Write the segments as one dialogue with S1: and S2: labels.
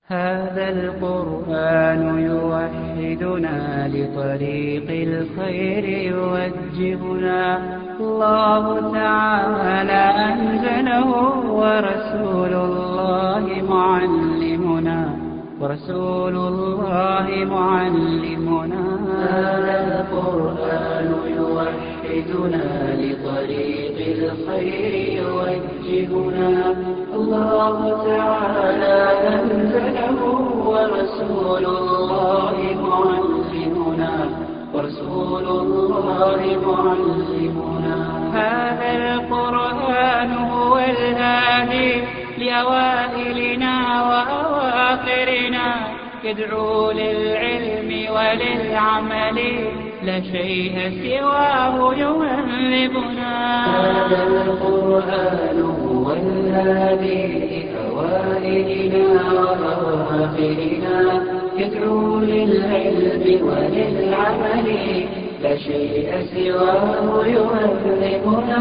S1: هذا القرآن يوحدنا لطريق الخير يوجهنا الله تعالى أنزله ورسول الله معلمنا ورسول الله معلمنا هذا القرآن يوحدنا لطريق الخير يوجهنا الله تعالى أنزله ورسول الله معلمنا ورسول الله معلمنا هذا القرآن هو الهادي لأوائلنا وأواخرنا يدعو للعلم وللعمل لا شيء سواه يهذبنا هذا القرآن هو الهادي لأوائلنا وأواخرنا يدعو للعلم وللعمل لا شيء سواه يهذبنا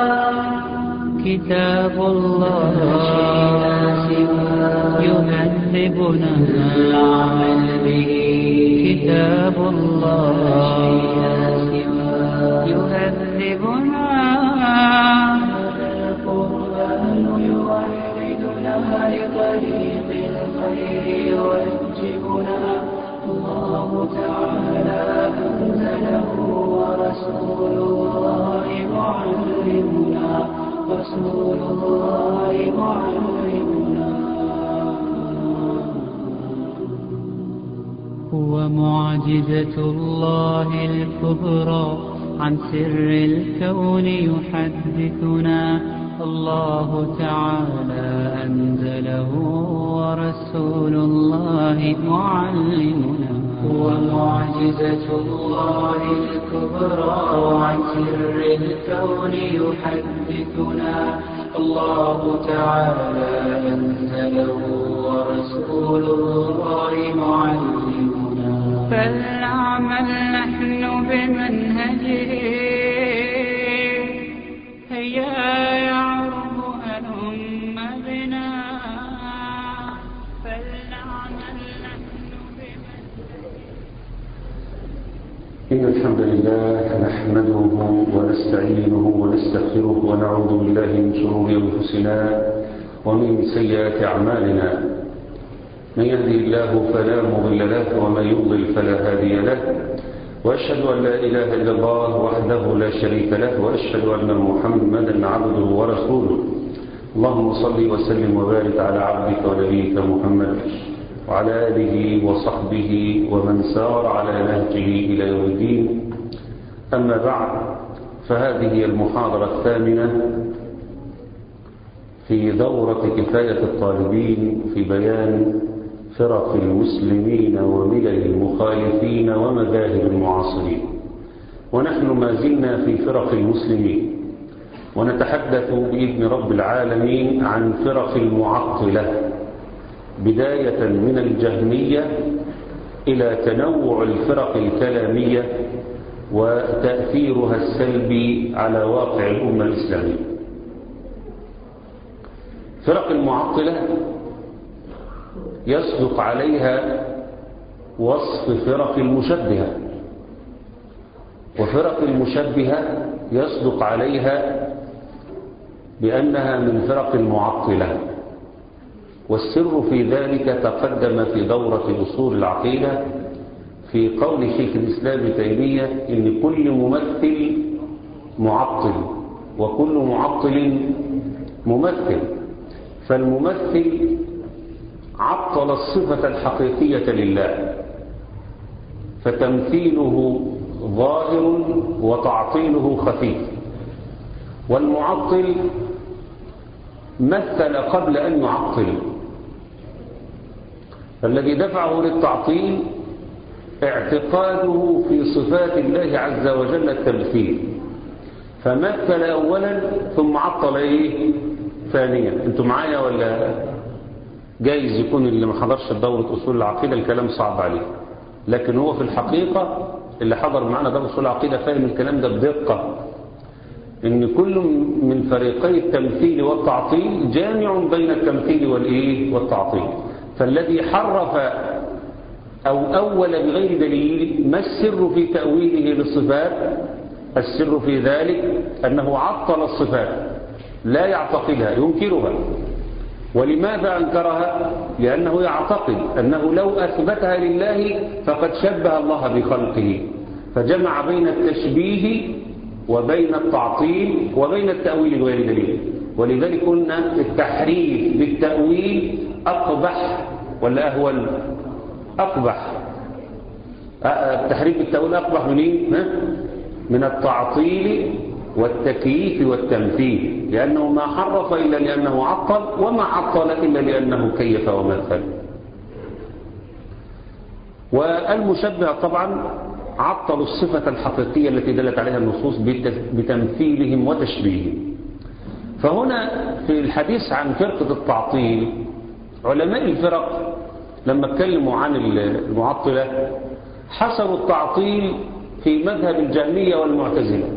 S1: كتاب الله يهذبنا العمل به كتاب الله يهذبنا القرآن يوحدنا لطريق الخير يوجهنا الله تعالى أنزله ورسول الله معلمنا رسول الله معلمنا هو معجزة الله الكبرى عن سر الكون يحدثنا الله تعالى أنزله ورسول الله معلمنا هو معجزة الله الكبرى عن سر الكون يحدثنا الله تعالى أنزله ورسول الله معلمنا فلنعمل نحن بمنهجه هيا يعرب هلم بنا فلنعمل نحن بمنهجه
S2: إن الحمد لله نحمده ونستعينه ونستغفره ونعوذ بالله من شرور أنفسنا ومن سيئات أعمالنا من يهدي الله فلا مضل له ومن يضلل فلا هادي له وأشهد أن لا إله إلا الله وحده لا شريك له وأشهد أن محمدا عبده ورسوله اللهم صل وسلم وبارك على عبدك ونبيك محمد وعلى آله وصحبه ومن سار على نهجه إلى يوم الدين أما بعد فهذه هي المحاضرة الثامنة في دورة كفاية الطالبين في بيان فرق المسلمين وملل المخالفين ومذاهب المعاصرين ونحن ما زلنا في فرق المسلمين ونتحدث بإذن رب العالمين عن فرق المعطلة بداية من الجهمية إلى تنوع الفرق الكلامية وتأثيرها السلبي على واقع الأمة الإسلامية فرق المعطلة يصدق عليها وصف فرق المشبهة وفرق المشبهة يصدق عليها بأنها من فرق المعطلة والسر في ذلك تقدم في دورة أصول العقيدة في قول شيخ الإسلام تيمية إن كل ممثل معطل وكل معطل ممثل فالممثل عطل الصفة الحقيقية لله فتمثيله ظاهر وتعطيله خفي والمعطل مثل قبل أن يعطل فالذي دفعه للتعطيل اعتقاده في صفات الله عز وجل التمثيل فمثل أولا ثم عطل إيه ثانيا انتوا معايا ولا جايز يكون اللي ما حضرش دورة أصول العقيدة الكلام صعب عليه لكن هو في الحقيقة اللي حضر معنا دورة أصول العقيدة فاهم الكلام ده بدقة ان كل من فريقي التمثيل والتعطيل جامع بين التمثيل والايه والتعطيل فالذي حرف أو أول بغير دليل ما السر في تأويله للصفات السر في ذلك أنه عطل الصفات لا يعتقدها ينكرها ولماذا أنكرها لأنه يعتقد أنه لو أثبتها لله فقد شبه الله بخلقه فجمع بين التشبيه وبين التعطيل وبين التأويل بغير دليل ولذلك قلنا التحريف بالتأويل أقبح ولا أهون أقبح التحريف بالتأويل أقبح من إيه؟ من التعطيل والتكييف والتمثيل لأنه ما حرف إلا لأنه عطل وما عطل إلا لأنه كيف ومثل والمشبه طبعا عطلوا الصفة الحقيقية التي دلت عليها النصوص بتمثيلهم وتشبيههم فهنا في الحديث عن فرقة التعطيل علماء الفرق لما اتكلموا عن المعطلة حصروا التعطيل في مذهب الجهمية والمعتزلة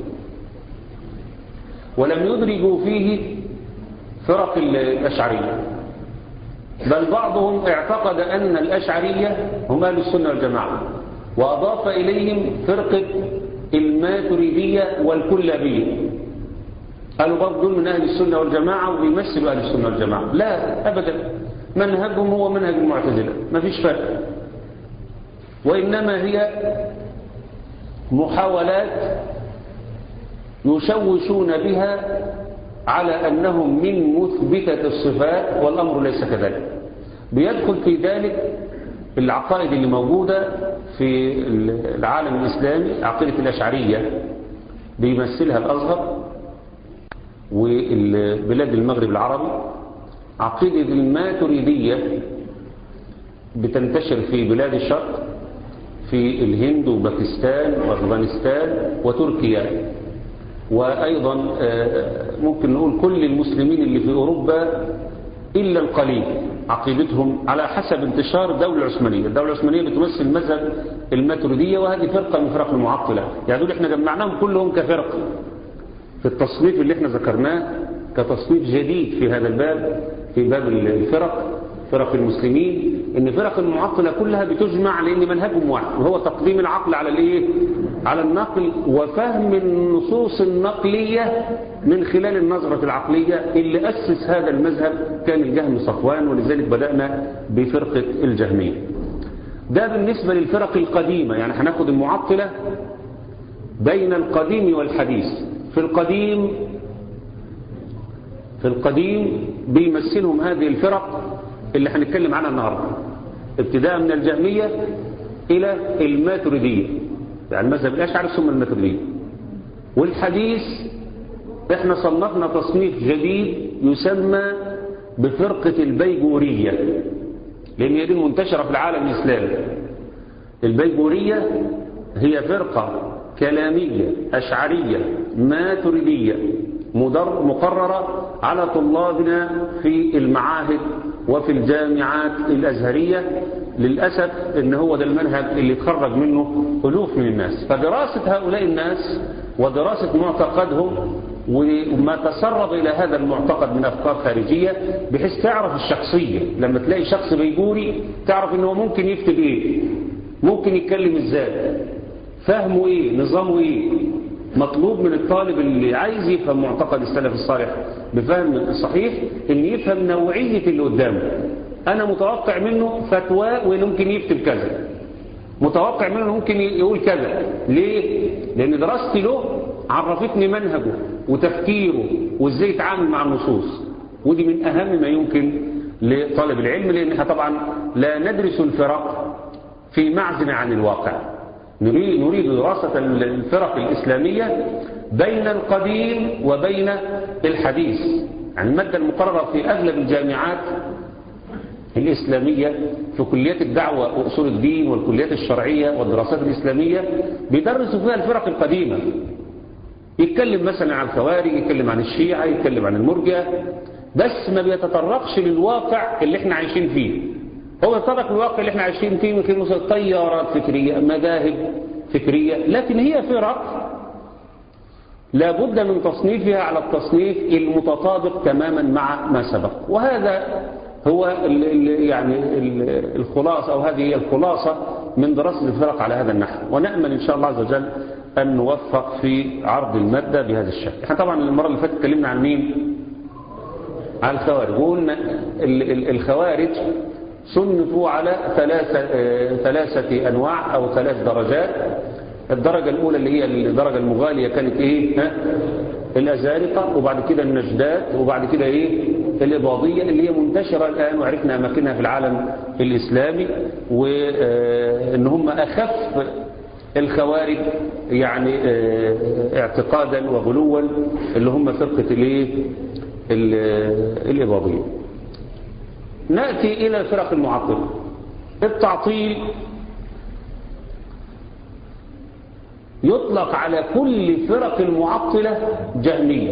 S2: ولم يدرجوا فيه فرق الأشعرية بل بعضهم اعتقد أن الأشعرية هم أهل السنة والجماعة وأضاف إليهم فرقة الماتريدية والكلابية قالوا برضه دول من أهل السنة والجماعة وبيمثلوا أهل السنة والجماعة لا أبدا منهجهم هو منهج المعتزلة ما فيش فرق وإنما هي محاولات يشوشون بها على أنهم من مثبتة الصفات والأمر ليس كذلك بيدخل في ذلك العقائد اللي موجودة في العالم الإسلامي عقيدة الأشعرية بيمثلها الأزهر وبلاد المغرب العربي عقيدة الماتريدية بتنتشر في بلاد الشرق في الهند وباكستان وافغانستان وتركيا وأيضا ممكن نقول كل المسلمين اللي في أوروبا إلا القليل عقيدتهم على حسب انتشار الدولة العثمانية الدولة العثمانية بتمثل مذهب الماتريدية وهذه فرقة من فرق المعطلة يعني دول احنا جمعناهم كلهم كفرقة في التصنيف اللي احنا ذكرناه كتصنيف جديد في هذا الباب في باب الفرق فرق المسلمين ان فرق المعطلة كلها بتجمع لان منهجهم واحد وهو تقديم العقل على الايه على النقل وفهم النصوص النقلية من خلال النظرة العقلية اللي أسس هذا المذهب كان الجهم صفوان ولذلك بدأنا بفرقة الجهمية ده بالنسبة للفرق القديمة يعني هناخد المعطلة بين القديم والحديث في القديم في القديم بيمثلهم هذه الفرق اللي هنتكلم عنها النهاردة ابتداء من الجهمية إلى الماتريدية يعني المذهب الأشعري ثم الماتريدية والحديث احنا صنفنا تصنيف جديد يسمى بفرقة البيجورية لأن هي دي منتشرة في العالم الإسلامي البيجورية هي فرقة كلامية أشعرية ماتريدية مدر مقررة على طلابنا في المعاهد وفي الجامعات الأزهرية للأسف ان هو ده المنهج اللي تخرج منه ألوف من الناس فدراسة هؤلاء الناس ودراسة معتقدهم وما تسرب إلى هذا المعتقد من أفكار خارجية بحيث تعرف الشخصية لما تلاقي شخص بيجوري تعرف انه ممكن يكتب ايه ممكن يتكلم ازاي فهمه ايه نظامه ايه مطلوب من الطالب اللي عايز يفهم معتقد السلف الصالح بفهم صحيح ان يفهم نوعية اللي قدامه انا متوقع منه فتوى وممكن يكتب كذا متوقع منه ممكن يقول كذا ليه لان دراستي له عرفتني منهجه وتفكيره وازاي يتعامل مع النصوص ودي من اهم ما يمكن لطالب العلم لانها طبعا لا ندرس الفرق في معزل عن الواقع نريد, نريد دراسة الفرق الإسلامية بين القديم وبين الحديث يعني المادة المقررة في أغلب الجامعات الإسلامية في كليات الدعوة وأصول الدين والكليات الشرعية والدراسات الإسلامية بيدرسوا فيها الفرق القديمة يتكلم مثلا عن الخوارج يتكلم عن الشيعة يتكلم عن المرجئة بس ما بيتطرقش للواقع اللي احنا عايشين فيه هو يتطرق للواقع اللي احنا عايشين فيه ممكن مثلا طيارات فكرية مذاهب فكرية لكن هي فرق لابد من تصنيفها على التصنيف المتطابق تماما مع ما سبق وهذا هو ال ال يعني ال الخلاصة أو هذه هي الخلاصة من دراسة الفرق على هذا النحو ونأمل إن شاء الله عز وجل أن نوفق في عرض المادة بهذا الشكل احنا طبعا المرة اللي فاتت اتكلمنا عن مين عن الخوارج وقلنا الخوارج صنفوا على ثلاثة, ثلاثة أنواع أو ثلاث درجات الدرجة الأولى اللي هي الدرجة المغالية كانت إيه ها؟ الأزارقة وبعد كده النجدات وبعد كده إيه الإباضية اللي هي منتشرة الآن وعرفنا أماكنها في العالم الإسلامي وإن هم أخف الخوارج يعني اعتقادا وغلوا اللي هم فرقة الايه الإباضية نأتي إلى الفرق المعطلة التعطيل يطلق على كل فرق المعطلة جهمية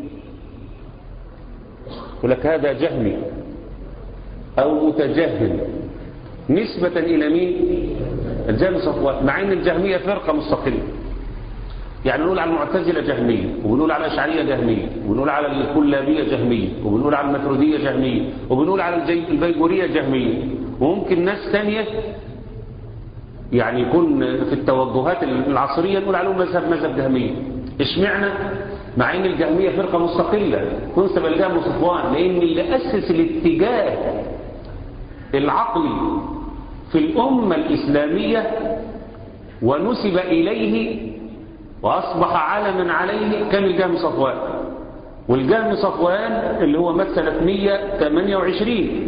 S2: يقول لك هذا جهمي أو متجهم نسبة إلى مين الجهم صفوان مع أن الجهمية فرقة مستقلة يعني نقول على المعتزلة جهمية وبنقول على الأشعرية جهمية وبنقول على الكلابية جهمية وبنقول على المترودية جهمية وبنقول على البيجورية جهمية وممكن ناس تانية يعني يكون في التوجهات العصرية نقول عليهم مذهب مذهب جهمية اشمعنى مع ان الجهمية فرقة مستقلة تنسب الجهم صفوان لان اللي أسس الاتجاه العقلي في الأمة الإسلامية ونسب إليه وأصبح علما عليه كان الجهم صفوان والجهم صفوان اللي هو مات سنة 128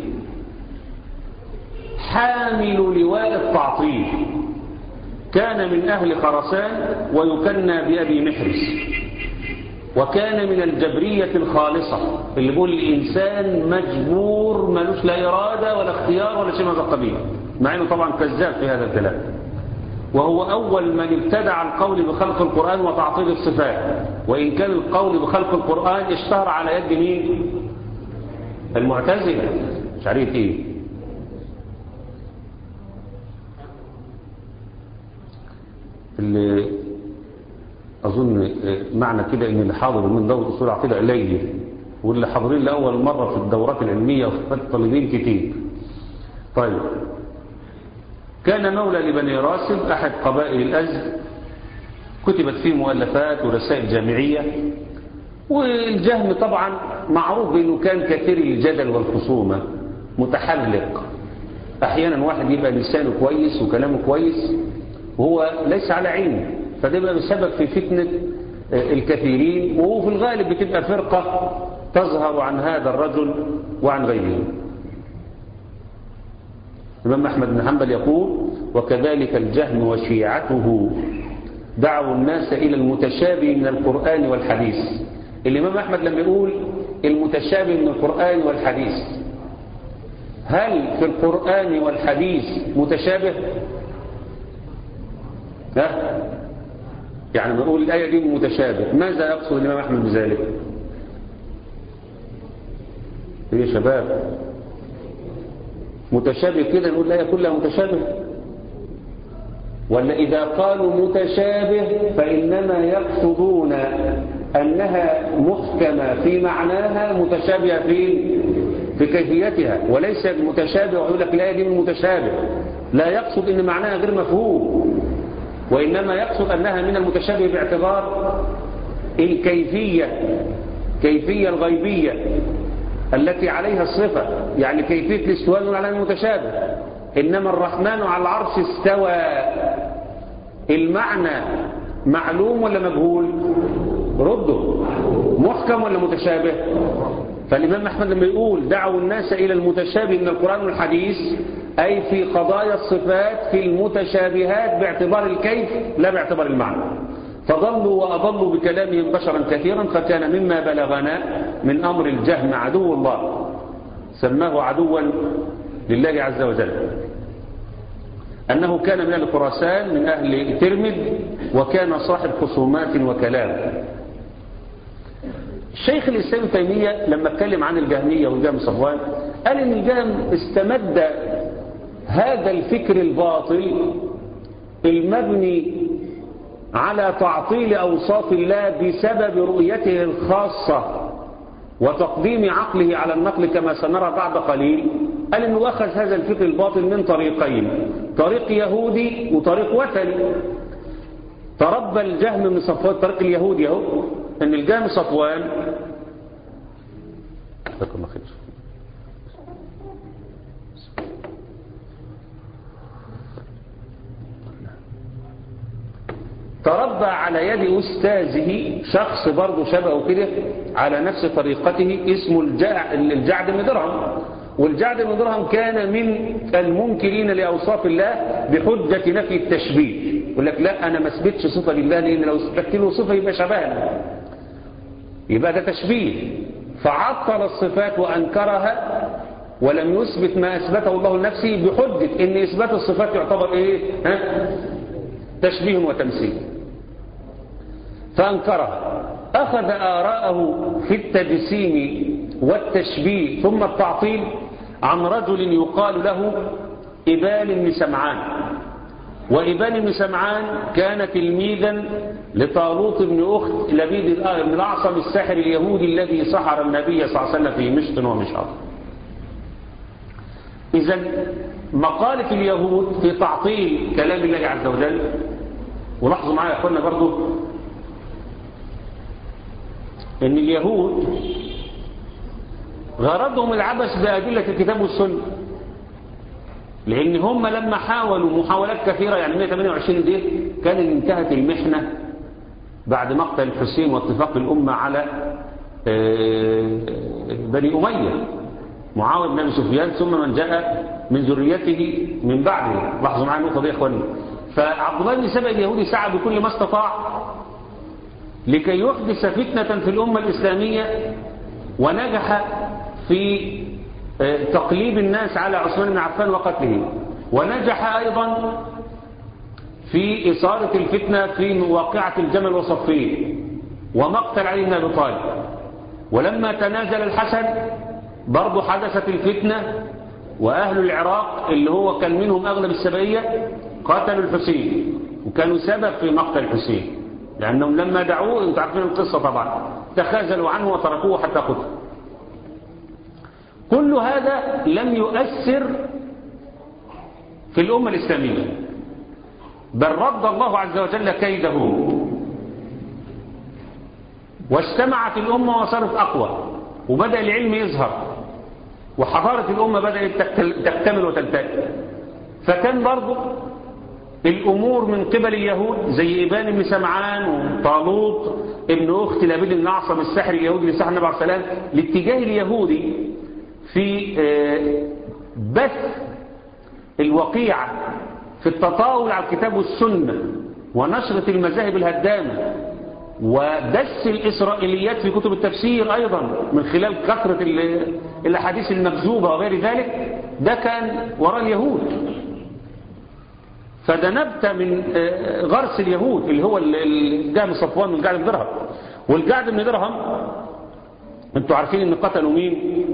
S2: حامل لواء التعطيل كان من أهل خرسان ويكنى بأبي محرس وكان من الجبرية الخالصة اللي بيقول الإنسان مجبور ملوش لا إرادة ولا اختيار ولا شيء من هذا القبيل مع أنه طبعا كذاب في هذا الكلام وهو أول من ابتدع القول بخلق القرآن وتعطيل الصفات وإن كان القول بخلق القرآن اشتهر على يد مين المعتزلة مش عارف ايه اللي أظن معنى كده إن اللي حاضر من دورة أصول العقيدة قليل واللي حاضرين لأول مرة في الدورات العلمية وفي الطالبين كتير طيب كان مولى لبني راسب أحد قبائل الأزد كتبت فيه مؤلفات ورسائل جامعية والجهم طبعا معروف بأنه كان كثير الجدل والخصومة متحلق أحيانا واحد يبقى لسانه كويس وكلامه كويس وهو ليس على علم فده يبقى بسبب في فتنة الكثيرين وهو في الغالب بتبقى فرقة تظهر عن هذا الرجل وعن غيره الإمام أحمد بن حنبل يقول وكذلك الجهم وشيعته دعوا الناس إلى المتشابه من القرآن والحديث الإمام أحمد لما يقول المتشابه من القرآن والحديث هل في القرآن والحديث متشابه ها يعني نقول الآية دي متشابه ماذا يقصد الإمام أحمد بذلك يا شباب متشابه كده نقول الآية كلها متشابه ولا إذا قالوا متشابه فإنما يقصدون أنها محكمة في معناها متشابهة في في كيفيتها وليس متشابه ويقول لك الآية دي من متشابه لا يقصد أن معناها غير مفهوم وإنما يقصد أنها من المتشابه باعتبار الكيفية كيفية الغيبية التي عليها الصفة يعني كيفية الاستواء نقول عليها المتشابه إنما الرحمن على العرش استوى المعنى معلوم ولا مجهول ردوا محكم ولا متشابه فالإمام أحمد لما يقول دعوا الناس إلى المتشابه من القرآن والحديث أي في قضايا الصفات في المتشابهات باعتبار الكيف لا باعتبار المعنى فضلوا وأضلوا بكلامهم بشرا كثيرا فكان مما بلغنا من أمر الجهم عدو الله سماه عدوا لله عز وجل أنه كان من أهل خراسان من أهل ترمد وكان صاحب خصومات وكلام الشيخ الإسلام تيمية لما اتكلم عن الجهمية والجهم صفوان قال إن الجهم استمد هذا الفكر الباطل المبني على تعطيل أوصاف الله بسبب رؤيته الخاصة وتقديم عقله على النقل كما سنرى بعد قليل قال انه اخذ هذا الفكر الباطل من طريقين طريق يهودي وطريق وثني تربى الجهم من صفوان طريق اليهودي اهو ان الجهم صفوان جزاكم خير تربى على يد أستاذه شخص برضه شبهه كده على نفس طريقته اسمه الجع... الجعد بن درهم والجعد بن درهم كان من المنكرين لأوصاف الله بحجة نفي التشبيه يقول لك لا أنا ما اثبتش صفة لله لأن لو اثبت له صفة يبقى شبهنا يبقى ده تشبيه فعطل الصفات وأنكرها ولم يثبت ما أثبته الله لنفسه بحجة إن إثبات الصفات يعتبر إيه ها؟ تشبيه وتمثيل فأنكرها أخذ آراءه في التجسيم والتشبيه ثم التعطيل عن رجل يقال له إبان بن سمعان وإبان بن سمعان كان تلميذا لطالوت بن أخت لبيد بن الأعصم الساحر اليهودي الذي سحر النبي صلى الله عليه وسلم في مشط ومشعر إذا مقالة اليهود في تعطيل كلام الله عز وجل ولاحظوا معايا يا أخوانا برضو ان اليهود غرضهم العبث بأدلة الكتاب والسنة لأن هم لما حاولوا محاولات كثيرة يعني 128 دي كان انتهت المحنة بعد مقتل الحسين واتفاق الأمة على بني أمية معاوية بن أبي سفيان ثم من جاء من ذريته من بعده لاحظوا معايا النقطة دي يا إخواني فعبد الله بن سبأ اليهودي سعى بكل ما استطاع لكي يحدث فتنة في الأمة الإسلامية ونجح في تقليب الناس على عثمان بن عفان وقتله ونجح أيضا في إثارة الفتنة في واقعة الجمل وصفين ومقتل علي بن أبي طالب ولما تنازل الحسن برضه حدثت الفتنة وأهل العراق اللي هو كان منهم أغلب السبعية قتلوا الحسين وكانوا سبب في مقتل الحسين لأنهم لما دعوه انتوا عارفين القصة طبعا تخاذلوا عنه وتركوه حتى قتل كل هذا لم يؤثر في الأمة الإسلامية بل رد الله عز وجل كيده واجتمعت الأمة وصارت أقوى وبدأ العلم يظهر وحضارة الأمة بدأت تكتمل وتلتئم فكان برضه الأمور من قبل اليهود زي إبان بن سمعان وطالوت ابن أخت لابد بن أعصم السحر اليهودي اللي سحر النبي عليه السلام الاتجاه اليهودي في بث الوقيعة في التطاول على الكتاب والسنة ونشرة المذاهب الهدامة ودس الإسرائيليات في كتب التفسير أيضا من خلال كثرة الأحاديث المكذوبة وغير ذلك ده كان وراء اليهود فده نبت من غرس اليهود اللي هو الجهم صفوان والجعد بن درهم والجعد بن درهم انتوا عارفين ان قتلوا مين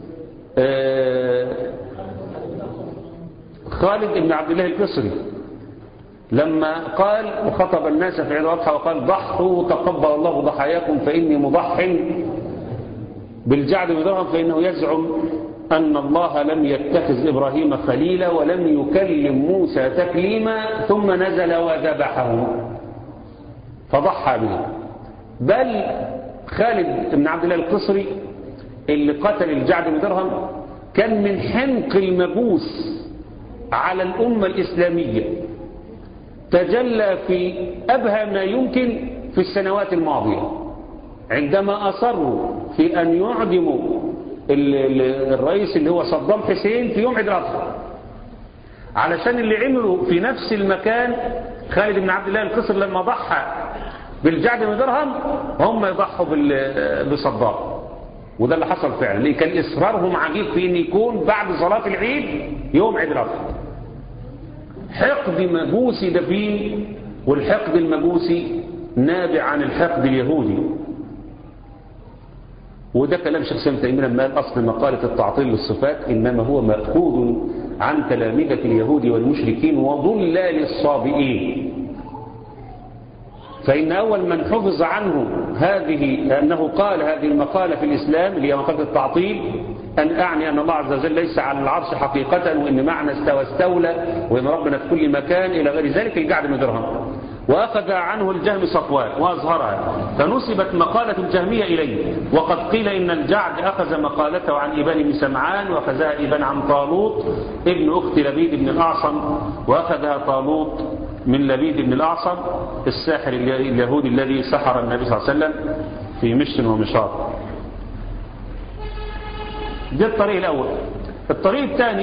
S2: خالد بن عبد الله القصري لما قال وخطب الناس في عيد الاضحى وقال ضحوا تقبل الله ضحاياكم فاني مضح بالجعد بن درهم فانه يزعم أن الله لم يتخذ إبراهيم خليلا ولم يكلم موسى تكليما ثم نزل وذبحه فضحى به بل خالد بن عبد الله القصري اللي قتل الجعد بن درهم كان من حنق المجوس على الأمة الإسلامية تجلى في أبهى ما يمكن في السنوات الماضية عندما أصروا في أن يعدموا الرئيس اللي هو صدام حسين في يوم عيد الاضحى علشان اللي عملوا في نفس المكان خالد بن عبد الله القصر لما ضحى بالجعد بن درهم هم يضحوا بصدام وده اللي حصل فعلا ليه كان اصرارهم عجيب في ان يكون بعد صلاه العيد يوم عيد الاضحى حقد مجوسي دفين والحقد المجوسي نابع عن الحقد اليهودي وده كلام شيخ سامي تيمية لما قال أصل مقالة التعطيل للصفات إنما هو مأخوذ عن تلامذة اليهود والمشركين وضلال الصابئين فإن أول من حفظ عنه هذه أنه قال هذه المقالة في الإسلام اللي هي مقالة التعطيل أن أعني أن الله عز وجل ليس على العرش حقيقة وإن معنى استوى استولى وإن ربنا في كل مكان إلى غير ذلك الجعد بن درهم وأخذ عنه الجهم صفوان وأظهرها فنسبت مقالة الجهمية إليه وقد قيل إن الجعد أخذ مقالته عن إبان بن سمعان وأخذها إبان عن طالوت ابن أخت لبيد بن الأعصم وأخذها طالوت من لبيد بن الأعصم الساحر اليهودي الذي سحر النبي صلى الله عليه وسلم في مش ومشاط ده الطريق الأول الطريق الثاني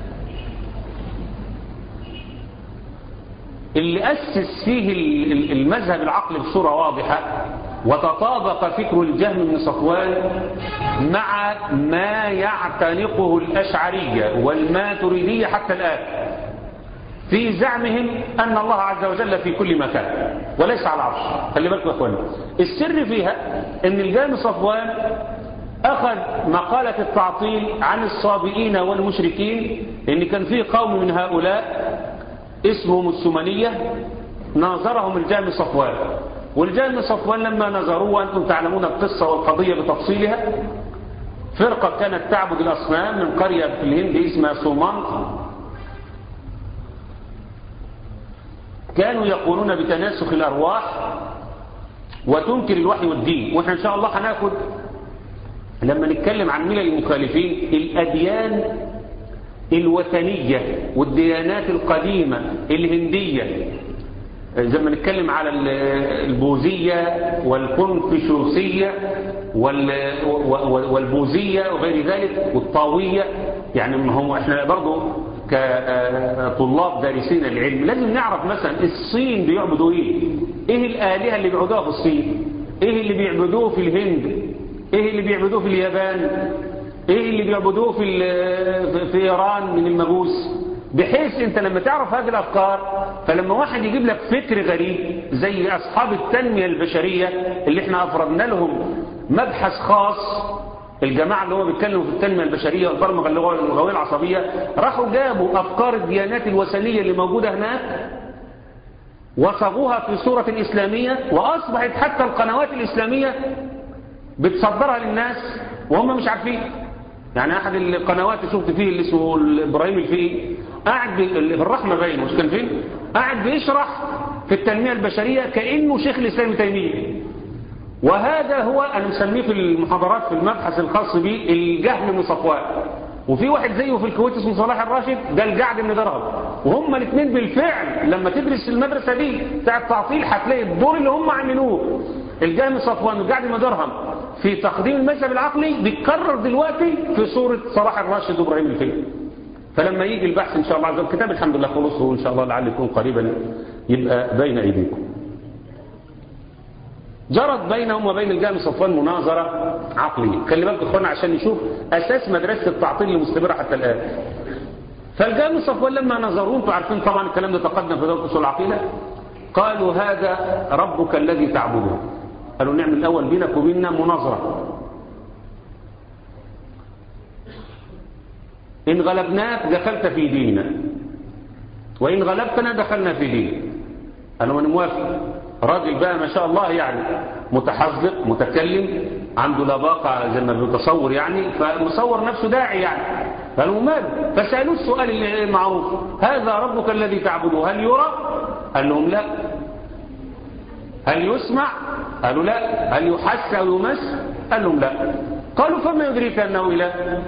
S2: اللي أسس فيه المذهب العقلي بصورة واضحة وتطابق فكر الجهم بن صفوان مع ما يعتنقه الأشعرية والماتريدية حتى الآن في زعمهم أن الله عز وجل في كل مكان وليس على العرش خلي بالكم يا أخواني السر فيها أن الجهم صفوان أخذ مقالة التعطيل عن الصابئين والمشركين لأن كان في قوم من هؤلاء اسمهم السمنية ناظرهم الجهم صفوان والجهم صفوان لما نظروه وأنتم تعلمون القصة والقضية بتفصيلها فرقة كانت تعبد الأصنام من قرية في الهند اسمها سومانت كانوا يقولون بتناسخ الأرواح وتنكر الوحي والدين وإحنا إن شاء الله هناخد لما نتكلم عن ملل المخالفين الأديان الوثنية والديانات القديمة الهندية زي ما نتكلم على البوذية والكونفوشيوسية والبوذية وغير ذلك والطاوية يعني ما هو احنا برضو كطلاب دارسين العلم لازم نعرف مثلا الصين بيعبدوا ايه ايه الآلهة اللي بيعبدوها في الصين ايه اللي بيعبدوه في الهند ايه اللي بيعبدوه في اليابان ايه اللي بيعبدوه في في ايران من المجوس بحيث انت لما تعرف هذه الافكار فلما واحد يجيب لك فكر غريب زي اصحاب التنمية البشرية اللي احنا افردنا لهم مبحث خاص الجماعة اللي هو بيتكلموا في التنمية البشرية والبرمجة اللغوية العصبية راحوا جابوا افكار الديانات الوثنية اللي موجودة هناك وصغوها في صورة إسلامية وأصبحت حتى القنوات الإسلامية بتصدرها للناس وهم مش عارفين يعني أحد القنوات شفت فيه اللي اسمه إبراهيم الفقي قاعد في الرحمة باين مش كان فين قاعد بيشرح في التنمية البشرية كأنه شيخ الإسلام تيمية وهذا هو أنا مسميه في المحاضرات في المبحث الخاص به الجهل من صفوان وفي واحد زيه في الكويت اسمه صلاح الراشد ده الجعد بن درهم وهم الاثنين بالفعل لما تدرس المدرسة دي بتاع التعطيل هتلاقي الدور اللي هم عملوه الجهم صفوان والجعد بن درهم في تقديم المذهب العقلي بيتكرر دلوقتي في صورة صلاح الراشد وابراهيم الفقي فلما يجي البحث ان شاء الله عز وجل الكتاب الحمد لله خلصه وان شاء الله لعل يكون قريبا يبقى بين ايديكم جرت بينهم وبين الجهم صفوان مناظرة عقلية خلي بالك اخوانا عشان نشوف اساس مدرسة التعطيل المستمرة حتى الان فالجهم صفوان لما نظروا انتم عارفين طبعا الكلام ده تقدم في دورة اصول العقيدة قالوا هذا ربك الذي تعبده قالوا نعمل الاول بينك وبيننا مناظرة إن غلبناك دخلت في ديننا وإن غلبتنا دخلنا في دينك قالوا أنا موافق راجل بقى ما شاء الله يعني متحذق متكلم عنده لباقة زي ما بيتصور يعني فمصور نفسه داعي يعني قالوا ماله فسألوه السؤال المعروف هذا ربك الذي تعبده هل يرى قال لهم لا هل يسمع قالوا لا هل يحس أو يمس قال لهم لا قالوا فما يدريك أنه إله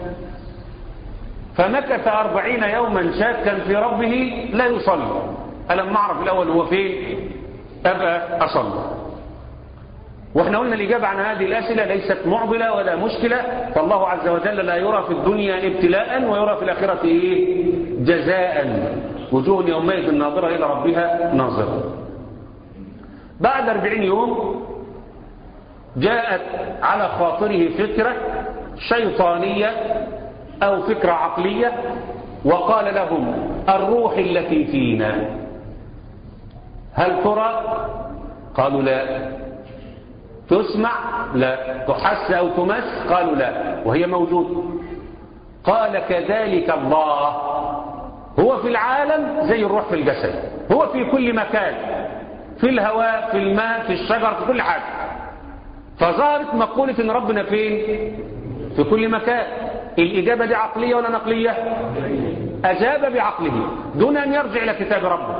S2: فمكث أربعين يوما شاكا في ربه لا يصلي ألم نعرف الأول هو فين أبقى أصلي واحنا قلنا الإجابة عن هذه الأسئلة ليست معضلة ولا مشكلة فالله عز وجل لا يرى في الدنيا ابتلاء ويرى في الآخرة إيه؟ جزاء وجوه يومئذ ناظرة إلى ربها ناظرة بعد أربعين يوم جاءت على خاطره فكرة شيطانية أو فكرة عقلية وقال لهم الروح التي فينا هل ترى قالوا لا تسمع لا تحس أو تمس قالوا لا وهي موجودة قال كذلك الله هو في العالم زي الروح في الجسد هو في كل مكان في الهواء في الماء في الشجر في كل حاجة فظهرت مقولة ان ربنا فين في كل مكان الإجابة دي عقلية ولا نقلية أجاب بعقله دون أن يرجع إلى كتاب ربه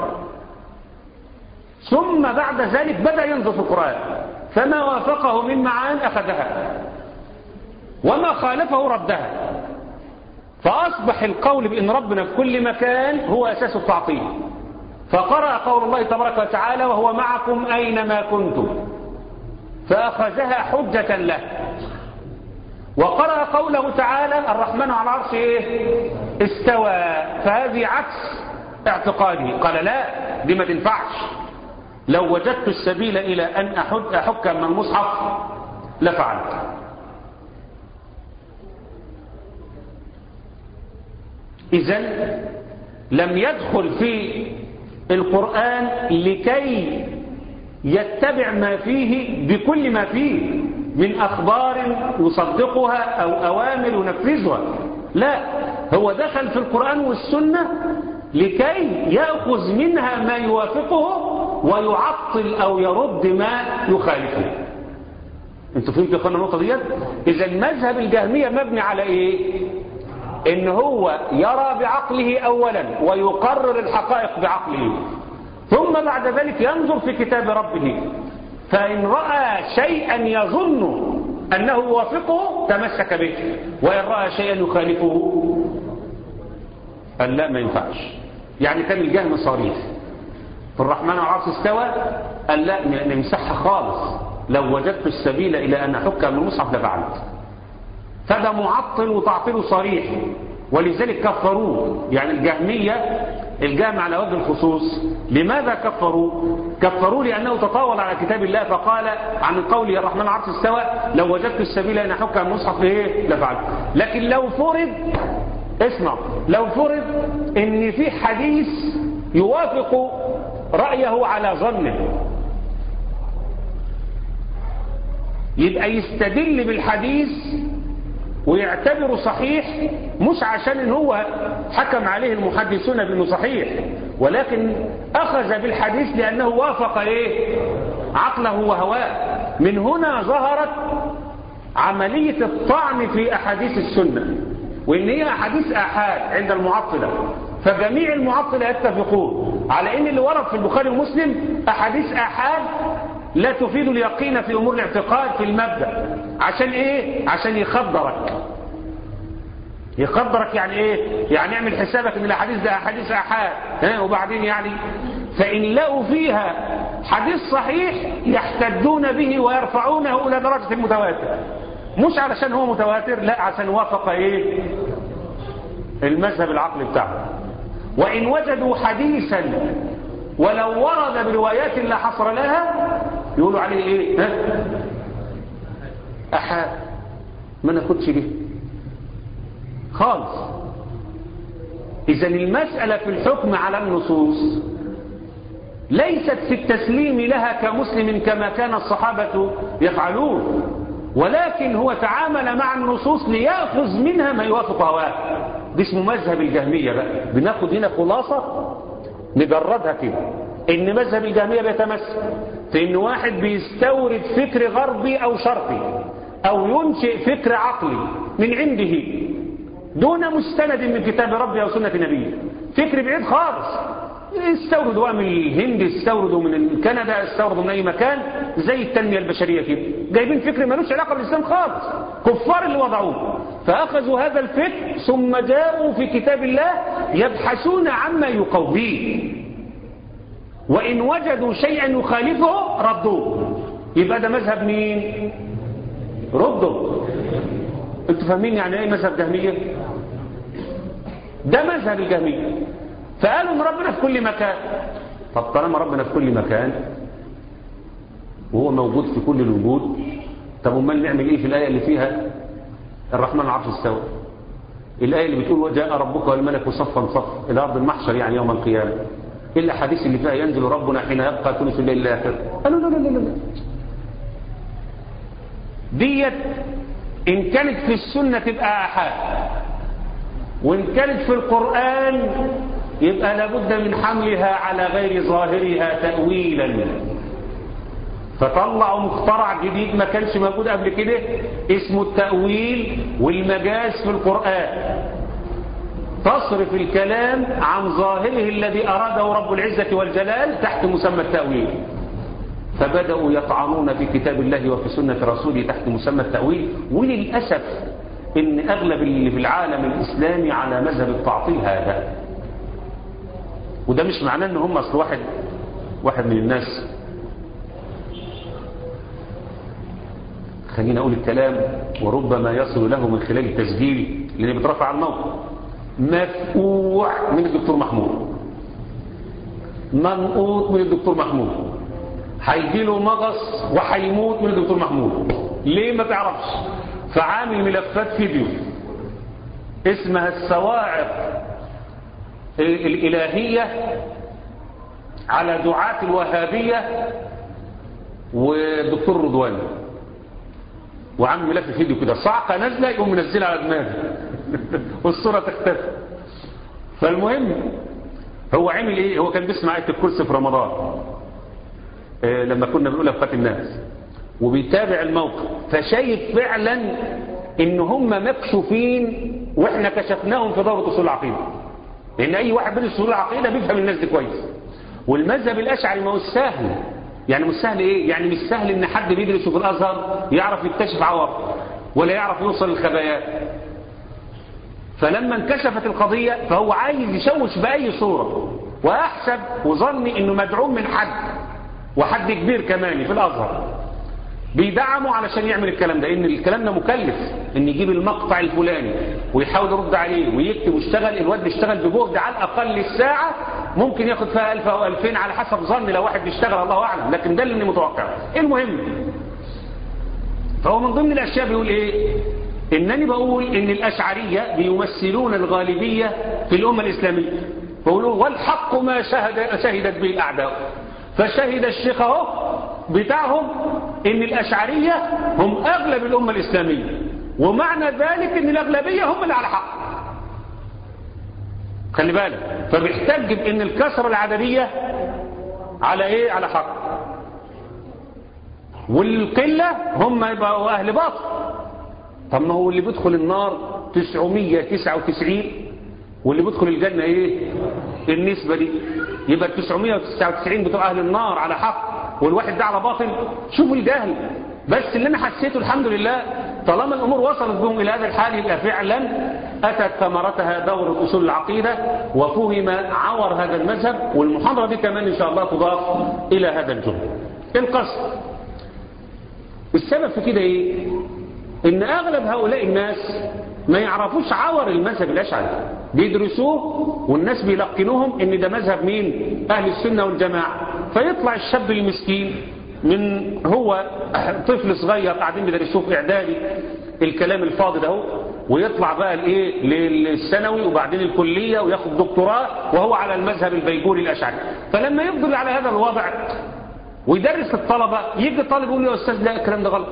S2: ثم بعد ذلك بدأ ينظر في القرآن فما وافقه من معان أخذها وما خالفه ردها فأصبح القول بأن ربنا في كل مكان هو أساس التعطيل فقرأ قول الله تبارك وتعالى وهو معكم أينما كنتم فأخذها حجة له وقرأ قوله تعالى الرحمن على العرش إيه؟ استوى فهذه عكس اعتقادي قال لا دي ما تنفعش لو وجدت السبيل إلى أن أحد أحك من المصحف لفعلت إذا لم يدخل في القرآن لكي يتبع ما فيه بكل ما فيه من أخبار يصدقها أو أوامر ينفذها لا هو دخل في القرآن والسنة لكي يأخذ منها ما يوافقه ويعطل أو يرد ما يخالفه انتوا فهمتوا يا اخوانا النقطة ديت إذا المذهب الجهمية مبني على إيه إن هو يرى بعقله أولا ويقرر الحقائق بعقله ثم بعد ذلك ينظر في كتاب ربه فإن رأى شيئا يظن أنه يوافقه تمسك به وإن رأى شيئا يخالفه قال لا ما ينفعش يعني كان الجهم صريح في الرحمن على العرش استوى قال لا نمسحها خالص لو وجدت السبيل إلى أن أحك من المصحف لفعلت فده معطل وتعطيل صريح ولذلك كفروه يعني الجهمية الجام على وجه الخصوص لماذا كفروا كفروا لأنه تطاول على كتاب الله فقال عن قول الرحمن العرش استوى لو وجدت السبيل أن أحك المصحف إيه لفعلت لكن لو فرض اسمع لو فرض ان في حديث يوافق رأيه على ظنه يبقى يستدل بالحديث ويعتبره صحيح مش عشان ان هو حكم عليه المحدثون بانه صحيح ولكن اخذ بالحديث لانه وافق ايه عقله وهواه من هنا ظهرت عملية الطعن في احاديث السنة وان هي احاديث احاد عند المعطلة فجميع المعطلة يتفقون على ان اللي ورد في البخاري ومسلم احاديث احاد لا تفيد اليقين في امور الاعتقاد في المبدأ عشان ايه عشان يخدرك يخدرك يعني ايه يعني اعمل حسابك ان الاحاديث ده احاديث احاد ها وبعدين يعني فان لقوا فيها حديث صحيح يحتجون به ويرفعونه الى درجة المتواتر مش علشان هو متواتر لا عشان وافق ايه المذهب العقلي بتاعه وان وجدوا حديثا ولو ورد بروايات لا حصر لها يقولوا عليه ايه ها احاد ما ناخدش به خالص اذا المسألة في الحكم على النصوص ليست في التسليم لها كمسلم كما كان الصحابة يفعلون ولكن هو تعامل مع النصوص ليأخذ منها ما يوافق هواه ده اسمه مذهب الجهمية بقى بناخد هنا خلاصة نجردها كده ان مذهب الجهمية بيتمثل في ان واحد بيستورد فكر غربي او شرقي او ينشئ فكر عقلي من عنده دون مستند من كتاب ربي او سنة نبيه فكر بعيد خالص استوردوا بقى من الهند استوردوا من كندا استوردوا من اي مكان زي التنمية البشرية كده جايبين فكر ملوش علاقة بالاسلام خالص كفار اللي وضعوه فاخذوا هذا الفكر ثم جاءوا في كتاب الله يبحثون عما يقويه وان وجدوا شيئا يخالفه ردوه يبقى ده مذهب مين ردوا انتوا فاهمين يعني ايه مذهب جهمية ده مذهب الجهمية فقالوا ان ربنا في كل مكان طب طالما ربنا في كل مكان وهو موجود في كل الوجود طب امال نعمل ايه في الايه اللي فيها الرحمن العرش استوى الايه اللي بتقول وجاء ربك والملك صفا صف الى ارض المحشر يعني يوم القيامه ايه الاحاديث اللي فيها ينزل ربنا حين يبقى ثلث الليل الاخر قالوا لا لا لا لا ديت ان كانت في السنه تبقى احاد وان كانت في القران يبقى لابد من حملها على غير ظاهرها تأويلا فطلعوا مخترع جديد ما كانش موجود قبل كده اسمه التأويل والمجاز في القرآن تصرف الكلام عن ظاهره الذي أراده رب العزة والجلال تحت مسمى التأويل فبدأوا يطعنون في كتاب الله وفي سنة رسوله تحت مسمى التأويل وللأسف إن أغلب اللي في العالم الإسلامي على مذهب التعطيل هذا وده مش معناه إن هم أصل واحد واحد من الناس خلينا أقول الكلام وربما يصل له من خلال التسجيل لأنه بيترفع على الموقع مفقوع من الدكتور محمود منقوط من الدكتور محمود هيجي له مغص وهيموت من الدكتور محمود ليه ما تعرفش فعامل ملفات فيديو اسمها الصواعق الإلهية على دعاة الوهابية والدكتور رضوان وعامل ملف فيديو كده صعقة نازلة يقوم منزلها على دماغه والصورة تختفي فالمهم هو عمل ايه هو كان بيسمع آية الكرسي في رمضان إيه لما كنا بنقولها في فات الناس وبيتابع الموقف فشايف فعلا ان هم مكشوفين واحنا كشفناهم في دورة اصول العقيدة لان اي واحد بين اصول العقيدة بيفهم الناس دي كويس والمذهب الاشعري ما هو سهل يعني مش سهل ايه يعني مش سهل ان حد بيدرس في الازهر يعرف يكتشف عوار ولا يعرف يوصل للخبايات فلما انكشفت القضية فهو عايز يشوش بأي صورة وأحسب وظني أنه مدعوم من حد وحد كبير كمان في الأزهر بيدعمه علشان يعمل الكلام ده ان الكلام ده مكلف ان يجيب المقطع الفلاني ويحاول يرد عليه ويكتب ويشتغل الواد بيشتغل بجهد على الاقل الساعه ممكن ياخد فيها 1000 او 2000 على حسب ظني لو واحد بيشتغل الله اعلم لكن ده اللي متوقع المهم فهو من ضمن الاشياء بيقول ايه انني بقول ان الاشعريه بيمثلون الغالبيه في الامه الاسلاميه بيقولوا والحق ما شهد شهدت به الاعداء فشهد الشيخ اهو بتاعهم ان الاشعريه هم اغلب الامه الاسلاميه ومعنى ذلك ان الاغلبيه هم اللي على حق خلي بالك فبيحتج بان الكسره العدديه على ايه على حق والقله هم يبقوا اهل باطل طب ما هو اللي بيدخل النار 999 واللي بيدخل الجنه ايه النسبه دي يبقى 999 بتوع اهل النار على حق والواحد ده على باطل شوفوا الجهل بس اللي انا حسيته الحمد لله طالما الامور وصلت بهم الى هذا الحال يبقى فعلا اتت ثمرتها دورة اصول العقيدة وفهم عور هذا المذهب والمحاضرة دي كمان ان شاء الله تضاف الى هذا الجهد القصد السبب في كده ايه ان اغلب هؤلاء الناس ما يعرفوش عور المذهب الاشعري بيدرسوه والناس بيلقنوهم ان ده مذهب مين اهل السنة والجماعة فيطلع الشاب المسكين من هو طفل صغير قاعدين بيدرسوه في اعدادي الكلام الفاضي ده هو ويطلع بقى الايه للثانوي وبعدين الكليه وياخد دكتوراه وهو على المذهب البيجوري الاشعري فلما يفضل على هذا الوضع ويدرس الطلبه يجي الطالب يقول له يا استاذ لا الكلام ده غلط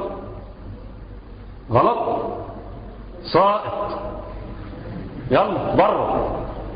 S2: غلط ساقط يلا بره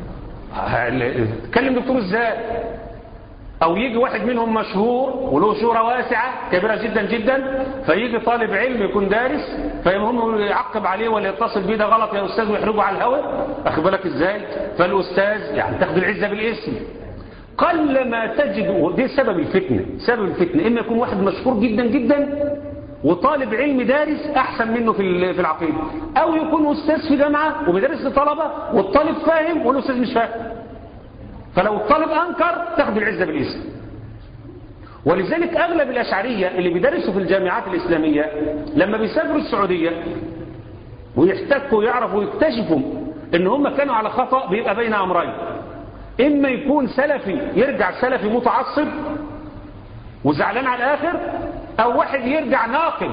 S2: تكلم دكتور ازاي او يجي واحد منهم مشهور وله شهرة واسعة كبيرة جدا جدا فيجي طالب علم يكون دارس فيهم يعقب عليه ولا يتصل بيه ده غلط يا استاذ ويحرجه على الهواء اخد بالك ازاي فالاستاذ يعني تاخد العزة بالاسم قل ما تجد دي سبب الفتنة سبب الفتنة اما يكون واحد مشهور جدا جدا وطالب علم دارس احسن منه في في العقيدة او يكون استاذ في جامعة وبيدرس لطلبة والطالب فاهم والاستاذ مش فاهم فلو الطالب أنكر تاخد العزة بالاسم ولذلك أغلب الأشعرية اللي بيدرسوا في الجامعات الإسلامية لما بيسافروا السعودية ويحتكوا ويعرفوا ويكتشفوا ان هم كانوا على خطأ بيبقى بين أمرين إما يكون سلفي يرجع سلفي متعصب وزعلان على الآخر أو واحد يرجع ناقل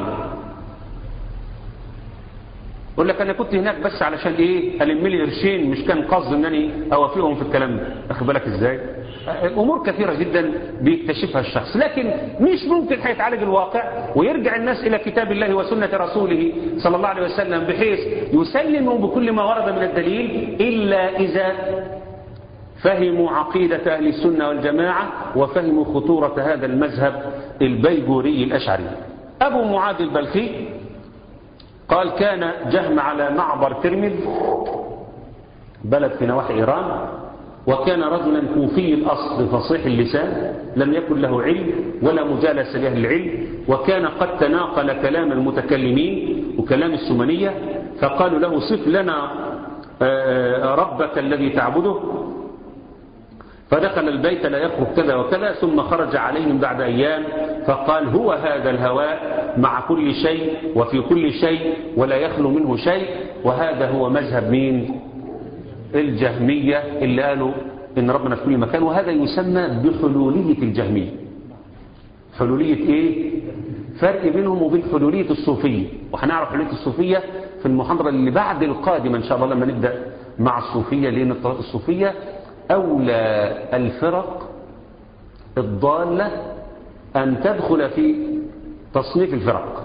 S2: يقول لك انا كنت هناك بس علشان ايه الم لي قرشين مش كان قصد انني اوافقهم في الكلام ده واخد بالك ازاي امور كثيره جدا بيكتشفها الشخص لكن مش ممكن هيتعالج الواقع ويرجع الناس الى كتاب الله وسنه رسوله صلى الله عليه وسلم بحيث يسلموا بكل ما ورد من الدليل الا اذا فهموا عقيدة أهل السنة والجماعة وفهموا خطورة هذا المذهب البيجوري الأشعري أبو معاذ البلخي قال كان جهم على معبر ترمذ بلد في نواحي إيران وكان رجلا كوفي الأصل فصيح اللسان لم يكن له علم ولا مجالسة لأهل العلم وكان قد تناقل كلام المتكلمين وكلام السمنية فقالوا له صف لنا ربك الذي تعبده فدخل البيت لا يخرج كذا وكذا ثم خرج عليهم بعد أيام فقال هو هذا الهواء مع كل شيء وفي كل شيء ولا يخلو منه شيء وهذا هو مذهب مين الجهمية اللي قالوا إن ربنا في كل مكان وهذا يسمى بحلولية الجهمية حلولية إيه؟ فرق بينهم وبين حلولية الصوفية وهنعرف حلولية الصوفية في المحاضرة اللي بعد القادمة إن شاء الله لما نبدأ مع الصوفية لأن الصوفية أولى الفرق الضالة أن تدخل في تصنيف الفرق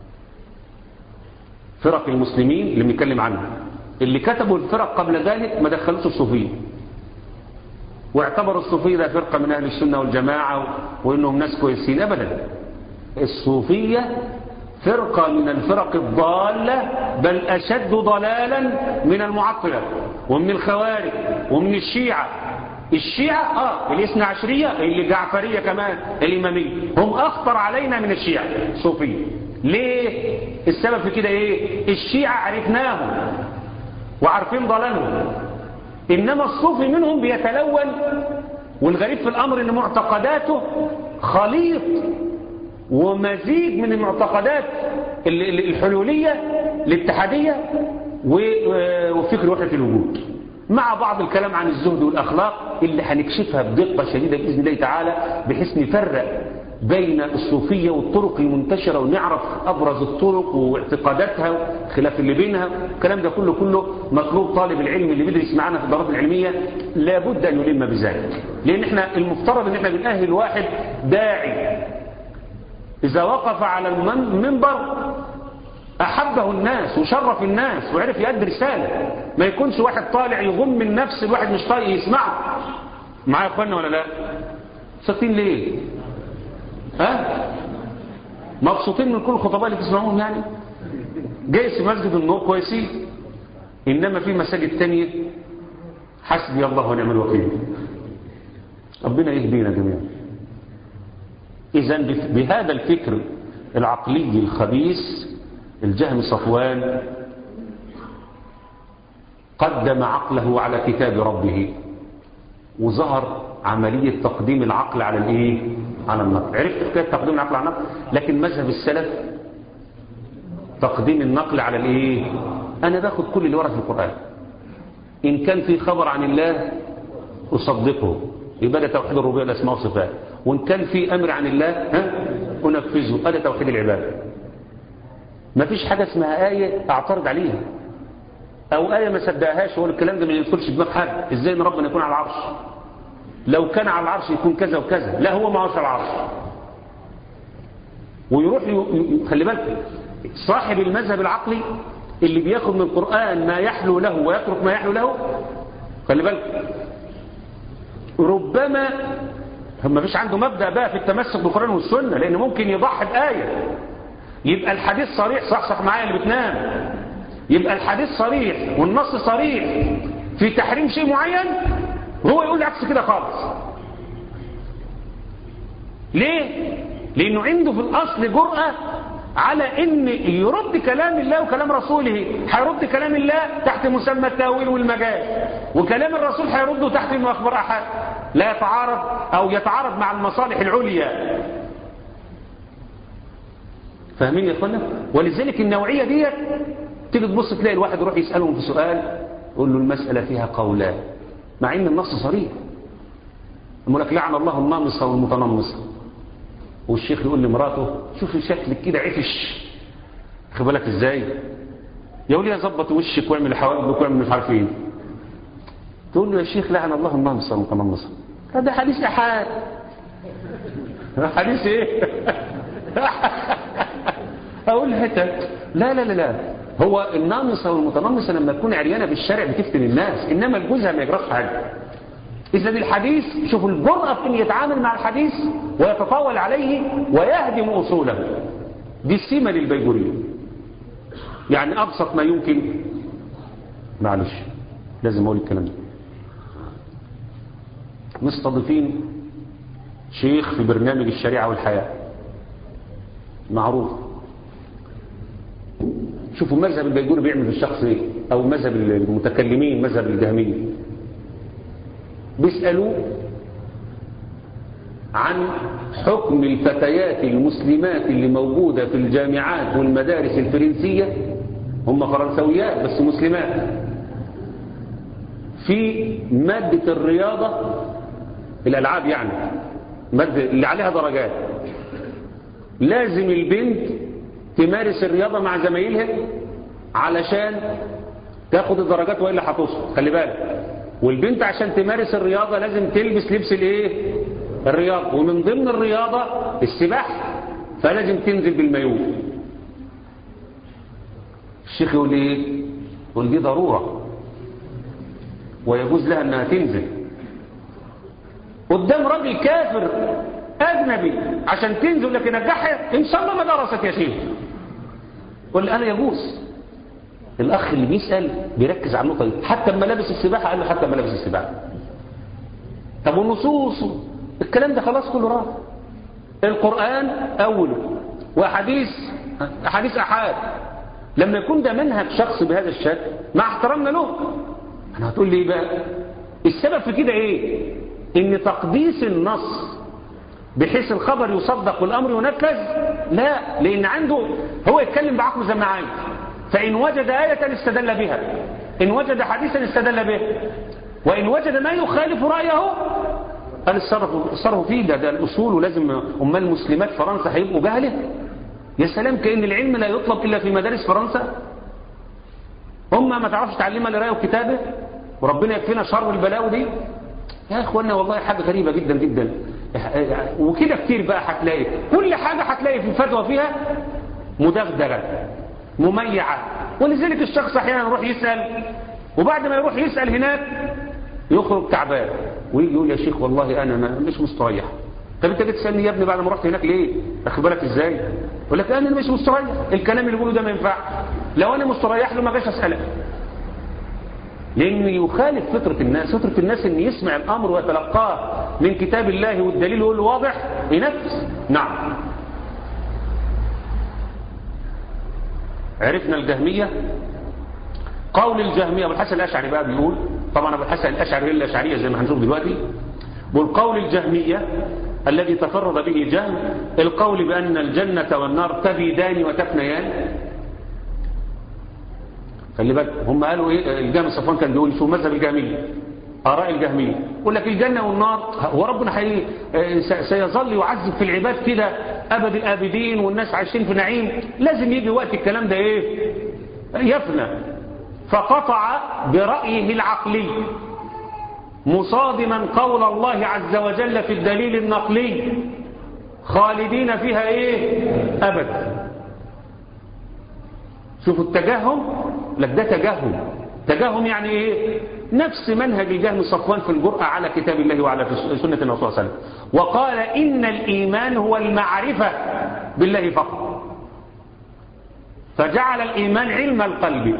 S2: فرق المسلمين اللي بنتكلم عنها اللي كتبوا الفرق قبل ذلك ما دخلوش الصوفية واعتبروا الصوفية ده فرقة من أهل السنة والجماعة وإنهم ناس كويسين أبدا الصوفية فرقة من الفرق الضالة بل أشد ضلالا من المعطلة ومن الخوارج ومن الشيعة الشيعة آه الاثنى عشرية اللي جعفرية كمان الإمامية هم أخطر علينا من الشيعة الصوفية ليه السبب في كده إيه الشيعة عرفناهم وعارفين ضلالهم إنما الصوفي منهم بيتلون والغريب في الأمر إن معتقداته خليط ومزيد من المعتقدات الحلولية الاتحادية وفكر وحدة الوجود مع بعض الكلام عن الزهد والأخلاق اللي هنكشفها بدقة شديدة بإذن الله تعالى بحيث نفرق بين الصوفية والطرق المنتشرة ونعرف أبرز الطرق واعتقاداتها خلاف اللي بينها الكلام ده كله كله مطلوب طالب العلم اللي بيدرس معانا في الدورات العلمية لابد أن يلم بذلك لأن احنا المفترض ان احنا بنأهل واحد داعي إذا وقف على المنبر أحبه الناس وشرف الناس وعرف يؤدي رسالة ما يكونش واحد طالع يغم النفس الواحد مش طايق يسمعه معايا يا اخوانا ولا لا ساكتين ليه ها مبسوطين من كل الخطباء اللي تسمعوهم يعني جايز في مسجد النور كويسين إنما في مساجد تانية حسبي الله ونعم الوكيل ربنا يهدينا جميعا إذا بهذا الفكر العقلي الخبيث الجهم صفوان قدم عقله على كتاب ربه وظهر عملية تقديم العقل على الايه على النقل عرفت حكاية تقديم العقل على النقل لكن مذهب السلف تقديم النقل على الايه انا باخد كل اللي ورد في القرآن ان كان في خبر عن الله اصدقه يبقى ده توحيد الربوبيه الاسماء والصفات وان كان في امر عن الله ها انفذه هذا توحيد العباده ما فيش حاجه اسمها ايه اعترض عليها او ايه ما صدقهاش هو الكلام ده ما يدخلش دماغ حد ازاي ان ربنا يكون على العرش لو كان على العرش يكون كذا وكذا لا هو ما هوش على العرش ويروح ي... ي... خلي بالك صاحب المذهب العقلي اللي بياخد من القرآن ما يحلو له ويترك ما يحلو له خلي بالك ربما ما فيش عنده مبدأ بقى في التمسك بالقرآن والسنة لأن ممكن يضحي بآية يبقى الحديث صريح صح صح معايا اللي بتنام يبقى الحديث صريح والنص صريح في تحريم شيء معين هو يقول عكس كده خالص ليه لانه عنده في الاصل جرأة على ان يرد كلام الله وكلام رسوله هيرد كلام الله تحت مسمى التاويل والمجاز وكلام الرسول هيرده تحت انه اخبار احد لا يتعارض او يتعارض مع المصالح العليا فاهمين يا اخوانا ولذلك النوعيه ديت تيجي تبص تلاقي الواحد يروح يسالهم في سؤال يقول له المساله فيها قولان مع ان النص صريح يقول لك لعن الله النامصه والمتنمصه والشيخ يقول لمراته شوفي شكلك كده عفش خد بالك ازاي يقول لي ظبط وشك واعمل حواجبك واعمل مش عارف ايه تقول له يا شيخ لعن الله النامصه والمتنمصه هذا حديث احاد حديث ايه اقول هتا لا لا لا لا هو النامصه والمتنمصه لما تكون عريانه بالشارع بتفتن الناس انما الجوزها ما يجراش حاجه إذا الحديث شوفوا الجرأة في أن يتعامل مع الحديث ويتطاول عليه ويهدم أصوله دي السيمة للبيجورية يعني أبسط ما يمكن معلش لازم أقول الكلام ده مستضيفين شيخ في برنامج الشريعة والحياة معروف شوفوا مذهب البيجوري بيعمل في الشخص ايه او مذهب المتكلمين مذهب الجهمية بيسألوا عن حكم الفتيات المسلمات اللي موجودة في الجامعات والمدارس الفرنسية هم فرنسويات بس مسلمات في مادة الرياضة الألعاب يعني مادة اللي عليها درجات لازم البنت تمارس الرياضة مع زمايلها علشان تاخد الدرجات وإلا هتسقط خلي بالك والبنت عشان تمارس الرياضة لازم تلبس لبس الايه الرياضة ومن ضمن الرياضة السباحة فلازم تنزل بالمايوه الشيخ يقول ايه يقول دي ضرورة ويجوز لها انها تنزل قدام راجل كافر اجنبي عشان تنزل لكن نجحها ان شاء الله ما درست يا شيخ قل انا يجوز الاخ اللي بيسال بيركز على النقطه دي حتى لما لابس السباحه قال له حتى لما لابس السباحه طب والنصوص الكلام ده خلاص كله راح القران اوله واحاديث احاديث احاد لما يكون ده منهج شخص بهذا الشكل مع احترامنا له انا هتقول لي بقى السبب في كده ايه ان تقديس النص بحيث الخبر يصدق والامر ينفذ لا لان عنده هو يتكلم بعقله زي ما عايز فان وجد آية استدل بها ان وجد حديثا استدل به وان وجد ما يخالف رأيه قال الصرف الصرف فيه ده, ده الاصول ولازم امال المسلمات فرنسا هيبقوا جهله يا سلام كأن العلم لا يطلب الا في مدارس فرنسا هم ما تعرفش تعلمها القرايه والكتابه وربنا يكفينا شر البلاوي دي يا اخوانا والله حاجه غريبه جدا جدا وكده كتير بقى هتلاقي كل حاجه هتلاقي في الفتوى فيها مدغدغه مميعه ولذلك الشخص احيانا يروح يسال وبعد ما يروح يسال هناك يخرج تعبان ويجي يقول يا شيخ والله انا ما مش مستريح طب انت بتسالني يا ابني بعد ما رحت هناك ليه اخد بالك ازاي يقول لك انا مش مستريح الكلام اللي بيقوله ده ما ينفعش لو انا مستريح له ما جاش اسالك لأن يخالف فطرة الناس فطرة الناس أن يسمع الأمر ويتلقاه من كتاب الله والدليل هو الواضح ينفذ نعم عرفنا الجهمية قول الجهمية أبو الحسن الأشعري بقى بيقول طبعا أبو الحسن الأشعري هي الأشعرية زي ما هنشوف دلوقتي والقول الجهمية الذي تفرد به جهم القول بأن الجنة والنار تبيدان وتفنيان خلي بالك هم قالوا ايه الجامع صفوان كان بيقول شو مذهب الجهميه اراء الجهميه يقول لك الجنه والنار هو ربنا حي... سيظل يعذب في العباد كده ابد الابدين والناس عايشين في نعيم لازم يجي وقت الكلام ده ايه يفنى فقطع برايه العقلي مصادما قول الله عز وجل في الدليل النقلي خالدين فيها ايه ابدا شوفوا التجهم لك ده تجهم تجهم يعني ايه نفس منهج الجهم صفوان في الجرأة على كتاب الله وعلى سنة الرسول صلى الله عليه وسلم وقال إن الإيمان هو المعرفة بالله فقط فجعل الإيمان علم القلب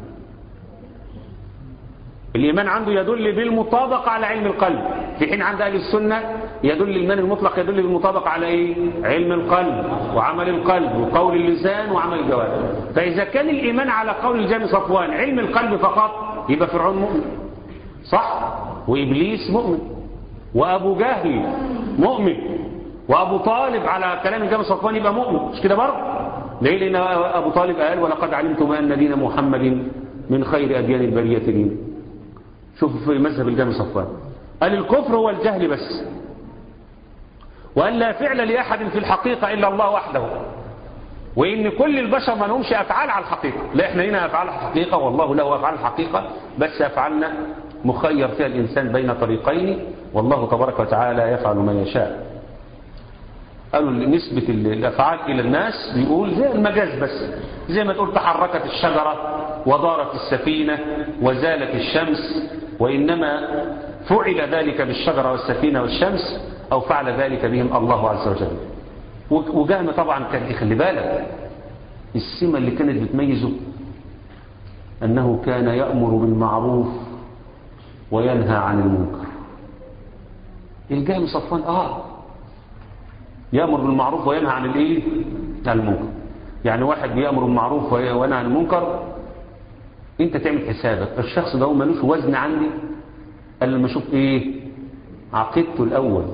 S2: الإيمان عنده يدل بالمطابقة على علم القلب في حين عند أهل السنة يدل الإيمان المطلق يدل بالمطابقة على إيه؟ علم القلب وعمل القلب وقول اللسان وعمل الجوارح فإذا كان الإيمان على قول الجامع صفوان علم القلب فقط يبقى فرعون مؤمن صح وإبليس مؤمن وأبو جهل مؤمن وأبو طالب على كلام الجامع صفوان يبقى مؤمن مش كده برضه ليه لأن أبو طالب قال ولقد علمتم أن دين محمد من خير أديان البرية دين شوفوا في مذهب الجامع صفوان قال الكفر هو الجهل بس وأن لا فعل لأحد في الحقيقة إلا الله وحده وإن كل البشر ما لهمش أفعال على الحقيقة لا إحنا هنا أفعال الحقيقة والله له أفعال الحقيقة بس أفعالنا مخير فيها الإنسان بين طريقين والله تبارك وتعالى يفعل ما يشاء قالوا نسبة الأفعال إلى الناس بيقول زي المجاز بس زي ما تقول تحركت الشجرة ودارت السفينة وزالت الشمس وإنما فعل ذلك بالشجرة والسفينة والشمس أو فعل ذلك بهم الله عز وجل وجهم طبعا كان خلي بالك السمة اللي كانت بتميزه أنه كان يأمر بالمعروف وينهى عن المنكر الجهم صفوان آه يأمر بالمعروف وينهى عن الايه عن المنكر يعني واحد بيأمر بالمعروف وينهى عن المنكر انت تعمل حسابك الشخص ده ملوش وزن عندي الا لما اشوف ايه عقيدته الاول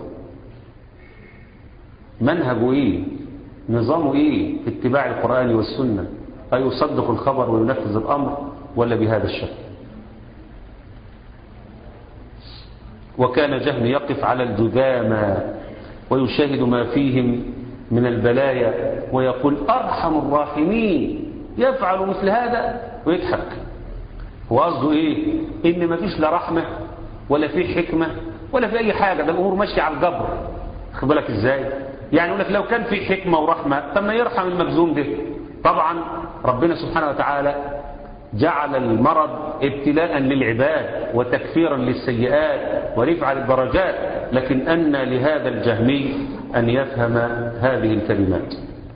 S2: منهجه ايه نظامه ايه في اتباع القرآن والسنة أيصدق الخبر وينفذ الأمر ولا بهذا الشكل وكان جهم يقف على الجذامى ويشاهد ما فيهم من البلايا ويقول أرحم الراحمين يفعل مثل هذا ويضحك هو قصده إيه إن ما فيش لا رحمة ولا في حكمة ولا في أي حاجة ده الأمور ماشية على الجبر خد بالك إزاي يعني يقول لك لو كان في حكمة ورحمة طب ما يرحم المجزوم ده طبعا ربنا سبحانه وتعالى جعل المرض ابتلاء للعباد وتكفيرا للسيئات ورفع للدرجات لكن أن لهذا الجهمي أن يفهم هذه الكلمات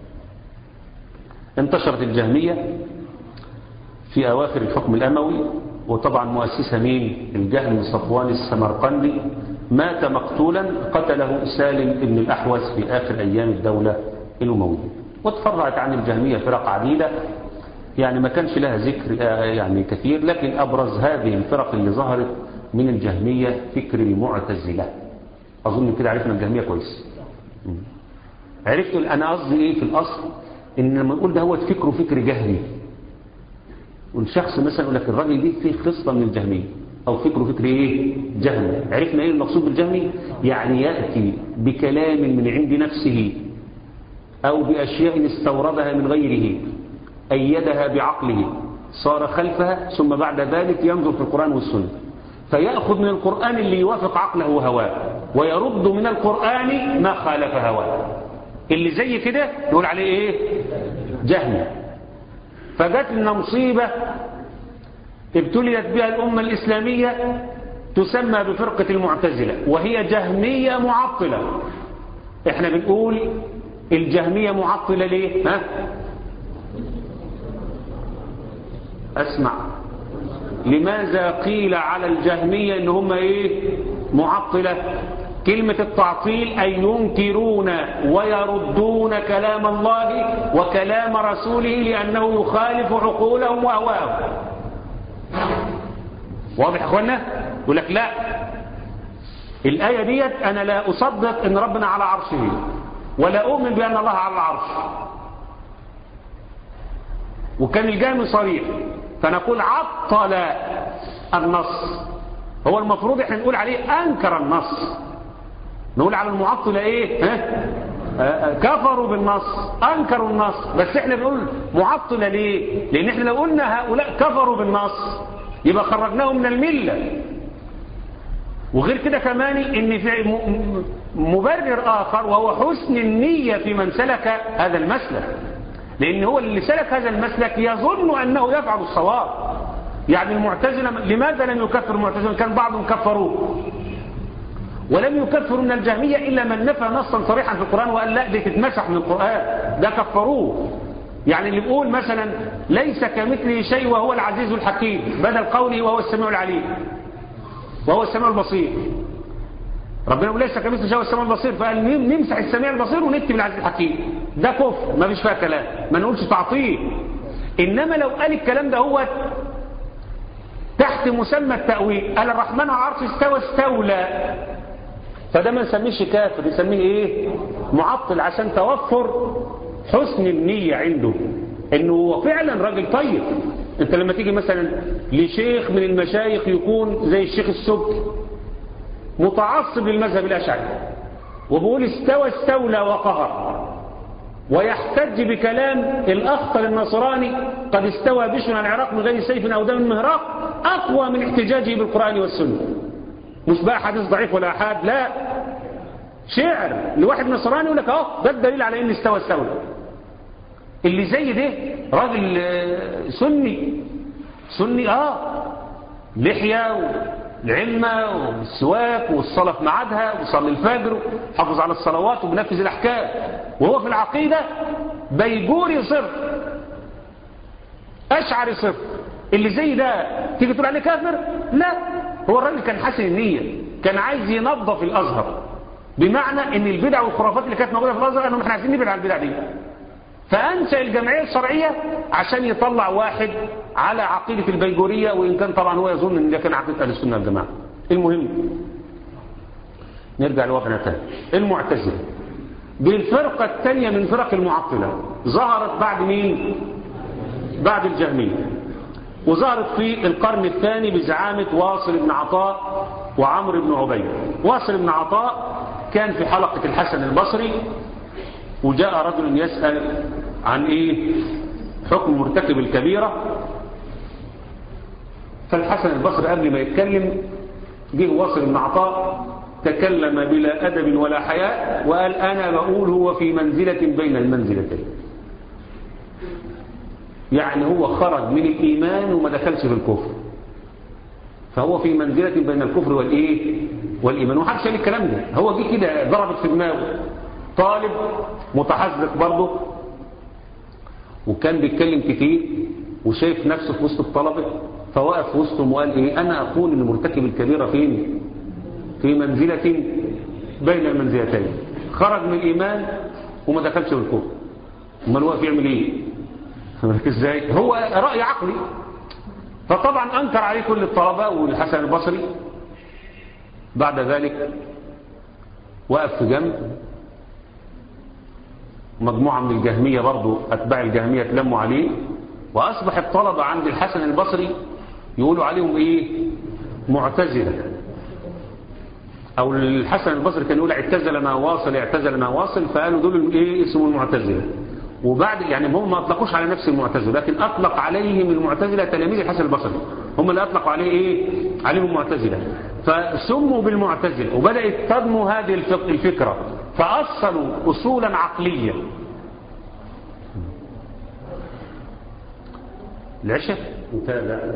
S2: انتشرت الجهمية في أواخر الحكم الأموي وطبعا مؤسسها مين الجهم صفوان السمرقندي مات مقتولا قتله سالم بن الأحوس في آخر أيام الدولة الأموية وتفرعت عن الجهمية فرق عديدة يعني ما كانش لها ذكر يعني كثير لكن أبرز هذه الفرق اللي ظهرت من الجهمية فكر المعتزلة أظن كده عرفنا الجهمية كويس عرفت أنا قصدي إيه في الأصل إن لما نقول ده هو فكره فكر جهمي والشخص مثلا يقول لك الراجل دي فيه خصلة من الجهمية أو فكره فكر إيه جهمي عرفنا إيه المقصود بالجهمي يعني يأتي بكلام من عند نفسه أو بأشياء استوردها من غيره أيدها بعقله صار خلفها ثم بعد ذلك ينظر في القرآن والسنة فيأخذ من القرآن اللي يوافق عقله وهواه ويرد من القرآن ما خالف هواه اللي زي كده يقول عليه ايه جهل فجت لنا مصيبة ابتليت بها الأمة الإسلامية تسمى بفرقة المعتزلة وهي جهمية معطلة احنا بنقول الجهمية معطلة ليه ها اسمع لماذا قيل على الجهمية ان هم ايه معطلة كلمة التعطيل أي ينكرون ويردون كلام الله وكلام رسوله لأنه يخالف عقولهم وأهواءهم واضح يا اخوانا يقول لك لا الآية ديت أنا لا أصدق أن ربنا على عرشه ولا أؤمن بأن الله على العرش وكان الجامع صريح فنقول عطل النص هو المفروض احنا نقول عليه أنكر النص نقول على المعطلة ايه ها؟ آه كفروا بالنص أنكروا النص بس احنا بنقول معطلة ليه لأن احنا لو قلنا هؤلاء كفروا بالنص يبقى خرجناهم من الملة وغير كده كمان ان في مبرر آخر وهو حسن النية في من سلك هذا المسلك لأن هو اللي سلك هذا المسلك يظن أنه يفعل الصواب يعني المعتزلة لماذا لم يكفر المعتزلة كان بعضهم كفروه ولم يكفروا من الجهمية إلا من نفى نصا صريحا في القرآن وقال لا دي تتمسح من القرآن ده كفروه يعني اللي بيقول مثلا ليس كمثله شيء وهو العزيز الحكيم بدل قوله وهو السميع العليم وهو السميع البصير ربنا يقول ليس كمثله شيء وهو السميع البصير فقال نمسح السميع البصير ونكتب العزيز الحكيم ده كفر ما فيش فيها كلام ما نقولش تعطيل انما لو قال الكلام ده هو تحت مسمى التأويل قال الرحمن على العرش استوى استولى فده ما نسميش كافر نسميه ايه معطل عشان توفر حسن النية عنده انه هو فعلا راجل طيب انت لما تيجي مثلا لشيخ من المشايخ يكون زي الشيخ السبكي متعصب للمذهب الاشعري وبيقول استوى استولى وقهر ويحتج بكلام الاخطر النصراني قد استوى بشر عن العراق من غير سيف او دم مهراق اقوى من احتجاجه بالقران والسنه مش بقى حديث ضعيف ولا احاد لا شعر لواحد نصراني يقول لك اهو ده الدليل على ان استوى استولى اللي زي ده راجل سني سني اه لحيه العلمة والسواك والصلاة في ميعادها وصلي الفجر وحافظ على الصلوات وبنفذ الأحكام وهو في العقيدة بيجوري صرف أشعري صرف اللي زي ده تيجي تقول عليه كافر لا هو الراجل كان حسن النية كان عايز ينظف الأزهر بمعنى ان البدع والخرافات اللي كانت موجودة في الأزهر انهم احنا عايزين نبعد عن البدع دي فأنشأ الجمعية الشرعية عشان يطلع واحد على عقيدة البيجورية وإن كان طبعا هو يظن ان ده كان عقيدة أهل السنة والجماعة المهم نرجع لوضعنا تاني المعتزلة بالفرقة الثانية من فرق المعطلة ظهرت بعد مين بعد الجهمية وظهرت في القرن الثاني بزعامة واصل بن عطاء وعمرو بن عبيد واصل بن عطاء كان في حلقة الحسن البصري وجاء رجل يسأل عن ايه حكم مرتكب الكبيرة فالحسن البصري قبل ما يتكلم جه واصل بن عطاء تكلم بلا أدب ولا حياء وقال أنا بقول هو في منزلة بين المنزلتين يعني هو خرج من الإيمان وما دخلش في الكفر فهو في منزلة بين الكفر والإيه والإيمان وحدش قال الكلام ده هو جه كده ضربت في دماغه طالب متحذق برضه وكان بيتكلم كتير وشايف نفسه في وسط الطلبة فوقف في وسطهم وقال ايه انا اقول ان مرتكب الكبيرة فين في منزلة بين المنزلتين خرج من الايمان وما دخلش في الكفر امال واقف يعمل ايه ازاي هو رأي عقلي فطبعا انكر عليه كل الطلبة والحسن البصري بعد ذلك وقف في جنب مجموعة من الجهمية برضو أتباع الجهمية تلموا عليه وأصبح الطلبة عند الحسن البصري يقولوا عليهم إيه معتزلة أو الحسن البصري كان يقول اعتزل ما واصل اعتزل ما واصل فقالوا دول إيه اسمه المعتزلة وبعد يعني هم ما أطلقوش على نفس المعتزلة لكن أطلق عليهم المعتزلة تلاميذ الحسن البصري هم اللي أطلقوا عليه إيه عليهم معتزلة فسموا بالمعتزلة وبدأت تنمو هذه الفكرة فأصلوا أصولا عقلية العشاء انتهى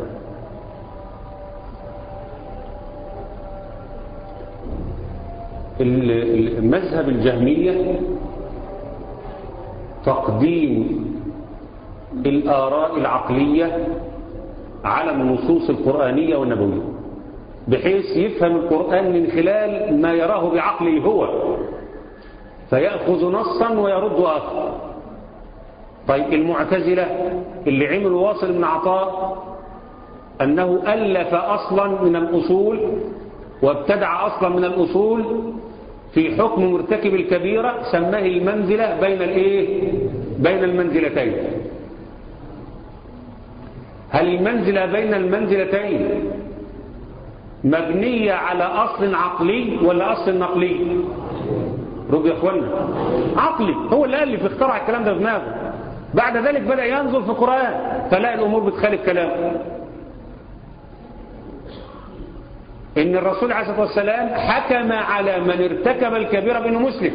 S2: المذهب الجهمية تقديم الآراء العقلية على النصوص القرآنية والنبوية بحيث يفهم القرآن من خلال ما يراه بعقله هو فيأخذ نصا ويرد آخر طيب المعتزلة اللي عمل واصل من عطاء أنه ألف أصلا من الأصول وابتدع أصلا من الأصول في حكم مرتكب الكبيرة سماه المنزلة بين الإيه؟ بين المنزلتين هل المنزلة بين المنزلتين مبنية على أصل عقلي ولا أصل نقلي رجل يا اخوانا عقلي هو اللي ألف اخترع الكلام ده في دماغه بعد ذلك بدأ ينظر في القرآن فلاقي الأمور بتخالف كلامه إن الرسول عليه الصلاة والسلام حكم على من ارتكب الكبيرة بأنه مسلم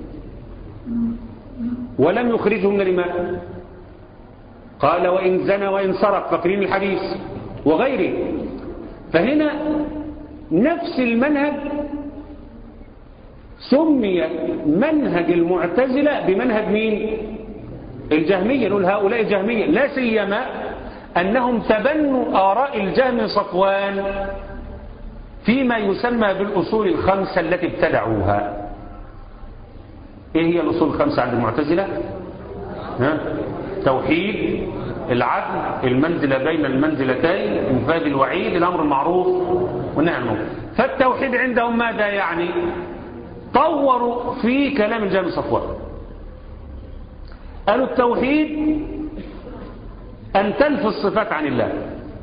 S2: ولم يخرجه من الإيمان قال وإن زنى وإن سرق فاكرين الحديث وغيره فهنا نفس المنهج سمي منهج المعتزلة بمنهج مين الجهمية نقول هؤلاء الجهمية لا سيما أنهم تبنوا آراء الجهم صفوان فيما يسمى بالأصول الخمسة التي ابتدعوها ايه هي الأصول الخمسة عند المعتزلة ها؟ توحيد العدل المنزلة بين المنزلتين انفاذ الوعيد الأمر المعروف والنهي عن المنكر فالتوحيد عندهم ماذا يعني طوروا في كلام الجامع صفوان قالوا التوحيد أن تنفي الصفات عن الله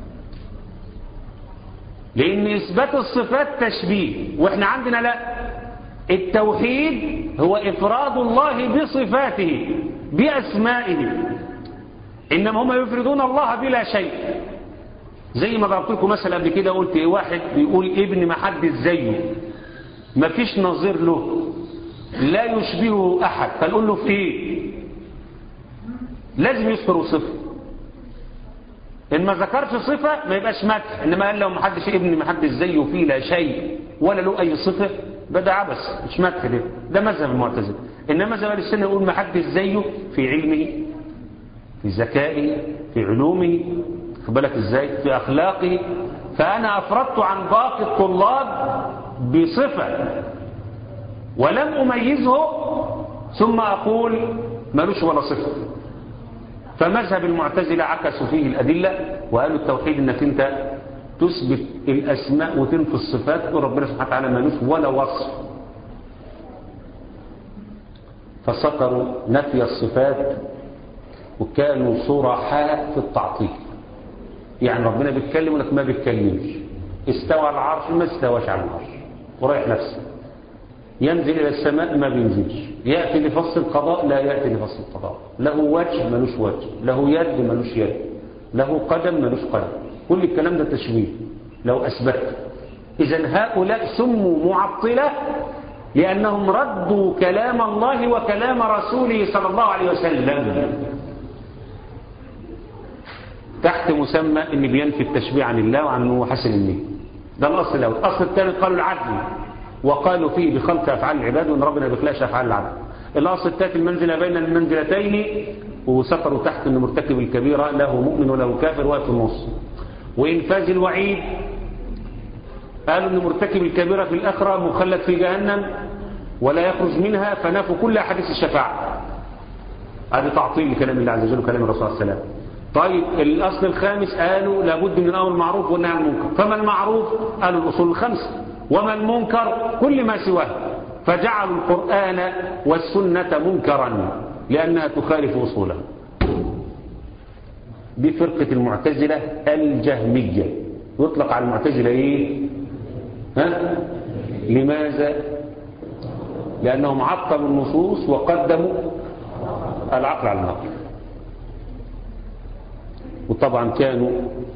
S2: لأن إثبات الصفات تشبيه وإحنا عندنا لا التوحيد هو إفراد الله بصفاته بأسمائه إنما هم يفردون الله بلا شيء زي ما ضربت لكم مثلا قبل كده قلت إيه واحد بيقول ابن ما حد زيه ما فيش نظير له لا يشبهه أحد فنقول له في إيه لازم يذكر صفه إن ما ذكرش صفة ما يبقاش مدح إنما قال لو محدش ابن محدش زيه فيه لا شيء ولا له أي صفة بدأ عبس مش مدح ده ده مذهب المعتزلة إنما مذهب أهل السنة يقول محدش زيه في علمه في ذكائه في علومه خد بالك ازاي في أخلاقه فأنا أفردت عن باقي الطلاب بصفة ولم أميزه ثم أقول ملوش ولا صفة فمذهب المعتزلة عكسوا فيه الأدلة وقالوا التوحيد انك انت تثبت الأسماء وتنفي الصفات وربنا سبحانه وتعالى ملوش ولا وصف فسكروا نفي الصفات وكانوا صرحاء في التعطيل يعني ربنا بيتكلم ولك ما بيتكلمش استوى على العرش ما استواش على العرش ورايح نفسه ينزل إلى السماء ما بينزلش يأتي لفصل القضاء لا يأتي لفصل القضاء له وجه ملوش وجه له يد ملوش يد له قدم ملوش قدم كل الكلام ده تشويه لو أثبت إذا هؤلاء سموا معطلة لأنهم ردوا كلام الله وكلام رسوله صلى الله عليه وسلم تحت مسمى ان بينفي التشبيه عن الله وعن انه حسن النية ده الاصل الاول الاصل الثاني قالوا العدل وقالوا فيه بخلق افعال العباد وان ربنا بيخلقش افعال العبد الاصل الثالث المنزله بين المنزلتين وسطروا تحت ان مرتكب الكبيره له مؤمن وله كافر واقف في النص وانفاذ الوعيد قالوا ان مرتكب الكبيره في الاخره مخلد في جهنم ولا يخرج منها فنفوا كل احاديث الشفاعه هذا تعطيل لكلام الله عز وجل وكلام الرسول صلى الله عليه وسلم طيب الأصل الخامس قالوا لابد من الأمر المعروف والنهي عن المنكر فما المعروف قالوا الأصول الخمسة وما المنكر كل ما سواه فجعلوا القرآن والسنة منكرا لأنها تخالف أصوله دي فرقة المعتزلة الجهمية يطلق على المعتزلة إيه ها؟ لماذا لأنهم عطلوا النصوص وقدموا العقل على النقل وطبعا كانوا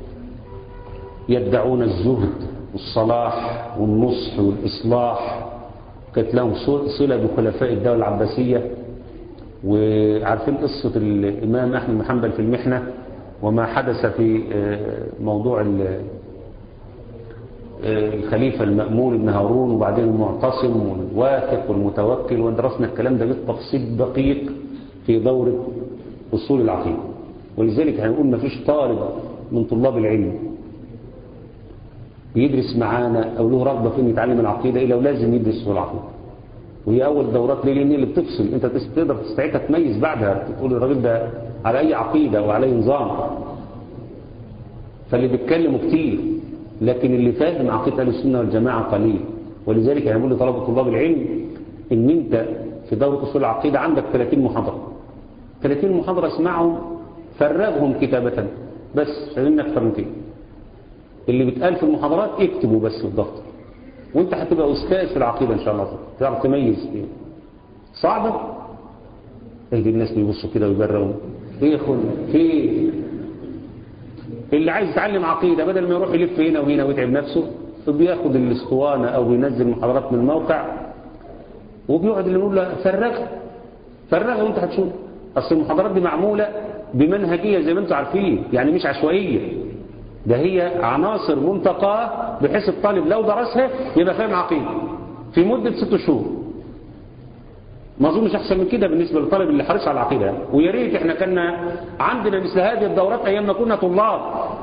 S2: يدعون الزهد والصلاح والنصح والإصلاح كانت لهم صلة بخلفاء الدولة العباسية وعارفين قصة الإمام أحمد بن حنبل في المحنة وما حدث في موضوع الخليفة المأمون بن هارون وبعدين المعتصم والواثق والمتوكل ودرسنا الكلام ده بالتفصيل دقيق في دورة أصول العقيدة ولذلك هنقول ما فيش طالب من طلاب العلم بيدرس معانا أو له رغبة في انه يتعلم العقيدة إلا ولازم يدرس في العقيدة وهي أول دورات ليه لأن اللي بتفصل أنت تقدر تستعيدها تميز بعدها تقول الراجل ده على أي عقيدة وعلى أي نظام فاللي بيتكلموا كتير لكن اللي فاهم عقيدة أهل السنة والجماعة قليل ولذلك هنقول لطلبة طلاب العلم إن أنت في دورة أصول العقيدة عندك 30 محاضرة 30 محاضرة اسمعهم فرغهم كتابة بس عشان أكثر من كده اللي بيتقال في المحاضرات اكتبوا بس في الدفتر وانت هتبقى أستاذ في العقيدة إن شاء الله تعرف تميز ايه صعبة ايه الناس بيبصوا كده ويبرروا ايه يا اخوان في اللي عايز يتعلم عقيدة بدل ما يروح يلف هنا وهنا ويتعب نفسه فبياخد الاسطوانة او بينزل محاضرات من الموقع وبيقعد اللي يقول له فرغ فرغ وانت هتشوف اصل المحاضرات دي معمولة بمنهجية زي ما انتم عارفين يعني مش عشوائية ده هي عناصر منتقاه بحيث الطالب لو درسها يبقى فاهم عقيدة في مدة ست شهور ما اظنش احسن من كده بالنسبة للطالب اللي حريص على العقيدة ويا ريت احنا كنا عندنا مثل هذه الدورات ايام ما كنا طلاب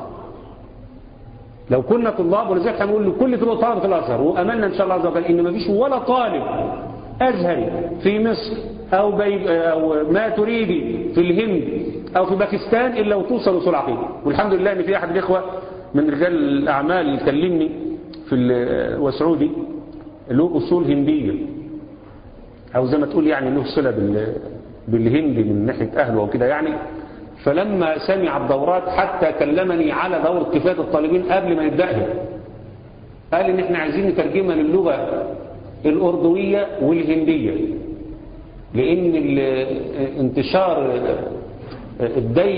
S2: لو كنا طلاب ولذلك هنقول لكل طلبة الازهر واملنا ان شاء الله عز وجل ان ما فيش ولا طالب ازهري في مصر او, بي أو ما تريدي في الهند او في باكستان الا وتوصل وصول عقيده والحمد لله ان في احد الاخوه من رجال الاعمال اللي كلمني في وسعودي له اصول هنديه او زي ما تقول يعني له صله بالهندي من ناحيه اهله وكده يعني فلما سمع الدورات حتى كلمني على دورة كفاية الطالبين قبل ما نبدأها قال ان احنا عايزين نترجمها للغة الأردوية والهندية لأن انتشار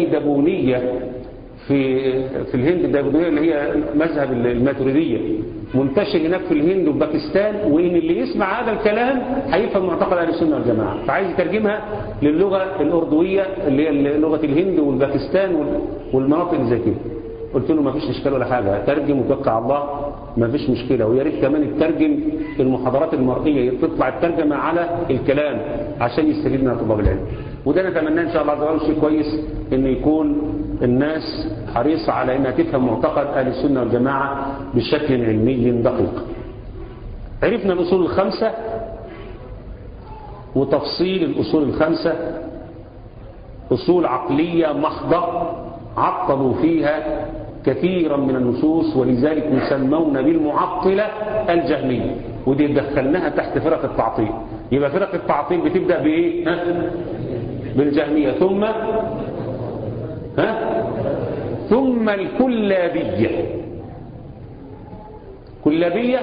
S2: الديدبونية في في الهند الديدبونية اللي هي مذهب الماتريدية منتشر هناك في الهند وباكستان وإن اللي يسمع هذا الكلام هيفهم معتقد أهل السنة والجماعة فعايز يترجمها للغة الأردوية اللي هي لغة الهند والباكستان وال- والمناطق اللي زي كده قلت له ما فيش إشكال ولا حاجة ترجم وتوكل على الله ما فيش مشكلة ويا ريت كمان الترجم المحاضرات المرئية تطلع الترجمة على الكلام عشان يستفيد منها طلاب العلم وده نتمناه إن شاء الله عز وجل شيء كويس إن يكون الناس حريصة على إنها تفهم معتقد أهل السنة والجماعة بشكل علمي دقيق عرفنا الأصول الخمسة وتفصيل الأصول الخمسة أصول عقلية محضة عطلوا فيها كثيرا من النصوص ولذلك يسمون بالمعطلة الجهمية ودي دخلناها تحت فرق التعطيل يبقى فرق التعطيل بتبدأ بإيه؟ ها؟ بالجهمية ثم ها؟ ثم الكلابية كلابية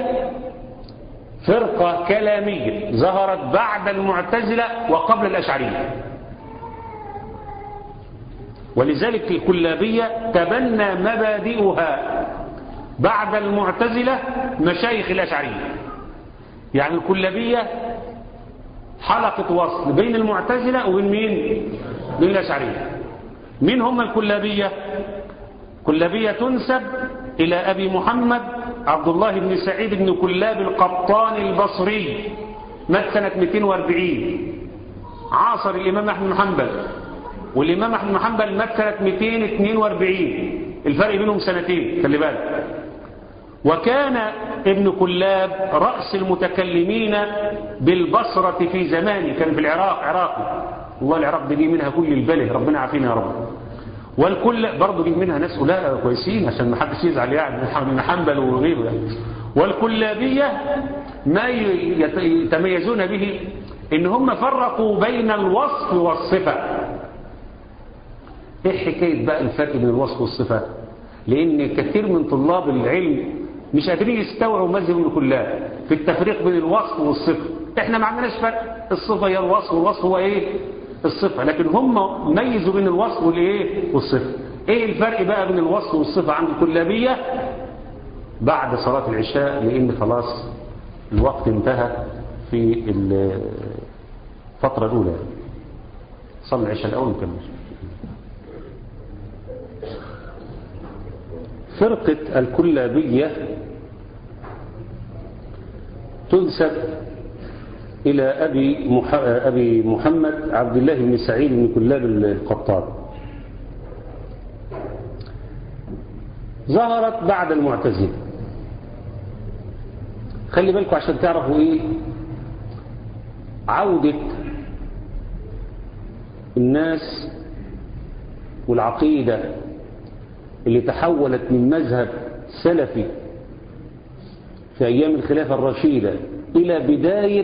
S2: فرقة كلامية ظهرت بعد المعتزلة وقبل الأشعرية ولذلك الكلابية تبنى مبادئها بعد المعتزلة مشايخ الأشعرية يعني الكلابية حلقة وصل بين المعتزلة وبين مين؟ بين الأشعرية مين هم الكلابية؟ كلابية تنسب إلى أبي محمد عبد الله بن سعيد بن كلاب القطان البصري مات سنة 240 عاصر الإمام أحمد بن حنبل والإمام أحمد بن حنبل مات سنة 242 الفرق بينهم سنتين خلي بالك وكان ابن كلاب رأس المتكلمين بالبصرة في زمانه كان في العراق عراقي والله العراق دي جه منها كل البله ربنا عافينا يا رب والكل برضه جه منها ناس لا كويسين عشان ما حدش يزعل يعني من حنبل وغيره يعني والكلابية ما يتميزون به ان هم فرقوا بين الوصف والصفة ايه حكاية بقى الفرق بين الوصف والصفة لان كثير من طلاب العلم مش قادرين يستوعبوا مذهب ابن كلاب في التفريق بين الوصف والصفة احنا ما عندناش فرق الصفة هي الوصف والوصف هو ايه الصفة لكن هم ميزوا بين الوصف والايه والصفة ايه الفرق بقى بين الوصف والصفة عند الكلابية بعد صلاة العشاء لان خلاص الوقت انتهى في الفترة الاولى صلى العشاء الاول نكمل فرقة الكلابية تنسب إلى أبي, مح... أبي محمد عبد الله بن سعيد بن كلاب القطان ظهرت بعد المعتزلة خلي بالكم عشان تعرفوا إيه عودة الناس والعقيدة اللي تحولت من مذهب سلفي في أيام الخلافة الرشيدة إلى بداية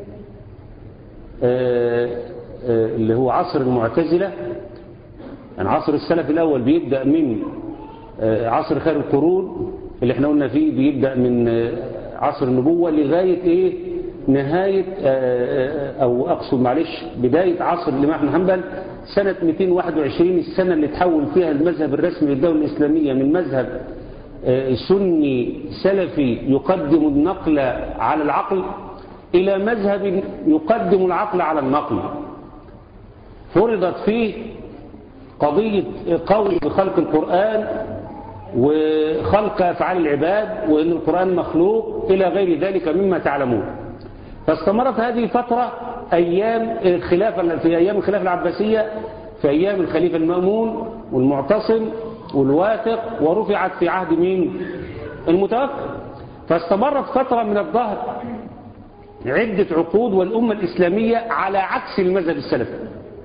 S2: آآ آآ اللي هو عصر المعتزلة يعني عصر السلف الأول بيبدأ من عصر خير القرون اللي احنا قلنا فيه بيبدأ من عصر النبوة لغاية ايه نهاية او اقصد معلش بداية عصر الامام بن حنبل سنة 221 السنة اللي تحول فيها المذهب الرسمي للدولة الإسلامية من مذهب سني سلفي يقدم النقل على العقل إلى مذهب يقدم العقل على النقل فرضت فيه قضية قول بخلق القرآن وخلق أفعال العباد وأن القرآن مخلوق إلى غير ذلك مما تعلمون فاستمرت هذه الفترة أيام الخلافة في أيام الخلافة العباسية في أيام الخليفة المأمون والمعتصم والواثق ورفعت في عهد مين المتوفى فاستمرت فترة من الظهر عدة عقود والأمة الإسلامية على عكس المذهب السلفي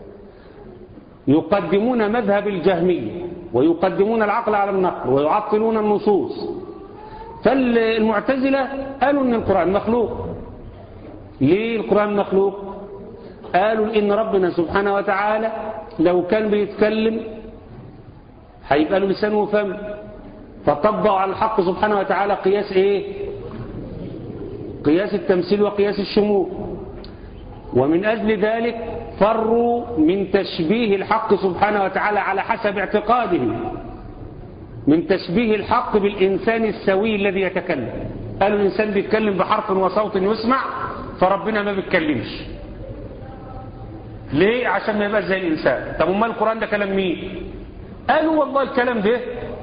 S2: يقدمون مذهب الجهمية ويقدمون العقل على النقل ويعطلون النصوص فالمعتزلة قالوا أن القرآن مخلوق ليه القرآن مخلوق قالوا إن ربنا سبحانه وتعالى لو كان بيتكلم هيبقى له لسان وفم فطبقوا على الحق سبحانه وتعالى قياس ايه قياس التمثيل وقياس الشمول ومن أجل ذلك فروا من تشبيه الحق سبحانه وتعالى على حسب اعتقادهم من تشبيه الحق بالإنسان السوي الذي يتكلم قالوا الإنسان بيتكلم بحرف وصوت يسمع فربنا ما بيتكلمش ليه عشان ما يبقى زي الإنسان طب امال القرآن ده كلام مين قالوا والله الكلام ده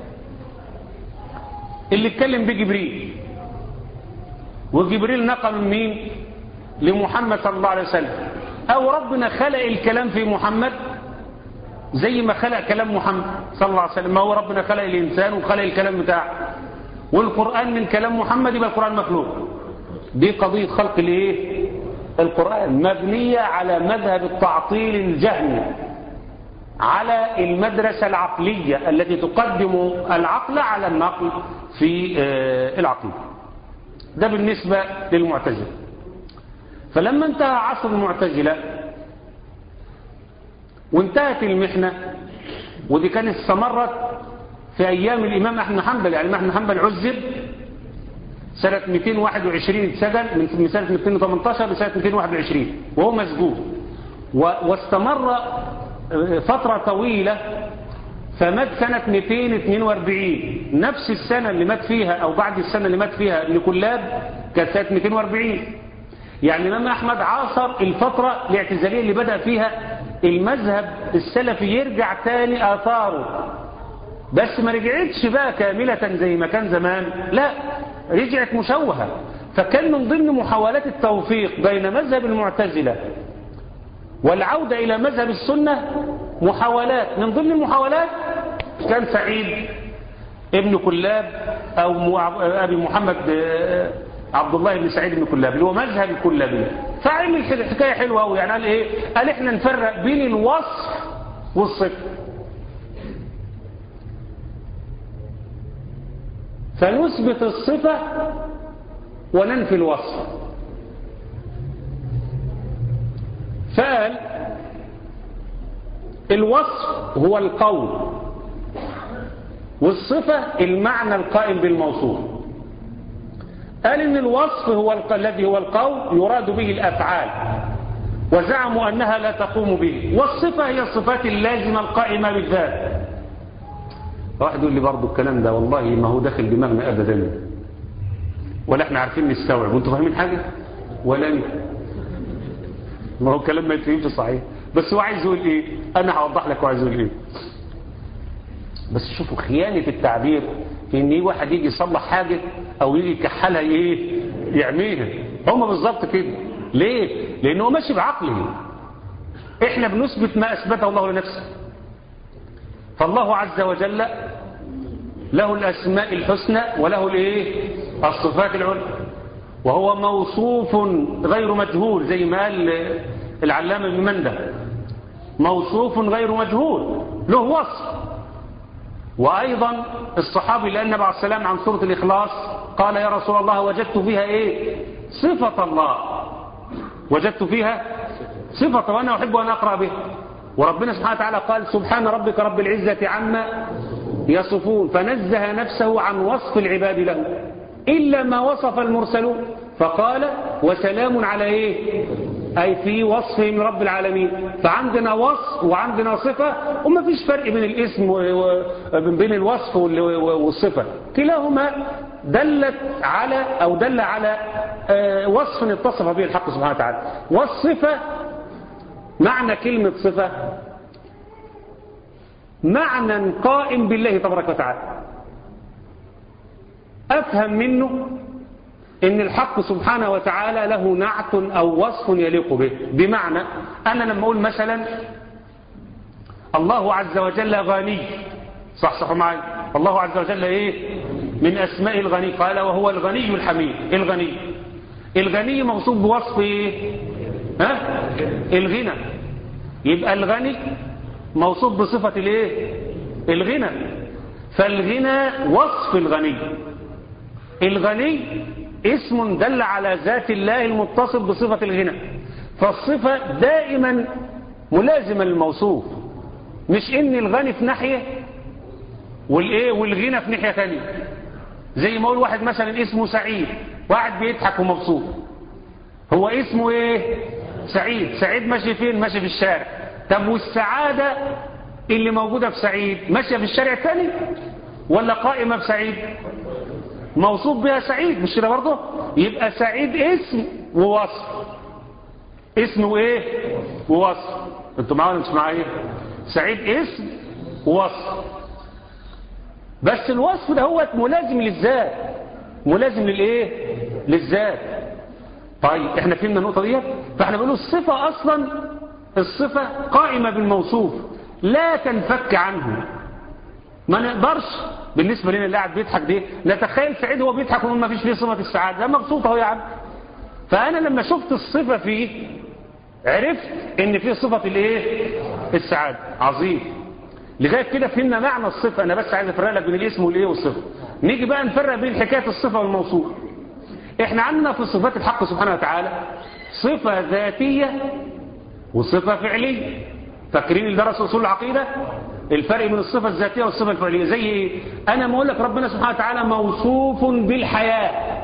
S2: اللي اتكلم به جبريل وجبريل نقل من مين لمحمد صلى الله عليه وسلم أو ربنا خلق الكلام في محمد زي ما خلق كلام محمد صلى الله عليه وسلم ما هو ربنا خلق الإنسان وخلق الكلام بتاعه والقرآن من كلام محمد يبقى القرآن مخلوق دي قضية خلق الايه القرآن مبنية على مذهب التعطيل الجهمي على المدرسة العقلية التي تقدم العقل على النقل في العقيدة ده بالنسبة للمعتزلة فلما انتهى عصر المعتزلة وانتهت المحنة ودي كانت استمرت في أيام الإمام أحمد حنبل يعني الإمام أحمد حنبل عذب سنة 221 اتسجن من سنة 218 لسنة 221 وهو مسجون واستمر فترة طويلة فمات سنة 242 نفس السنة اللي مات فيها أو بعد السنة اللي مات فيها ابن كلاب كانت سنة 240 يعني الإمام أحمد عاصر الفترة الاعتزالية اللي بدأ فيها المذهب السلفي يرجع تاني آثاره بس ما رجعتش بقى كاملة زي ما كان زمان لا رجعت مشوهة فكان من ضمن محاولات التوفيق بين مذهب المعتزلة والعودة إلى مذهب السنة محاولات من ضمن المحاولات كان سعيد ابن كلاب أو أبي محمد عبد الله بن سعيد بن كلاب اللي هو مذهب الكلابي فعمل حكاية حلوة قوي يعني قال إيه قال إحنا نفرق بين الوصف والصفة فنثبت الصفة وننفي الوصف فقال الوصف هو القول والصفة المعنى القائم بالموصوف قال ان الوصف هو الذي هو القول يراد به الافعال وزعموا انها لا تقوم به والصفة هي الصفات اللازمة القائمة بالذات واحد يقول لي برضه الكلام ده والله ما هو داخل دماغنا ابدا ولا احنا عارفين نستوعب وانتوا فاهمين حاجة ولا انت ما هو كلام ما يتفهمش صحيح بس هو عايز يقول ايه انا هوضح لك هو عايز يقول ايه بس شوفوا خيانة التعبير في ان واحد يجي يصلح حاجة او يجي يكحلها ايه يعميها هم بالظبط كده ليه لانه هو ماشي بعقله احنا بنثبت ما اثبته الله لنفسه فالله عز وجل له الاسماء الحسنى وله الايه الصفات العلى وهو موصوف غير مجهول زي ما قال العلامة ابن منده موصوف غير مجهول له وصف وأيضا الصحابي لأن النبي عليه السلام عن سورة الإخلاص قال يا رسول الله وجدت فيها إيه صفة الله وجدت فيها صفة وأنا أحب أن أقرأ بها وربنا سبحانه وتعالى قال سبحان ربك رب العزة عما يصفون فنزه نفسه عن وصف العباد له إلا ما وصف المرسلون فقال وسلام على إيه أي في وصفه من رب العالمين فعندنا وصف وعندنا صفة وما فيش فرق بين الاسم بين الوصف والصفة كلاهما دلت على أو دل على وصف اتصف به الحق سبحانه وتعالى والصفة معنى كلمة صفة معنى قائم بالله تبارك وتعالى أفهم منه إن الحق سبحانه وتعالى له نعت أو وصف يليق به بمعنى أنا لما أقول مثلا الله عز وجل غني صح صح معي الله عز وجل إيه من أسماء الغني قال وهو الغني الحميد الغني الغني موصوف بوصف إيه ها الغنى يبقى الغني موصوف بصفة الإيه الغنى فالغنى وصف الغني الغني اسم دل على ذات الله المتصف بصفة الغنى فالصفة دائما ملازمة للموصوف مش ان الغني في ناحية والايه والغنى في ناحية ثانية زي ما اقول واحد مثلا اسمه سعيد واحد بيضحك ومبسوط هو اسمه ايه سعيد سعيد ماشي فين ماشي في الشارع طب والسعادة اللي موجودة في سعيد ماشية في الشارع الثاني ولا قائمة في سعيد موصوف بها سعيد مش كده برضه يبقى سعيد اسم ووصف اسم وايه ووصف انتوا معايا ولا مش معايا سعيد اسم ووصف بس الوصف ده هو ملازم للذات ملازم للايه للذات طيب احنا فهمنا النقطه ديت فاحنا بنقول الصفه اصلا الصفه قائمه بالموصوف لا تنفك عنه ما نقدرش بالنسبه لنا اللي قاعد بيضحك ده نتخيل سعيد هو بيضحك ونقول ما فيش فيه صفه السعاده ده مبسوط اهو يا عم فانا لما شفت الصفه فيه عرفت ان فيه صفه الايه السعاده عظيم لغايه كده فهمنا معنى الصفه انا بس عايز افرق لك بين الاسم والايه والصفه نيجي بقى نفرق بين حكايه الصفه والموصوف احنا عندنا في صفات الحق سبحانه وتعالى صفه ذاتيه وصفه فعليه فاكرين اللي درسوا اصول العقيده الفرق بين الصفه الذاتيه والصفه الفعليه زي ايه انا ما اقول لك ربنا سبحانه وتعالى موصوف بالحياه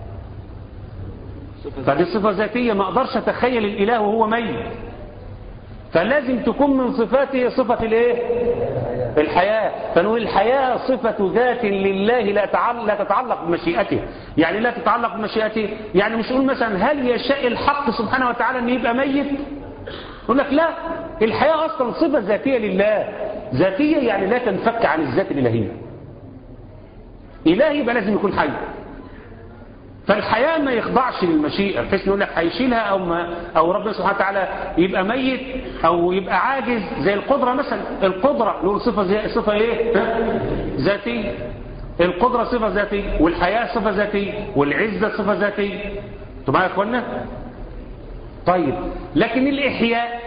S2: فدي صفه ذاتيه ما اقدرش اتخيل الاله وهو ميت فلازم تكون من صفاته صفة الايه الحياة فنقول الحياة صفة ذات لله لا تعلق, لا تتعلق بمشيئته يعني لا تتعلق بمشيئته يعني مش نقول مثلا هل يشاء الحق سبحانه وتعالى ان يبقى ميت يقول لك لا الحياة اصلا صفة ذاتية لله ذاتية يعني لا تنفك عن الذات الالهية الهي يبقى لازم يكون حي فالحياة ما يخضعش للمشيئة بحيث نقول لك هيشيلها أو, ما أو ربنا سبحانه وتعالى يبقى ميت أو يبقى عاجز زي القدرة مثلا القدرة نقول صفة زي صفة إيه ذاتية القدرة صفة ذاتية والحياة صفة ذاتية والعزة صفة ذاتية انتوا معايا يا اخوانا طيب لكن الإحياء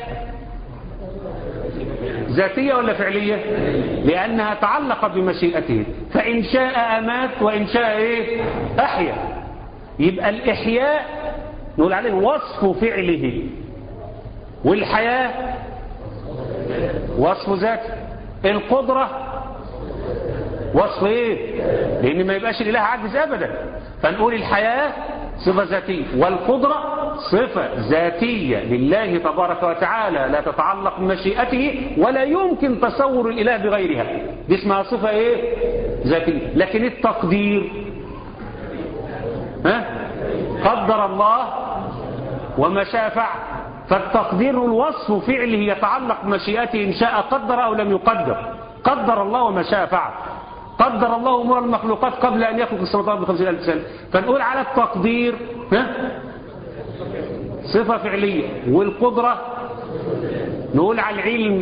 S2: ذاتية ولا فعلية لأنها تعلقت بمشيئته فإن شاء أمات وإن شاء إيه أحيا يبقى الإحياء نقول عليه وصف فعله والحياة وصف ذاته القدرة وصف ايه لان ما يبقاش الاله عاجز ابدا فنقول الحياة صفة ذاتية والقدرة صفة ذاتية لله تبارك وتعالى لا تتعلق بمشيئته ولا يمكن تصور الاله بغيرها دي اسمها صفة ايه ذاتية لكن التقدير ها قدر الله وما شاء فعل فالتقدير الوصف فعله يتعلق بمشيئته إن شاء قدر أو لم يقدر قدر الله وما شاء فعل قدر الله أمور المخلوقات قبل أن يخلق السماوات بخمسين ألف سنة فنقول على التقدير ها صفة فعلية والقدرة نقول على العلم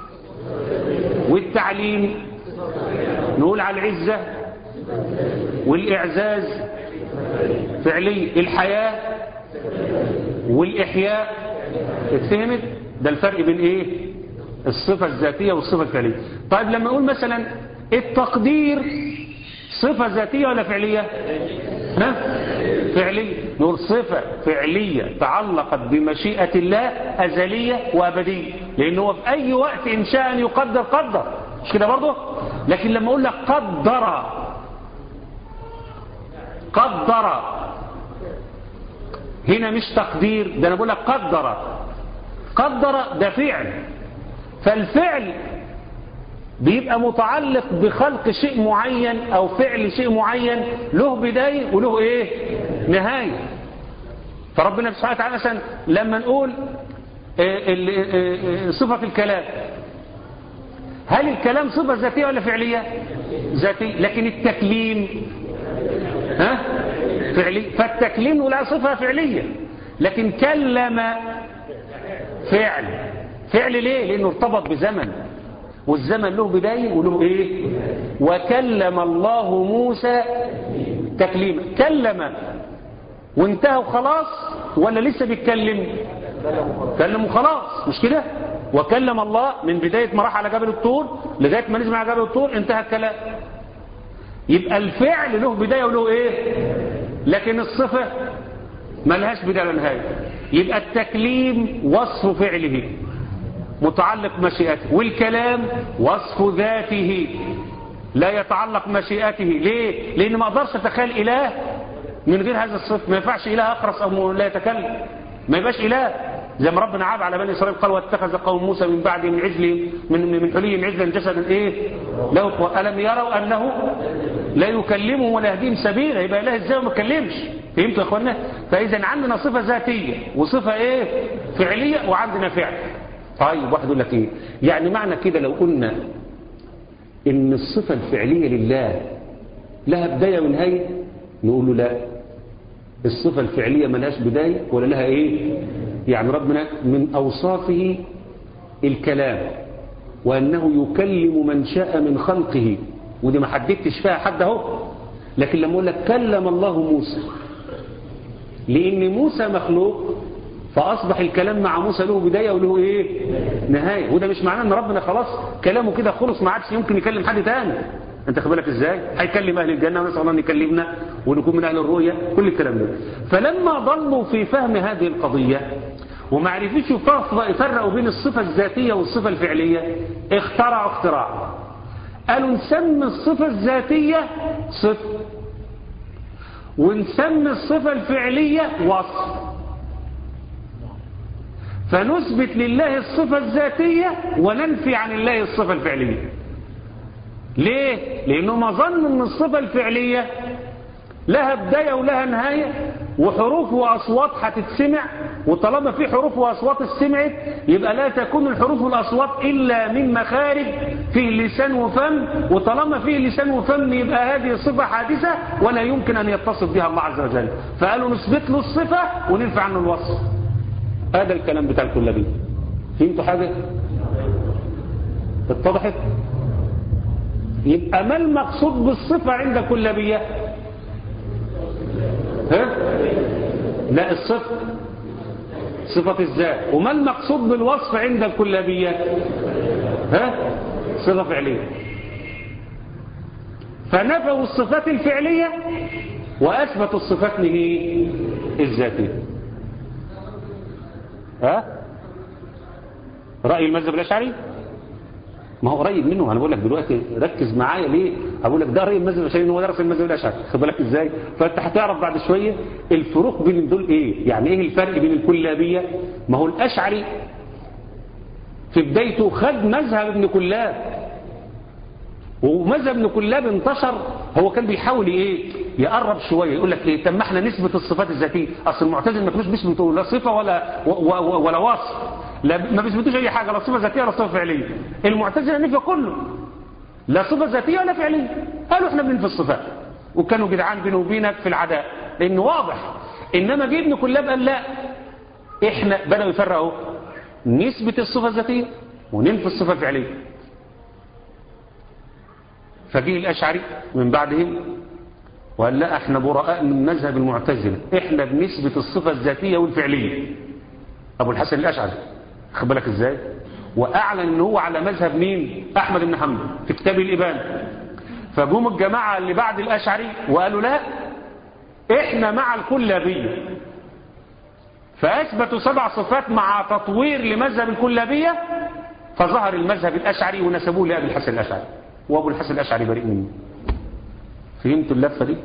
S2: والتعليم نقول على العزة والإعزاز فعلي الحياة والإحياء اتفهمت ده الفرق بين ايه الصفة الذاتية والصفة الفعلية طيب لما اقول مثلا التقدير صفة ذاتية ولا فعلية ها فعلية نقول صفة فعلية تعلقت بمشيئة الله أزلية وأبدية لأنه هو في أي وقت إن شاء أن يقدر قدر مش كده برضه لكن لما أقول لك قدر قدر هنا مش تقدير ده انا بقول لك قدر قدر ده فعل فالفعل بيبقى متعلق بخلق شيء معين او فعل شيء معين له بداية وله ايه نهاية فربنا سبحانه وتعالى مثلا لما نقول صفة الكلام هل الكلام صفة ذاتية ولا فعلية ذاتية لكن التكليم ها فعلي فالتكليم ولا صفة فعلية لكن كلم فعل فعل ليه لانه ارتبط بزمن والزمن له بداية وله ايه وكلم الله موسى تكليما كلم وانتهى وخلاص ولا لسه بيتكلم كلم خلاص مش كده وكلم الله من بداية ما راح على جبل الطور لغاية ما نزل على جبل الطور انتهى الكلام يبقى الفعل له بداية وله ايه لكن الصفة ملهاش بداية ولا نهاية يبقى التكليم وصف فعله متعلق بمشيئته والكلام وصف ذاته لا يتعلق بمشيئته ليه لان ما اقدرش اتخيل اله من غير هذا الصف ما ينفعش اله اخرس او لا يتكلم ما يبقاش اله زي ما ربنا عاب على بني اسرائيل قال واتخذ قوم موسى من بعد من عجل من من حلي عجلا جسدا ايه له الم يروا انه لا يكلمهم ولا يهديهم سبيلا يبقى اله ازاي وما يكلمش فهمتوا يا اخوانا فاذا عندنا صفه ذاتيه وصفه ايه فعليه وعندنا فعل طيب واحد يقول لك ايه يعني معنى كده لو قلنا ان الصفه الفعليه لله لها بدايه ونهايه نقول له لا الصفه الفعليه ملهاش بدايه ولا لها ايه يعني ربنا من اوصافه الكلام وانه يكلم من شاء من خلقه ودي ما حددتش فيها حد اهو لكن لما اقول لك كلم الله موسى لان موسى مخلوق فاصبح الكلام مع موسى له بدايه وله ايه نهايه وده مش معناه ان ربنا خلاص كلامه كده خلص ما عادش يمكن يكلم حد تاني انت خد بالك ازاي هيكلم اهل الجنه ونسال الله ان يكلمنا ونكون من اهل الرؤيا كل الكلام ده فلما ضلوا في فهم هذه القضيه وما عرفوش يفرقوا بين الصفه الذاتيه والصفه الفعليه اخترعوا اختراع قالوا نسمي الصفة الذاتية صفة ونسمي الصفة الفعلية وصف فنثبت لله الصفة الذاتية وننفي عن الله الصفة الفعلية ليه؟ لأنهم ظنوا أن الصفة الفعلية لها بداية ولها نهاية وحروف وأصوات هتتسمع وطالما في حروف وأصوات السمعت يبقى لا تكون الحروف والأصوات إلا من مخارج فيه لسان وفم وطالما فيه لسان وفم يبقى هذه صفة حادثة ولا يمكن أن يتصف بها الله عز وجل فقالوا نثبت له الصفة وننفع عنه الوصف هذا الكلام بتاع الكلابي فهمتوا حاجة اتضحت يبقى ما المقصود بالصفة عند كلابية ها لا الصفة صفة الذات وما المقصود بالوصف عند الكلابية ها صفة فعلية فنفوا الصفات الفعلية وأثبتوا الصفات الذاتية ها رأي المذهب الأشعري ما هو قريب منه انا بقول لك دلوقتي ركز معايا ليه اقول لك ده رأي المذهب الأشعري ان هو درس المذهب الأشعري خد بالك ازاي فانت هتعرف بعد شويه الفروق بين دول ايه يعني ايه الفرق بين الكلابيه ما هو الأشعري في بدايته خد مذهب ابن كلاب ومذهب ابن كلاب انتشر هو كان بيحاول ايه يقرب شويه يقول لك ايه طب ما احنا نثبت الصفات الذاتيه اصل المعتزله ما كانوش بيثبتوا لا صفه ولا ولا وصف لا ما بيثبتوش اي حاجه لا صفه ذاتيه ولا صفه فعليه المعتزله نفى كله لا صفه ذاتيه ولا فعليه قالوا احنا بننفي الصفات وكانوا جدعان بينه وبينك في العداء لانه واضح انما جه ابن كلاب قال لا احنا بداوا يفرقوا نثبت الصفه الذاتيه وننفي الصفه الفعليه فجه الأشعري من بعدهم وقال لا احنا براء من مذهب المعتزلة احنا بنثبت الصفة الذاتية والفعلية ابو الحسن الأشعري خد بالك ازاي واعلن ان هو على مذهب مين احمد بن حنبل في كتاب الابان فجم الجماعة اللي بعد الأشعري وقالوا لا احنا مع الكلابية فأثبتوا سبع صفات مع تطوير لمذهب الكلابية فظهر المذهب الأشعري ونسبوه لأبي الحسن الأشعري وابو الحسن الاشعري بريء منه فهمتوا اللفه دي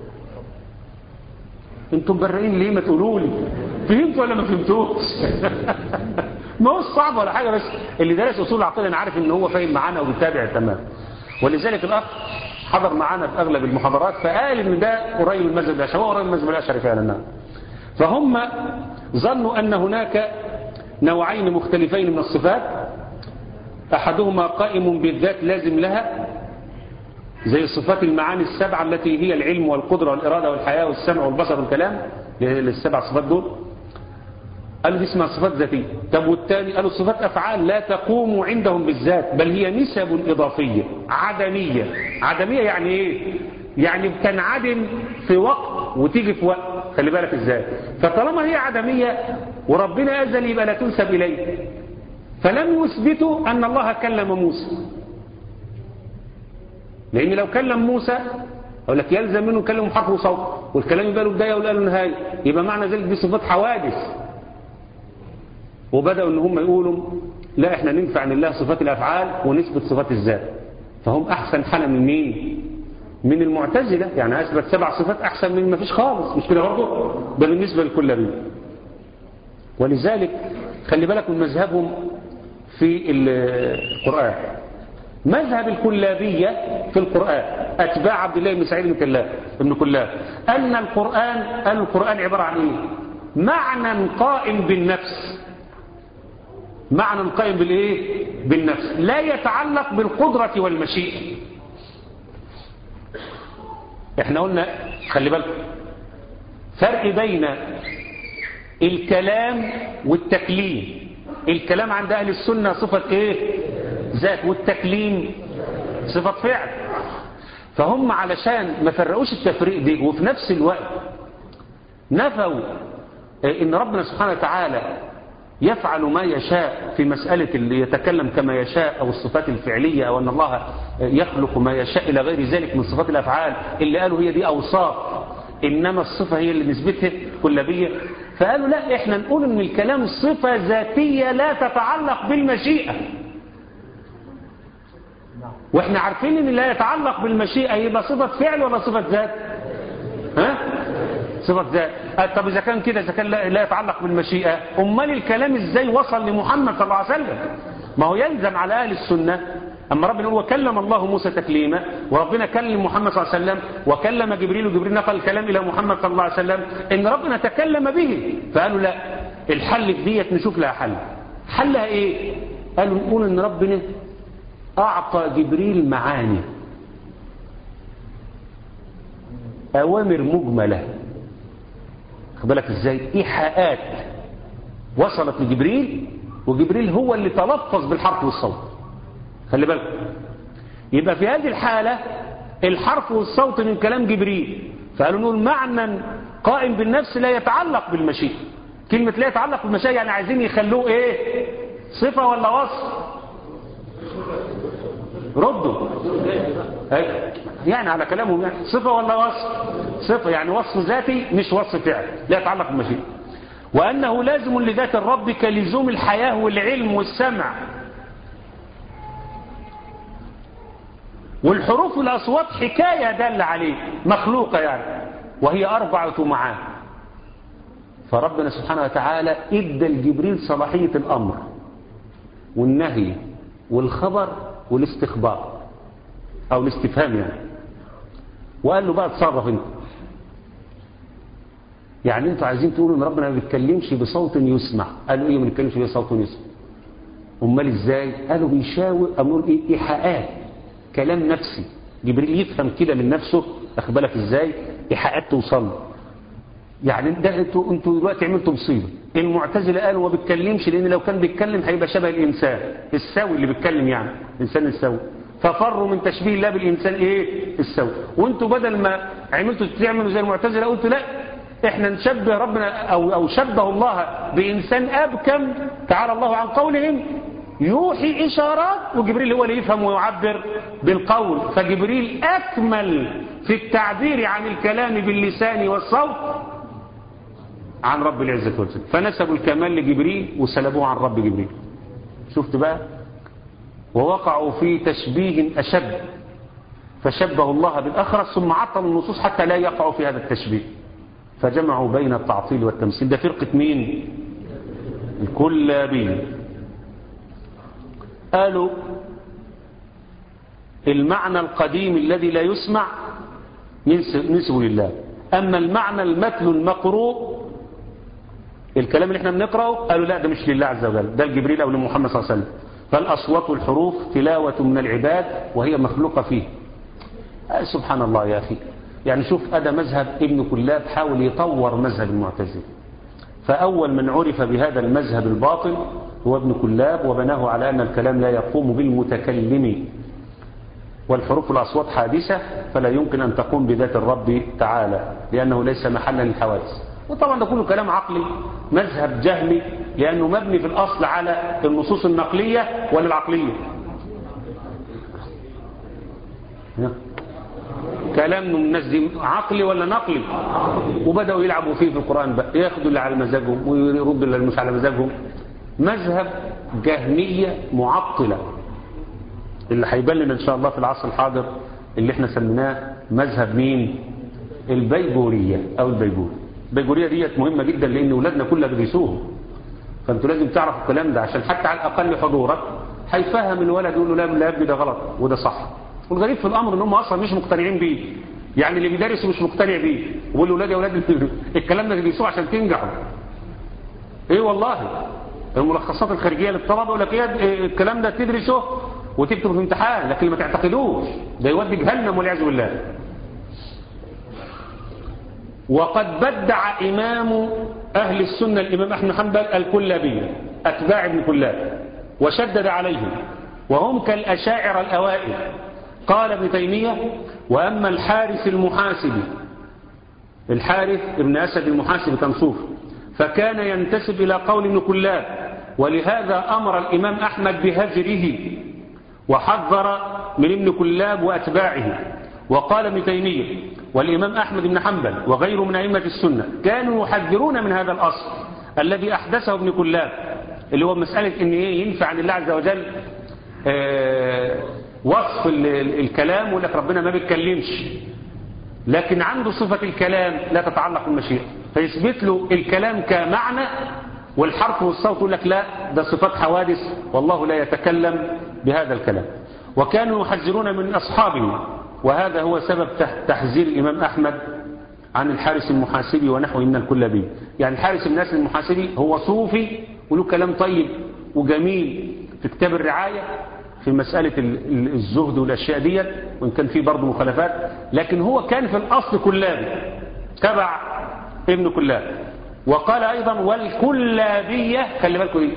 S2: انتم برئين ليه ما تقولوا لي فهمتوا ولا ما فهمتوش ما هو صعب ولا حاجه بس اللي درس اصول العقيده انا عارف ان هو فاهم معانا وبيتابع تمام ولذلك الاخ حضر معانا في اغلب المحاضرات فقال ان ده قريب من المذهب الاشعري هو قريب من المذهب الاشعري فعلا نعم فهم ظنوا ان هناك نوعين مختلفين من الصفات أحدهما قائم بالذات لازم لها زي صفات المعاني السبعة التي هي العلم والقدرة والإرادة والحياة والسمع والبصر والكلام السبع صفات دول قالوا دي اسمها صفات ذاتية طب والتاني قالوا صفات أفعال لا تقوم عندهم بالذات بل هي نسب إضافية عدمية عدمية يعني إيه يعني بتنعدم في وقت وتيجي في وقت خلي بالك إزاي فطالما هي عدمية وربنا أزل يبقى لا تنسب إليه فلم يثبتوا أن الله كلم موسى لأن لو كلم موسى أقول لك يلزم منه كلمه حرف وصوت والكلام يبقى له بداية ولا له نهاية يبقى معنى ذلك دي صفات حوادث وبدأوا ان هم يقولوا لا احنا ننفع عن الله صفات الأفعال ونثبت صفات الذات فهم أحسن حالة من مين من المعتزلة يعني أثبت سبع صفات أحسن من ما فيش خالص مش كده برضه ده بالنسبة للكلابين ولذلك خلي بالك من مذهبهم في القرآن مذهب الكلابية في القرآن أتباع عبد الله بن سعيد بن كلاب ابن كلاب أن القرآن قال القرآن عبارة عن إيه معنى قائم بالنفس معنى قائم بالإيه بالنفس لا يتعلق بالقدرة والمشيئة احنا قلنا خلي بالكم فرق بين الكلام والتكليم الكلام عند أهل السنة صفة إيه ذات والتكليم صفة فعل فهم علشان ما فرقوش التفريق دي وفي نفس الوقت نفوا ان ربنا سبحانه وتعالى يفعل ما يشاء في مسألة اللي يتكلم كما يشاء أو الصفات الفعلية أو أن الله يخلق ما يشاء إلى غير ذلك من صفات الأفعال اللي قالوا هي دي أوصاف إنما الصفة هي اللي نسبتها كلابية فقالوا لا إحنا نقول إن الكلام صفة ذاتية لا تتعلق بالمشيئة واحنا عارفين ان لا يتعلق بالمشيئة يبقى صفة فعل ولا صفة ذات ها صفة ذات طب اذا كان كده اذا كان لا يتعلق بالمشيئة امال الكلام ازاي وصل لمحمد صلى الله عليه وسلم ما هو يلزم على اهل السنة اما ربنا يقول وكلم الله موسى تكليما وربنا كلم محمد صلى الله عليه وسلم وكلم جبريل وجبريل نقل الكلام الى محمد صلى الله عليه وسلم ان ربنا تكلم به فقالوا لا الحل في ديت نشوف لها حل حلها ايه قالوا نقول ان ربنا أعطى جبريل معاني أوامر مجملة بالك إزاي إيحاءات وصلت لجبريل وجبريل هو اللي تلفظ بالحرف والصوت خلي بالك يبقى في هذه الحالة الحرف والصوت من كلام جبريل فقالوا نقول معنى قائم بالنفس لا يتعلق بالمشيئة كلمة لا يتعلق بالمشيئة يعني عايزين يخلوه ايه صفة ولا وصف ردوا يعني على كلامهم يعني صفة ولا وصف صفة يعني وصف ذاتي مش وصف فعل لا يتعلق بالمشيئة وأنه لازم لذات الرب كلزوم الحياة والعلم والسمع والحروف والأصوات حكاية دل عليه مخلوقة يعني وهي أربعة معاه فربنا سبحانه وتعالى ادى لجبريل صلاحية الأمر والنهي والخبر والاستخبار او الاستفهام يعني وقال له بقى اتصرف انت يعني انتوا عايزين تقولوا ان ربنا ما بيتكلمش بصوت يسمع قالوا ايه ما بيتكلمش بصوت يسمع امال ازاي قالوا بيشاور امور ايه ايحاءات كلام نفسي جبريل يفهم كده من نفسه اخد بالك ازاي ايحاءات توصل له يعني ده انتوا انتوا دلوقتي عملتوا مصيبه المعتزله قالوا ما بيتكلمش لان لو كان بيتكلم هيبقى شبه الانسان السوي اللي بيتكلم يعني الانسان السوي ففروا من تشبيه الله بالانسان ايه السوي وانتوا بدل ما عملتوا تعملوا زي المعتزله قلتوا لا احنا نشبه ربنا او او شبه الله بانسان ابكم تعالى الله عن قولهم يوحي اشارات وجبريل هو اللي يفهم ويعبر بالقول فجبريل اكمل في التعبير عن الكلام باللسان والصوت عن رب العزة والجلال فنسبوا الكمال لجبريل وسلبوه عن رب جبريل شفت بقى ووقعوا في تشبيه أشد فشبه الله بالأخرس ثم عطلوا النصوص حتى لا يقعوا في هذا التشبيه فجمعوا بين التعطيل والتمثيل ده فرقة مين الكلابين قالوا المعنى القديم الذي لا يسمع نسبه لله أما المعنى المتل المقروء الكلام اللي احنا بنقرأه قالوا لا ده مش لله عز وجل ده لجبريل أو لمحمد صلى الله عليه وسلم فالأصوات والحروف تلاوة من العباد وهي مخلوقة فيه آه سبحان الله يا أخي يعني شوف أدا مذهب ابن كلاب حاول يطور مذهب المعتزلة فأول من عرف بهذا المذهب الباطل هو ابن كلاب وبناه على أن الكلام لا يقوم بالمتكلم والحروف والأصوات حادثة فلا يمكن أن تقوم بذات الرب تعالى لأنه ليس محلا للحوادث وطبعا ده كله كلام عقلي مذهب جهلي لأنه مبني في الأصل على النصوص النقلية ولا العقلية كلام من الناس دي عقلي ولا نقلي وبدأوا يلعبوا فيه في القرآن بقى ياخدوا اللي على مزاجهم ويردوا اللي مش على مزاجهم مذهب جهمية معطلة اللي هيبان لنا ان شاء الله في العصر الحاضر اللي احنا سميناه مذهب مين البيجورية او البيجوري البيجورية ديت مهمة جدا لان اولادنا كلها بيدرسوهم فانتوا لازم تعرفوا الكلام ده عشان حتى على الاقل حضورك هيفهم الولد يقول له لا لا يا ابني ده غلط وده صح والغريب في الامر ان هم اصلا مش مقتنعين بيه يعني اللي بيدرسه مش مقتنع بيه ويقول له ولاد يا ولاد الكلام ده بيسوه عشان تنجحوا ايه والله الملخصات الخارجيه للطلبه يقول لك ايه الكلام ده تدرسه وتكتبه في امتحان لكن ما تعتقدوش ده يودي جهنم والعياذ بالله وقد بدع إمام أهل السنة الإمام أحمد حنبل الكلابية أتباع ابن كلاب وشدد عليهم وهم كالأشاعر الأوائل قال ابن تيمية وأما الحارث المحاسبي الحارث ابن أسد المحاسبي كان صوفي فكان ينتسب إلى قول ابن كلاب ولهذا أمر الإمام أحمد بهجره وحذر من ابن كلاب وأتباعه وقال ابن تيمية والإمام أحمد بن حنبل وغيره من أئمة السنة كانوا يحذرون من هذا الأصل الذي أحدثه ابن كلاب اللي هو مسألة إن إيه ينفع عن الله عز وجل آه وصف الكلام ويقول لك ربنا ما بيتكلمش لكن عنده صفة الكلام لا تتعلق بالمشيئة فيثبت له الكلام كمعنى والحرف والصوت يقول لك لا ده صفات حوادث والله لا يتكلم بهذا الكلام وكانوا يحذرون من أصحابه وهذا هو سبب تحذير الإمام أحمد عن الحارس المحاسبي ونحوه من الكلابي يعني الحارس الناس المحاسبي هو صوفي وله كلام طيب وجميل في كتاب الرعاية في مسألة الزهد والأشياء ديت وإن كان فيه برضه مخالفات لكن هو كان في الأصل كلابي تبع ابن كلاب وقال أيضا والكلابية خلي بالكم إيه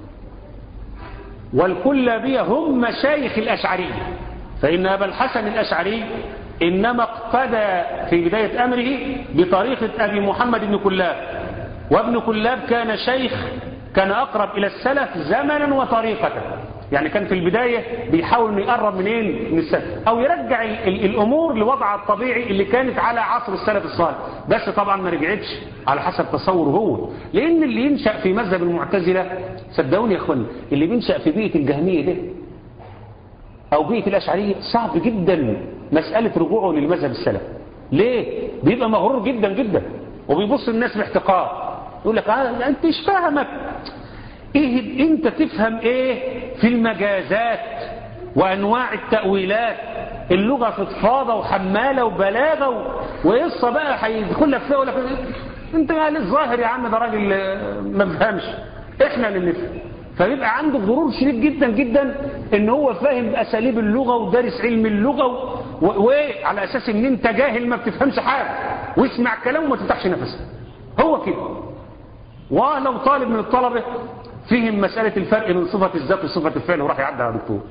S2: والكلابية هم مشايخ الأشعرية فإن أبا الحسن الأشعري إنما اقتدى في بداية أمره بطريقة أبي محمد بن كلاب وابن كلاب كان شيخ كان أقرب إلى السلف زمنا وطريقة يعني كان في البداية بيحاول انه يقرب منين من السلف أو يرجع ال ال الأمور لوضعها الطبيعي اللي كانت على عصر السلف الصالح بس طبعا ما رجعتش على حسب تصوره هو لأن اللي ينشأ في مذهب المعتزلة صدقوني يا أخواني اللي بينشأ في بيئة الجهمية ده أو بيئة الأشعرية صعب جدا مسألة رجوعه للمذهب السلف ليه؟ بيبقى مغرور جدا جدا وبيبص الناس باحتقار يقول لك آه أنت مش فاهمك إيه أنت تفهم إيه في المجازات وأنواع التأويلات اللغة فضفاضة وحمالة وبلاغة وقصة بقى هيدخل لك فيها يقول لك أنت قال الظاهر يا عم ده راجل ما بفهمش إحنا اللي نفهم فيبقى عنده غرور شديد جدا جدا ان هو فاهم اساليب اللغه ودارس علم اللغه وعلى اساس ان انت جاهل ما بتفهمش حاجه واسمع كلامه وما تفتحش نفسك هو كده ولو طالب من الطلبه فهم مساله الفرق بين صفه الذات وصفه الفعل وراح يعدي على دكتور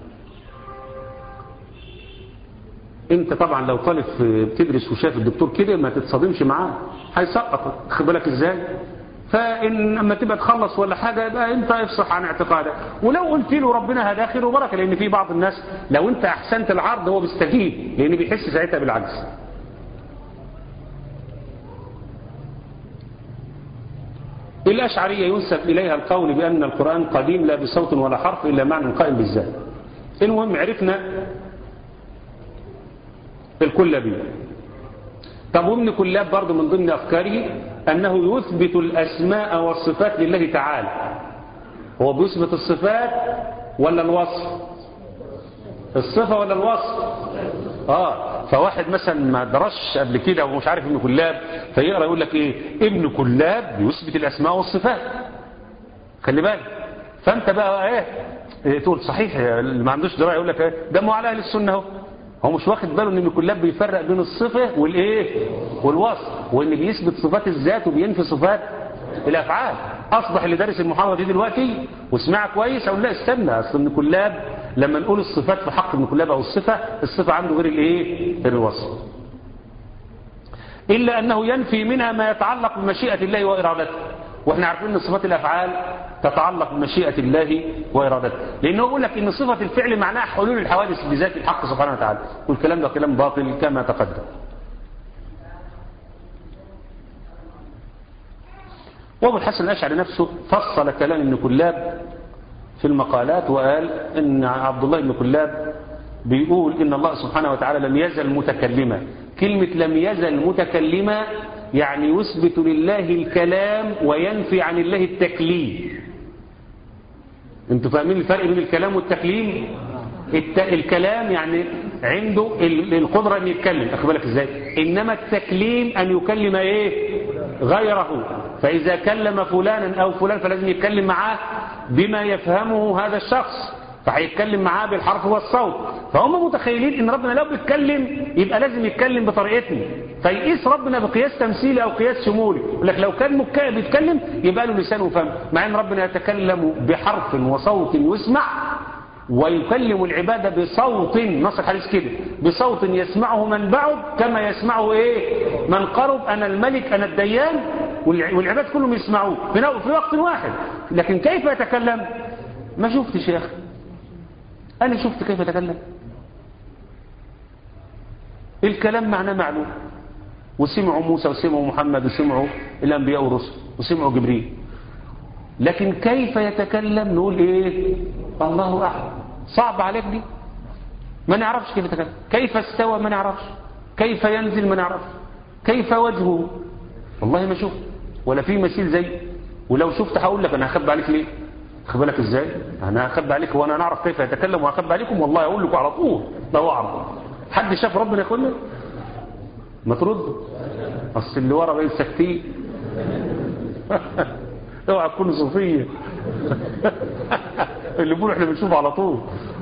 S2: انت طبعا لو طالب بتدرس وشاف الدكتور كده ما تتصادمش معاه هيسقطك خد بالك ازاي فإن لما تبقى تخلص ولا حاجة يبقى انت افصح عن اعتقادك ولو قلت له ربنا هذا خير وبركة لأن في بعض الناس لو انت أحسنت العرض هو بيستجيب لأن بيحس ساعتها بالعجز الأشعرية ينسب إليها القول بأن القرآن قديم لا بصوت ولا حرف إلا معنى قائم بالذات المهم عرفنا الكلابي طب وابن كلاب برضه من ضمن أفكاره أنه يثبت الأسماء والصفات لله تعالى هو بيثبت الصفات ولا الوصف الصفة ولا الوصف آه فواحد مثلا ما درش قبل كده ومش عارف ابن كلاب فيقرأ يقول لك ايه ابن كلاب بيثبت الأسماء والصفات خلي بالك فانت بقى ايه, إيه تقول صحيح اللي ما عندوش درايه يقول لك ايه ده مو على اهل السنه اهو هو مش واخد باله ان ابن كلاب بيفرق بين الصفه والايه والوصف وان بيثبت صفات الذات وبينفي صفات الافعال اصبح اللي دارس المحاضره دي دلوقتي وسمعها كويس اقول لا استنى اصل ابن كلاب لما نقول الصفات في حق ابن كلاب او الصفه الصفه عنده غير الايه غير الوصف الا انه ينفي منها ما يتعلق بمشيئه الله وارادته واحنا عارفين ان صفات الافعال تتعلق بمشيئه الله وارادته لانه يقول لك ان صفه الفعل معناها حلول الحوادث بذات الحق سبحانه وتعالى والكلام ده كلام باطل كما تقدم وابو الحسن الاشعري نفسه فصل كلام ابن كلاب في المقالات وقال ان عبد الله بن كلاب بيقول ان الله سبحانه وتعالى لم يزل متكلما كلمه لم يزل متكلما يعني يثبت لله الكلام وينفي عن الله التكليم انتوا فاهمين الفرق بين الكلام والتكليم الت... الكلام يعني عنده ال- القدرة ان يتكلم اخد بالك ازاي انما التكليم ان يكلم ايه غيره فاذا كلم فلانا او فلان فلازم يتكلم معاه بما يفهمه هذا الشخص فهيتكلم معاه بالحرف والصوت فهم متخيلين ان ربنا لو بيتكلم يبقى لازم يتكلم بطريقتنا فيقيس ربنا بقياس تمثيلي او قياس شمولي يقول لك لو كان مك- بيتكلم يبقى له لسان وفم مع ان ربنا يتكلم بحرف وصوت يسمع ويكلم العبادة بصوت نص الحديث كده بصوت يسمعه من بعد كما يسمعه ايه من قرب انا الملك انا الديان والع- والعباد كلهم يسمعوه في نو- في وقت واحد لكن كيف يتكلم ما شفتش يا اخي انا شفت كيف يتكلم الكلام معناه معلوم وسمعوا موسى وسمعوا محمد وسمعوا الانبياء والرسل وسمعوا جبريل لكن كيف يتكلم نقول ايه الله اعلم صعب عليك دي ما نعرفش كيف يتكلم كيف استوى ما نعرفش كيف ينزل ما نعرفش كيف وجهه والله ما شفت ولا في مثيل زي ولو شفت هقول لك انا هخبي عليك ليه خد بالك ازاي انا هخبي عليك وانا نعرف كيف يتكلم وهخبي عليكم والله اقول لكم على طول لو اعرف حد شاف ربنا يا اخوانا ما ترد اصل اللي ورا بين ساكتين اوعى تكون صوفيه اللي بيقولوا احنا بنشوف على طول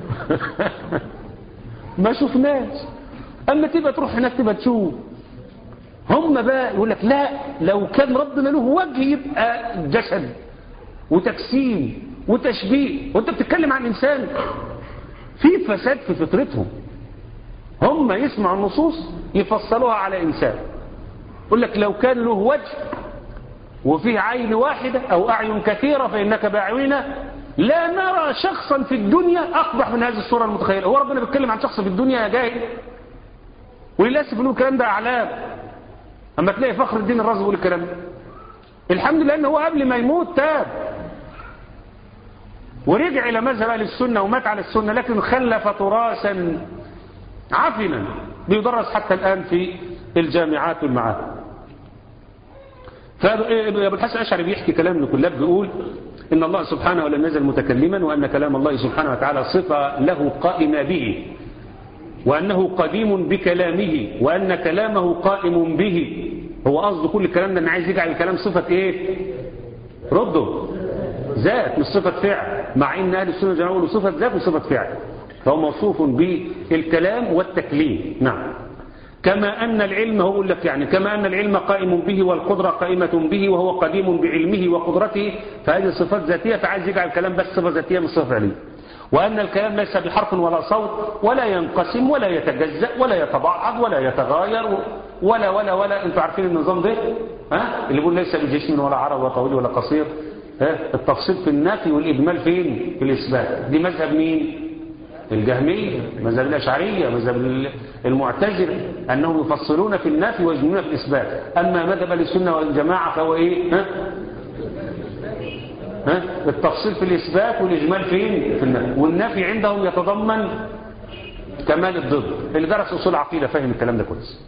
S2: ما شفناش اما تبقى تروح هناك تبقى تشوف هم بقى يقول لك لا لو كان ربنا له وجه يبقى جسد وتجسيم وتشبيه وانت بتتكلم عن انسان في فساد في فطرتهم هم يسمعوا النصوص يفصلوها على انسان يقول لك لو كان له وجه وفيه عين واحدة أو أعين كثيرة فإنك بأعيننا لا نرى شخصا في الدنيا أقبح من هذه الصورة المتخيلة هو ربنا بيتكلم عن شخص في الدنيا يا جاهل وللأسف يقولوا الكلام ده أعلام أما تلاقي فخر الدين الرازي يقول الكلام ده الحمد لله أنه هو قبل ما يموت تاب ورجع إلى مذهب أهل السنة ومات على السنة لكن خلف تراثا عفنا بيدرس حتى الآن في الجامعات والمعاهد فابو الحسن الاشعري بيحكي كلام لكلاب بيقول ان الله سبحانه ولم يزل متكلما وان كلام الله سبحانه وتعالى صفه له قائمه به وانه قديم بكلامه وان كلامه قائم به هو قصده كل الكلام ده ان عايز يجعل الكلام صفه ايه رده ذات مش صفه فعل مع ان اهل السنه والجماعه يقولوا صفه ذات وصفه فعل فهو موصوف بالكلام والتكليم نعم كما أن العلم هو يقول لك يعني كما أن العلم قائم به والقدرة قائمة به وهو قديم بعلمه وقدرته فهذه صفات ذاتية فعايز يجعل الكلام بس صفة ذاتية مش صفة فعلية وأن الكلام ليس بحرف ولا صوت ولا ينقسم ولا يتجزأ ولا يتبعض ولا يتغاير ولا ولا ولا انتوا عارفين النظام ده ها اللي بيقول ليس بجسم ولا عرض ولا طويل ولا قصير ها التفصيل في النفي والإجمال فين في الإثبات دي مذهب مين الجهمية مذهب الأشعرية مذهب المعتزلة أنهم يفصلون في النفي ويجملون في الإثبات أما مذهب السنة والجماعة فهو إيه ها؟ ها؟ التفصيل في الإثبات والإجمال فين في النفي والنفي عندهم يتضمن كمال الضد اللي درس أصول عقيدة فاهم الكلام ده كويس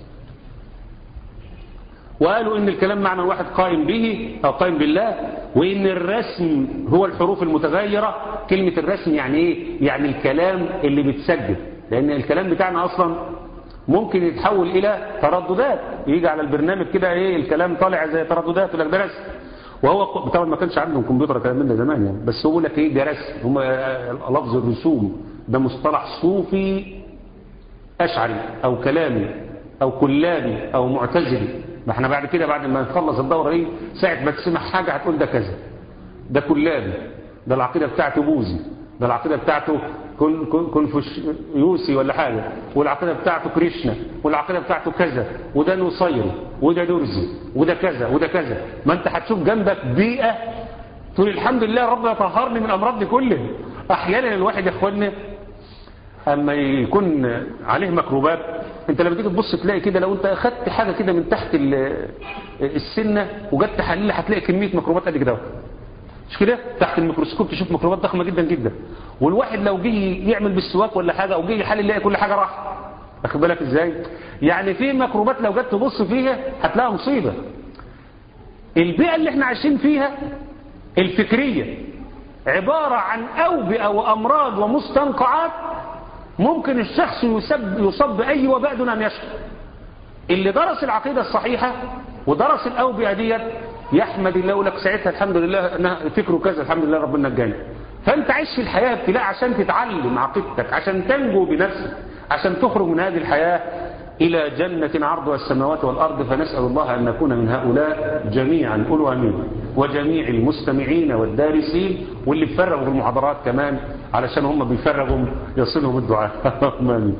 S2: وقالوا ان الكلام معنى واحد قائم به او قائم بالله وان الرسم هو الحروف المتغيرة كلمة الرسم يعني ايه يعني الكلام اللي بتسجل لان الكلام بتاعنا اصلا ممكن يتحول الى ترددات يجي على البرنامج كده ايه الكلام طالع زي ترددات ولا ده رسم وهو طبعا ما كانش عندهم كمبيوتر كلام من زمان يعني بس هو لك ايه ده رسم هم لفظ الرسوم ده مصطلح صوفي اشعري او كلامي او كلابي او معتزلي ما احنا بعد كده بعد ما نخلص الدورة دي ساعة ما تسمع حاجة هتقول ده كذا ده كلابي ده العقيدة بتاعته بوذي ده العقيدة بتاعته كونفوشيوسي ولا حاجة والعقيدة بتاعته كريشنا والعقيدة بتاعته كذا وده نصيري وده درزي وده كذا وده كذا ما انت هتشوف جنبك بيئة تقول الحمد لله ربنا طهرني من الأمراض دي كلها أحيانا الواحد يا اخوانا اما يكون عليه مكروبات انت لما تيجي تبص تلاقي كده لو انت اخدت حاجه كده من تحت السنه وجت تحللها هتلاقي كميه ميكروبات قد كده مش كده تحت الميكروسكوب تشوف ميكروبات ضخمه جدا جدا والواحد لو جه يعمل بالسواك ولا حاجه او جه يحلل يلاقي كل حاجه راح واخد بالك ازاي يعني في ميكروبات لو جت تبص فيها هتلاقيها مصيبه البيئه اللي احنا عايشين فيها الفكريه عبارة عن أوبئة وأمراض ومستنقعات ممكن الشخص يصاب, يصاب بأي وباء دون أن يشعر اللي درس العقيدة الصحيحة ودرس الأوبئة ديت يحمد الله يقول لك ساعتها الحمد لله انها فكره كذا الحمد لله ربنا نجاني فانت عيش في الحياة ابتلاء عشان تتعلم عقيدتك عشان تنجو بنفسك عشان تخرج من هذه الحياة إلى جنة عرضها السماوات والأرض فنسأل الله أن نكون من هؤلاء جميعا قولوا أمين وجميع المستمعين والدارسين واللي بيفرغوا في المحاضرات كمان علشان هم بيفرغوا يصلهم الدعاء أمين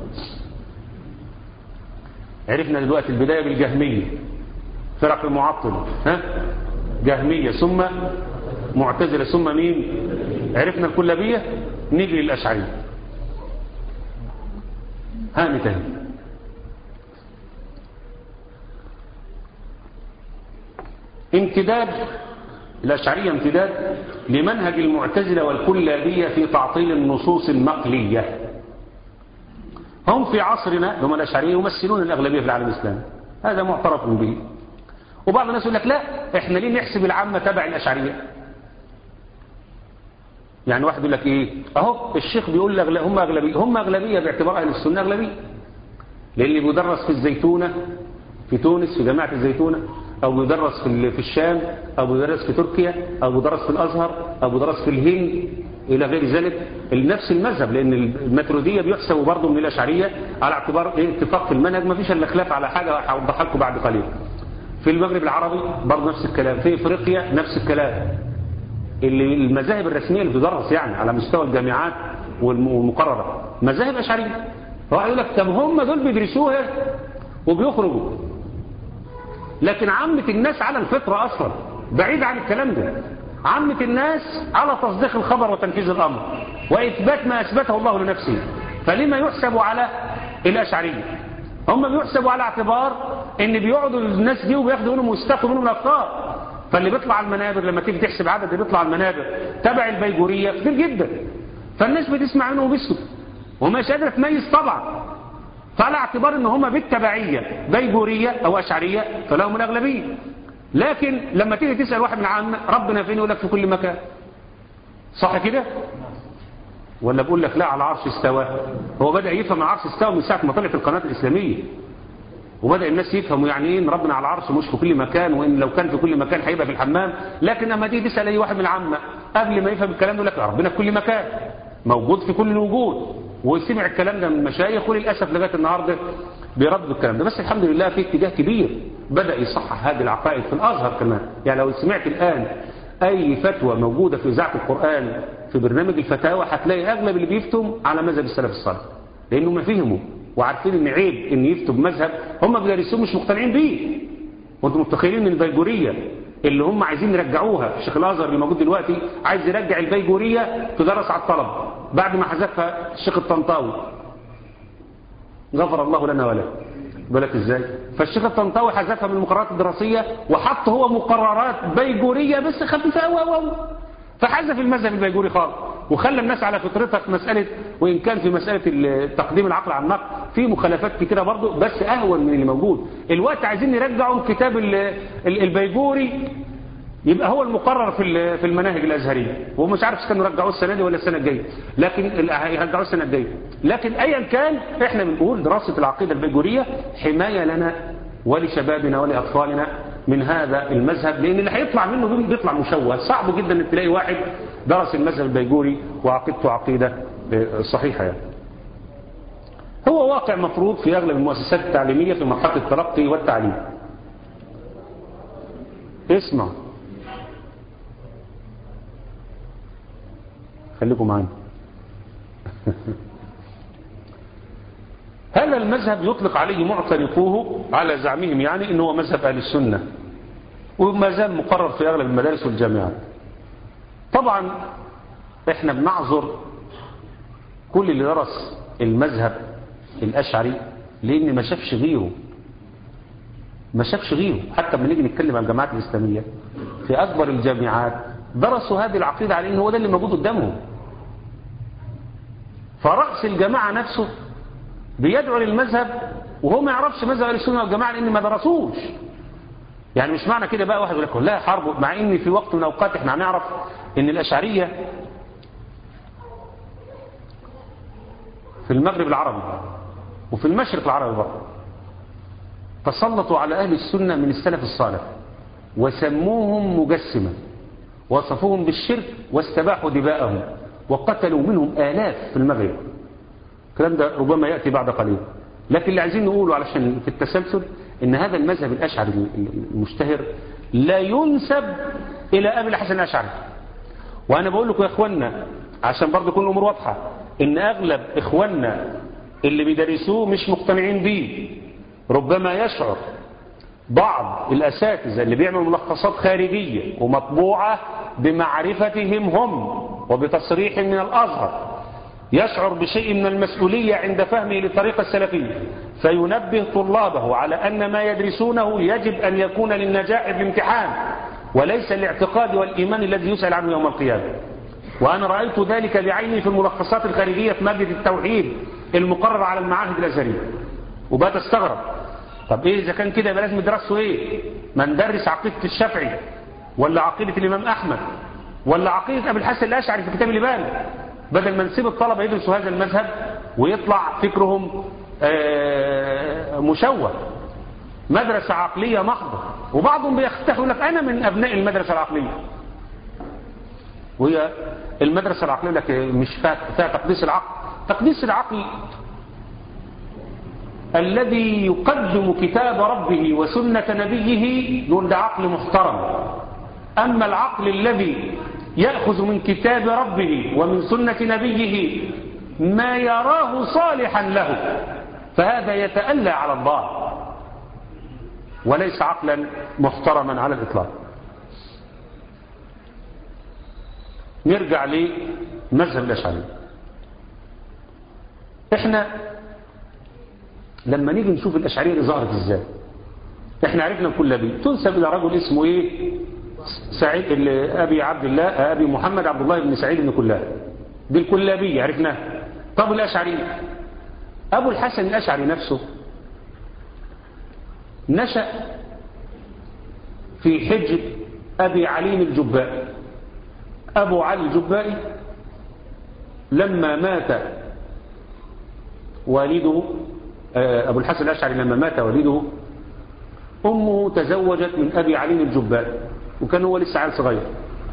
S2: عرفنا دلوقتي البداية بالجهمية فرق المعطل ها جهمية ثم معتزلة ثم مين عرفنا الكلابية نيجي للأشعرية هاني امتداد الأشعرية امتداد لمنهج المعتزلة والكلابية في تعطيل النصوص النقلية هم في عصرنا هم الأشعرية يمثلون الأغلبية في العالم الإسلامي هذا معترف به وبعض الناس يقول لك لا احنا ليه نحسب العامة تبع الأشعرية يعني واحد يقول لك ايه اهو الشيخ بيقول لك هم أغلبية هم أغلبية باعتبار أهل السنة أغلبية لأن اللي بيدرس في الزيتونة في تونس في جامعة الزيتونة أو بيدرس في في الشام أو بيدرس في تركيا أو بيدرس في الأزهر أو بيدرس في الهند إلى غير ذلك نفس المذهب لأن الماترودية بيحسبوا برضه من الأشعرية على اعتبار إيه اتفاق في المنهج ما فيش إلا خلاف على حاجة هوضحها لكم بعد قليل في المغرب العربي برضه نفس الكلام في افريقيا نفس الكلام اللي المذاهب الرسميه اللي بتدرس يعني على مستوى الجامعات والمقرره مذاهب اشعريه فواحد يقول لك طب هم دول بيدرسوها وبيخرجوا لكن عامة الناس على الفطرة أصلا بعيد عن الكلام ده عامة الناس على تصديق الخبر وتنفيذ الأمر وإثبات ما أثبته الله لنفسه فلما يحسب على الأشعرية هم بيحسبوا على اعتبار ان بيقعدوا الناس دي وبياخدوا منهم ويستخدموا منهم الافكار فاللي بيطلع على المنابر لما تيجي تحسب عدد اللي بيطلع على المنابر تبع البيجوريه كتير جدا فالناس بتسمع منه وبيسكت ومش قادره تميز طبعا فعلى اعتبار ان هم بالتبعيه بيجوريه او اشعريه فلهم الاغلبيه لكن لما تيجي تسال واحد من العامه ربنا فين يقول لك في كل مكان صح كده ولا بقول لك لا على العرش استوى هو بدأ يفهم العرش استوى من ساعة ما طلعت القناة الإسلامية وبدأ الناس يفهموا يعني ايه ان ربنا على العرش مش في كل مكان وان لو كان في كل مكان هيبقى في الحمام لكن لما تيجي تسأل اي واحد من العامة قبل ما يفهم الكلام يقول لك ربنا في كل مكان موجود في كل الوجود وسمع الكلام ده من المشايخ وللأسف لغاية النهاردة بيردوا الكلام ده بس الحمد لله في اتجاه كبير بدأ يصحح هذه العقائد في الأزهر كمان يعني لو سمعت الآن أي فتوى موجودة في إذاعة القرآن في برنامج الفتاوى هتلاقي أغلب اللي بيفتم على مذهب السلف الصالح لأنهم ما فهموا وعارفين إن عيب إن يفتوا بمذهب هم بيدرسوه مش مقتنعين بيه وانتم متخيلين ان البيجورية اللي هم عايزين يرجعوها الشيخ الازهر اللي موجود دلوقتي عايز يرجع البيجورية تدرس على الطلب بعد ما حذفها الشيخ الطنطاوي غفر الله لنا وله بالك ازاي فالشيخ الطنطاوي حذفها من المقررات الدراسية وحط هو مقررات بيجورية بس خفيفة قوي قوي فحذف المذهب البيجوري خالص وخلى الناس على فطرتها في مسألة وإن كان في مسألة تقديم العقل على النقل في مخالفات كتيرة برضه بس أهون من اللي موجود الوقت عايزين يرجعوا الكتاب البيجوري يبقى هو المقرر في في المناهج الازهريه ومش عارف كانوا يرجعوه السنه دي ولا السنه الجايه لكن هيرجعوه السنه الجايه لكن ايا كان احنا بنقول دراسه العقيده البيجوريه حمايه لنا ولشبابنا ولاطفالنا من هذا المذهب لان اللي هيطلع منه بيطلع مشوه صعب جدا ان تلاقي واحد درس المذهب البيجوري وعقيدته عقيده صحيحه يعني. هو واقع مفروض في اغلب المؤسسات التعليميه في مرحله التلقي والتعليم اسمع خليكم معانا هذا المذهب يطلق عليه معترفوه على زعمهم يعني انه هو مذهب اهل السنه وما زال مقرر في اغلب المدارس والجامعات طبعا احنا بنعذر كل اللي درس المذهب الاشعري لان ما شافش غيره ما شافش غيره حتى لما نيجي نتكلم عن الجامعات الاسلاميه في اكبر الجامعات درسوا هذه العقيده على ان هو ده اللي موجود قدامهم فرأس الجماعة نفسه بيدعو للمذهب وهو ما يعرفش مذهب اهل السنه والجماعه لان ما درسوش يعني مش معنى كده بقى واحد يقول لك لا حرب مع ان في وقت من الاوقات احنا هنعرف ان الاشعريه في المغرب العربي وفي المشرق العربي برضه تسلطوا على أهل السنة من السلف الصالح وسموهم مجسمة وصفوهم بالشرك واستباحوا دماءهم وقتلوا منهم آلاف في المغرب الكلام ده ربما يأتي بعد قليل لكن اللي عايزين نقوله علشان في التسلسل ان هذا المذهب الأشعري المشتهر لا ينسب إلى أبي الحسن الأشعري وأنا بقول لكم يا إخوانا عشان برضه يكون الأمور واضحة إن أغلب إخواننا اللي بيدرسوه مش مقتنعين بيه ربما يشعر بعض الأساتذة اللي بيعملوا ملخصات خارجية ومطبوعة بمعرفتهم هم وبتصريح من الأزهر يشعر بشيء من المسؤولية عند فهمه للطريقة السلفية فينبه طلابه على أن ما يدرسونه يجب أن يكون للنجاح بامتحان وليس الاعتقاد والإيمان الذي يسأل عنه يوم القيامة وأنا رأيت ذلك بعيني في الملخصات الخارجية في مادة التوحيد المقررة على المعاهد الأزهرية وبقى تستغرب طب إيه إذا كان كده يبقى لازم يدرسوا إيه ما ندرس عقيدة الشافعي ولا عقيدة الإمام أحمد ولا عقيدة أبي الحسن الأشعري في كتاب الإبانة بدل ما نسيب الطلبة يدرسوا هذا المذهب ويطلع فكرهم مشوه مدرسة عقلية محضة وبعضهم بيختفي يقول لك أنا من أبناء المدرسة العقلية وهي المدرسة العقلية لك مش فيها تقديس العقل تقديس العقل الذي يقدم كتاب ربه وسنة نبيه دون ده عقل محترم أما العقل الذي يأخذ من كتاب ربه ومن سنة نبيه ما يراه صالحا له فهذا يتألى على الله وليس عقلا محترما على الإطلاق نرجع لمذهب الأشعري احنا لما نيجي نشوف الأشعرية اللي ظهرت ازاي احنا عرفنا الكلابي تنسب إلى رجل اسمه ايه سعيد أبي عبد الله أبي محمد عبد الله بن سعيد بن كلاب دي الكلابية عرفناها طب الأشعري أبو الحسن الأشعري نفسه نشأ في حجر أبي علي الجبائي أبو علي الجبائي لما مات والده أبو الحسن الأشعري لما مات والده أمه تزوجت من أبي علي الجبائي وكان هو لسه عيل صغير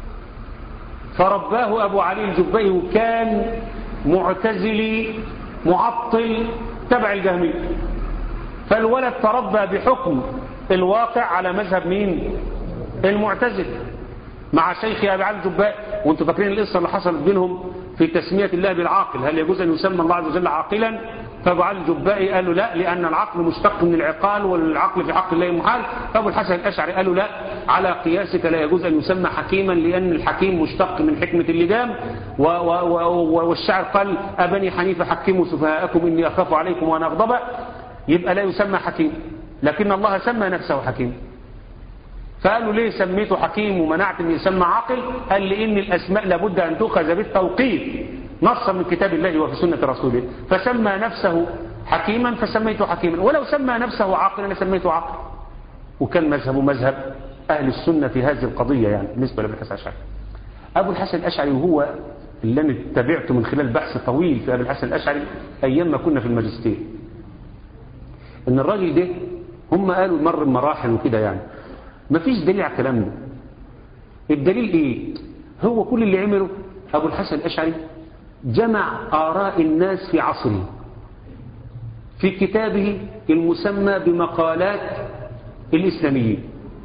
S2: فرباه أبو علي الجبائي وكان معتزلي معطل تبع الجهمية فالولد تربى بحكم الواقع على مذهب مين المعتزل مع شيخ أبي علي الجبائي وانتم فاكرين القصة اللي حصلت بينهم في تسمية الله بالعاقل هل يجوز أن يسمى الله عز وجل عاقلا فابو علي الجبائي قال له لا لأن العقل مشتق من العقال والعقل في حق الله محال فابو الحسن الأشعري قال له لا على قياسك لا يجوز أن يسمى حكيما لأن الحكيم مشتق من حكمة اللجام و و و والشعر قال أبني حنيفة حكموا سفهاءكم إني أخاف عليكم وأنا أغضب يبقى لا يسمى حكيم لكن الله سمى نفسه حكيم فقالوا ليه سميته حكيم ومنعت ان يسمى عاقل قال لان الاسماء لابد ان تؤخذ بالتوقيت نصا من كتاب الله وفي سنة رسوله فسمى نفسه حكيما فسميته حكيما ولو سمى نفسه عاقلا لسميته عاقل وكان مذهبه مذهب أهل السنة في هذه القضية يعني بالنسبة لأبو الحسن الأشعري أبو الحسن الأشعري وهو اللي أنا تابعته من خلال بحث طويل في أبو الحسن الأشعري أيام ما كنا في الماجستير إن الراجل ده هم قالوا مر مراحل وكده يعني ما فيش دليل على الكلام ده الدليل إيه هو كل اللي عمله أبو الحسن الأشعري جمع آراء الناس في عصره في كتابه المسمى بمقالات الإسلاميين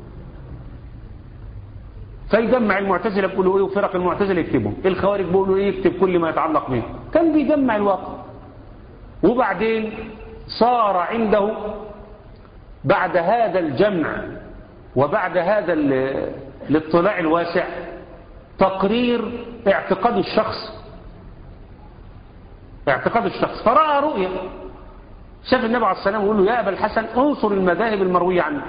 S2: فيجمع المعتزلة بيقولوا ايه وفرق المعتزلة يكتبهم الخوارج بيقولوا ايه يكتب كل ما يتعلق به كان بيجمع الواقع وبعدين صار عنده بعد هذا الجمع وبعد هذا الاطلاع الواسع تقرير اعتقاد الشخص اعتقاد الشخص فرأى رؤية شاف النبي عليه السلام ويقول له يا أبا الحسن انصر المذاهب المروية عنك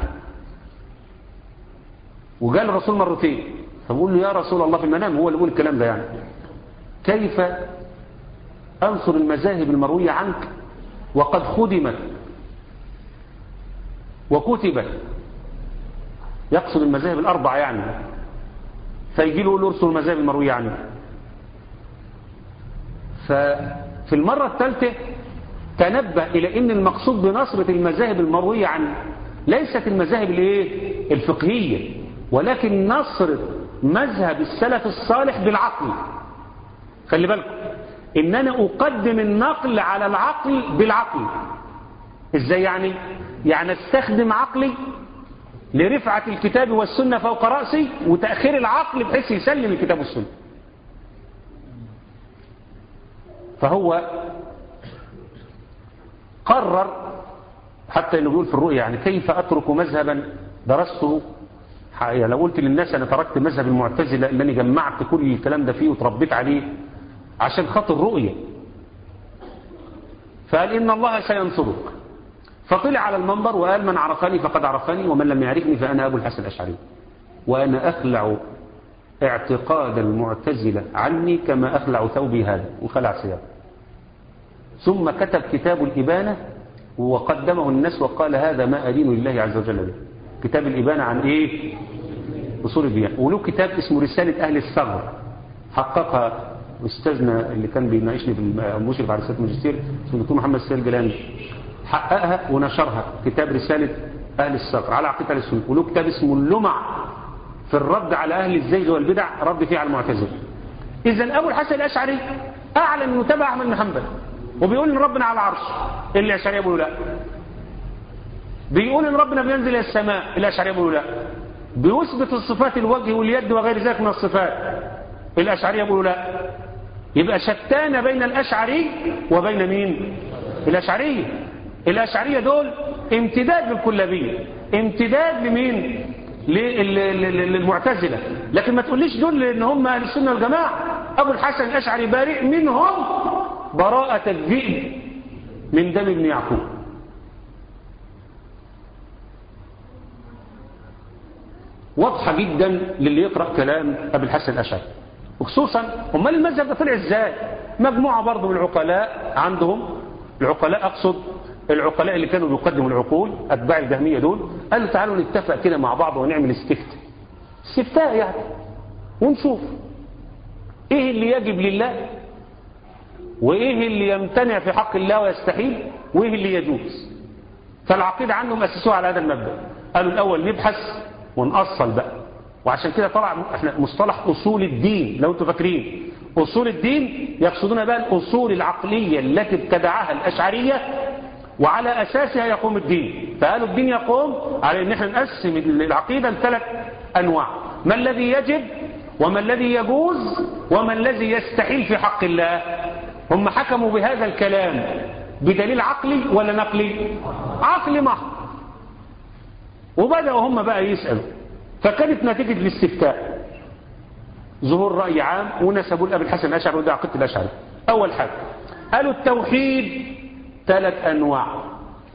S2: وقال الرسول مرتين فبقول له يا رسول الله في المنام هو اللي بيقول الكلام ده يعني كيف أنصر المذاهب المروية عنك وقد خدمت وكتبت يقصد المذاهب الأربعة يعني فيجي له يقول له ارسل المذاهب المروية عنك في المرة الثالثة تنبه إلى أن المقصود بنصرة المذاهب المروية عنه ليست المذاهب الايه الفقهية ولكن نصرة مذهب السلف الصالح بالعقل خلي بالكم ان انا اقدم النقل على العقل بالعقل ازاي يعني يعني استخدم عقلي لرفعة الكتاب والسنة فوق رأسي وتأخير العقل بحيث يسلم الكتاب والسنة فهو قرر حتى انه بيقول في الرؤيا يعني كيف اترك مذهبا درسته يعني لو قلت للناس انا تركت مذهب المعتزله انني جمعت كل الكلام ده فيه وتربيت عليه عشان خاطر رؤيه فقال ان الله سينصرك فطلع على المنبر وقال من عرفني فقد عرفني ومن لم يعرفني فانا ابو الحسن الاشعري وانا اخلع اعتقاد المعتزله عني كما اخلع ثوبي هذا وخلع ثيابه ثم كتب كتاب الابانه وقدمه الناس وقال هذا ما أدين لله عز وجل به كتاب الإبانة عن إيه أصول الديان وله كتاب اسمه رسالة أهل الثغر حققها أستاذنا اللي كان بيناقشني في المشرف على رسالة الماجستير اسمه الدكتور محمد السيد الجلاني حققها ونشرها كتاب رسالة أهل الثغر على عقيدة السنة وله كتاب اسمه اللمع في الرد على أهل الزيغ والبدع رد فيه على المعتزلة إذا أبو الحسن الأشعري أعلن أنه تبع أحمد بن حنبل وبيقول ان ربنا على العرش اللي الاشعريه بيقولوا لا بيقول ان ربنا بينزل الى السماء الاشعريه بيقولوا لا بيثبت الصفات الوجه واليد وغير ذلك من الصفات الاشعريه بيقولوا لا يبقى شتان بين الاشعري وبين مين الاشعريه الاشعريه دول امتداد للكلابيه امتداد لمين للمعتزله لكن ما تقوليش دول ان هم اهل السنه والجماعه ابو الحسن الاشعري بارئ منهم براءة الذئب من دم ابن يعقوب واضحة جدا للي يقرأ كلام أبي الحسن الأشعري وخصوصا امال المذهب ده طلع ازاي مجموعة برضه من العقلاء عندهم العقلاء أقصد العقلاء اللي كانوا بيقدموا العقول أتباع الجهمية دول قالوا تعالوا نتفق كده مع بعض ونعمل استفتاء استفتاء يعني ونشوف ايه اللي يجب لله وايه اللي يمتنع في حق الله ويستحيل وايه اللي يجوز فالعقيدة عندهم أسسوها على هذا المبدأ قالوا الأول نبحث ونأصل بقى وعشان كده طلع احنا مصطلح أصول الدين لو انتم فاكرين أصول الدين يقصدون بقى الأصول العقلية التي ابتدعها الأشعرية وعلى أساسها يقوم الدين فقالوا الدين يقوم على ان احنا نقسم العقيدة لثلاث أنواع ما الذي يجب وما الذي يجوز وما الذي يستحيل في حق الله هم حكموا بهذا الكلام بدليل عقلي ولا نقلي عقلي محض وبدأوا هم بقى يسألوا فكانت نتيجة الاستفتاء ظهور رأي عام ونسبوا لأبي الحسن الأشعري وده عقيدة الأشعري أول حاجة قالوا التوحيد ثلاث أنواع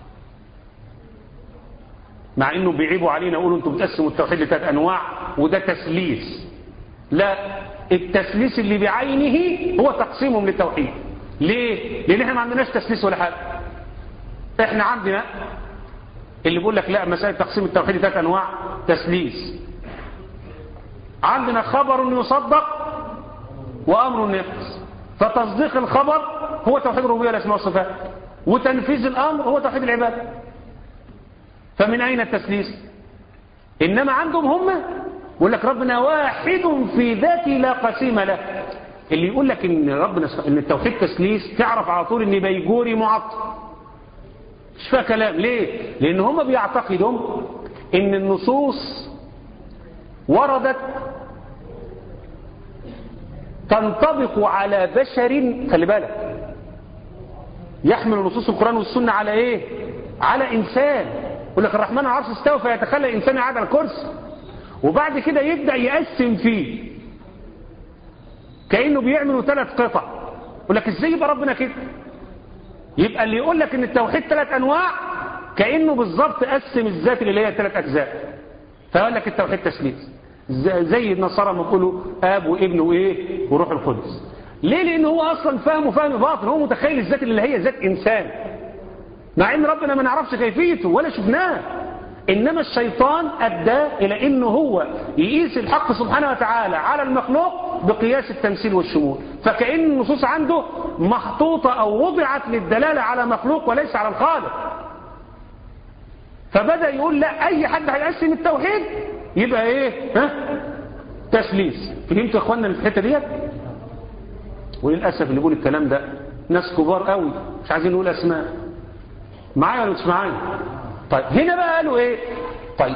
S2: مع انه بيعيبوا علينا يقولوا انتم بتقسموا التوحيد لثلاث انواع وده تسليس لا التسليس اللي بعينه هو تقسيمهم للتوحيد ليه لان احنا ما عندناش تسليس ولا حاجه احنا عندنا اللي بيقول لك لا مسائل تقسيم التوحيد لثلاث انواع تسليس عندنا خبر يصدق وامر ينقص فتصديق الخبر هو توحيد الربوبيه والاسماء والصفات وتنفيذ الامر هو توحيد العباده فمن اين التسليس انما عندهم هم يقول لك ربنا واحد في ذاته لا قسيم له اللي يقول لك ان ربنا ان التوحيد تسليس تعرف على طول ان بيجوري معطل مش فيها كلام ليه لان هم بيعتقدوا ان النصوص وردت تنطبق على بشر خلي بالك يحمل نصوص القرآن والسنة على ايه على انسان يقول لك الرحمن على العرش استوى فيتخلى الانسان يقعد على الكرسي وبعد كده يبدأ يقسم فيه كأنه بيعملوا ثلاث قطع يقول لك ازاي يبقى ربنا كده يبقى اللي يقول لك ان التوحيد ثلاث انواع كأنه بالظبط قسم الذات اللي هي ثلاث اجزاء فقال لك التوحيد تسليس زي النصارى ما بيقولوا اب وابن وايه وروح القدس ليه لان هو اصلا فاهمه فهم باطل هو متخيل الذات اللي هي ذات انسان مع ان ربنا ما نعرفش كيفيته ولا شفناه إنما الشيطان أدى إلى أنه هو يقيس الحق سبحانه وتعالى على المخلوق بقياس التمثيل والشمول فكأن النصوص عنده محطوطة أو وضعت للدلالة على مخلوق وليس على الخالق فبدأ يقول لا أي حد هيقسم التوحيد يبقى إيه ها تسليس فهمتوا يا إخوانا في الحتة ديت وللأسف اللي بيقول الكلام ده ناس كبار قوي مش عايزين نقول أسماء معايا ولا مش معايا طيب هنا بقى قالوا إيه طيب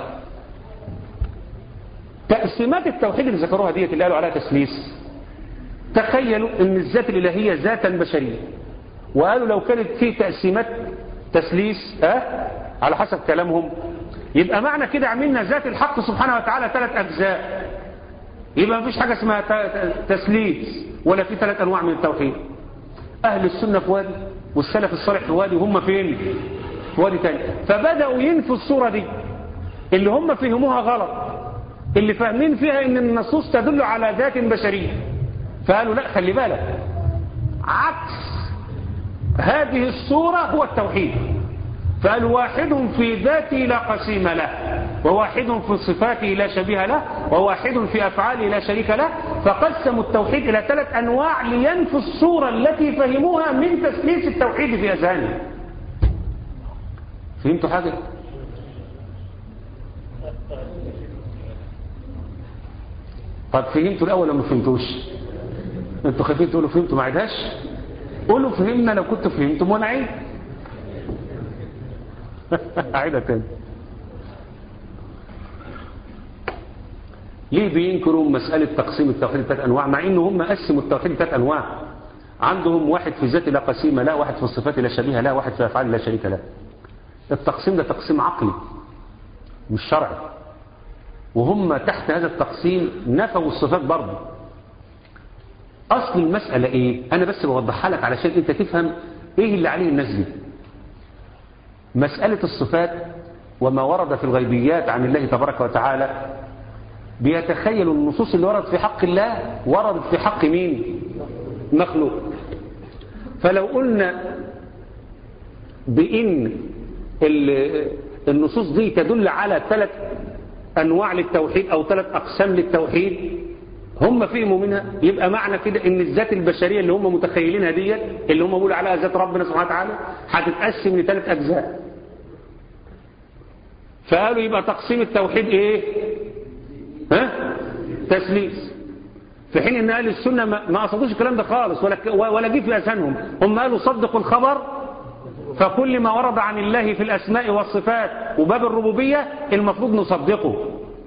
S2: تقسيمات التوحيد اللي ذكروها ديت اللي قالوا عليها تسليس تخيلوا ان الذات الالهيه ذاتا بشريه وقالوا لو كانت في تقسيمات تسليس اه على حسب كلامهم يبقى معنى كده عملنا ذات الحق سبحانه وتعالى ثلاث اجزاء يبقى ما فيش حاجه اسمها تسليس ولا في ثلاث انواع من التوحيد اهل السنه في وادي والسلف الصالح في وادي وهم فين في وادي تاني فبداوا ينفوا الصوره دي اللي هم فهموها غلط اللي فاهمين فيها ان النصوص تدل على ذات بشريه فقالوا لا خلي بالك عكس هذه الصورة هو التوحيد فقال واحد في ذاته لا قسيم له وواحد في صفاته لا شبيه له وواحد في أفعاله لا شريك له فقسموا التوحيد إلى ثلاث أنواع لينفوا الصورة التي فهموها من تسليس التوحيد في أذهانهم فهمتوا حاجة؟ طب فهمتوا الأول ولا ما فهمتوش؟ انتوا خايفين تقولوا فهمتوا ما عيدهاش قولوا فهمنا لو كنتوا فهمتم وانا عيد اعيدها تاني ليه بينكروا مسألة تقسيم التوحيد لثلاث أنواع مع إن هم قسموا التوحيد لثلاث أنواع عندهم واحد في ذات لا قسيم لا واحد في الصفات لا شبيه لا واحد في أفعال لا شريك لا التقسيم ده تقسيم عقلي مش شرعي وهم تحت هذا التقسيم نفوا الصفات برضه أصل المسألة إيه أنا بس بوضحها لك علشان أنت تفهم إيه اللي عليه الناس دي مسألة الصفات وما ورد في الغيبيات عن الله تبارك وتعالى بيتخيل النصوص اللي وردت في حق الله وردت في حق مين مخلوق فلو قلنا بإن النصوص دي تدل على ثلاث أنواع للتوحيد أو ثلاث أقسام للتوحيد هم فهموا منها يبقى معنى كده ان الذات البشرية اللي هم متخيلينها ديت اللي هم بيقولوا عليها ذات ربنا سبحانه وتعالى هتتقسم لثلاث أجزاء فقالوا يبقى تقسيم التوحيد ايه ها تسليس في حين ان اهل السنة ما قصدوش الكلام ده خالص ولا ولا جه في اذهانهم هم قالوا صدقوا الخبر فكل ما ورد عن الله في الاسماء والصفات وباب الربوبية المفروض نصدقه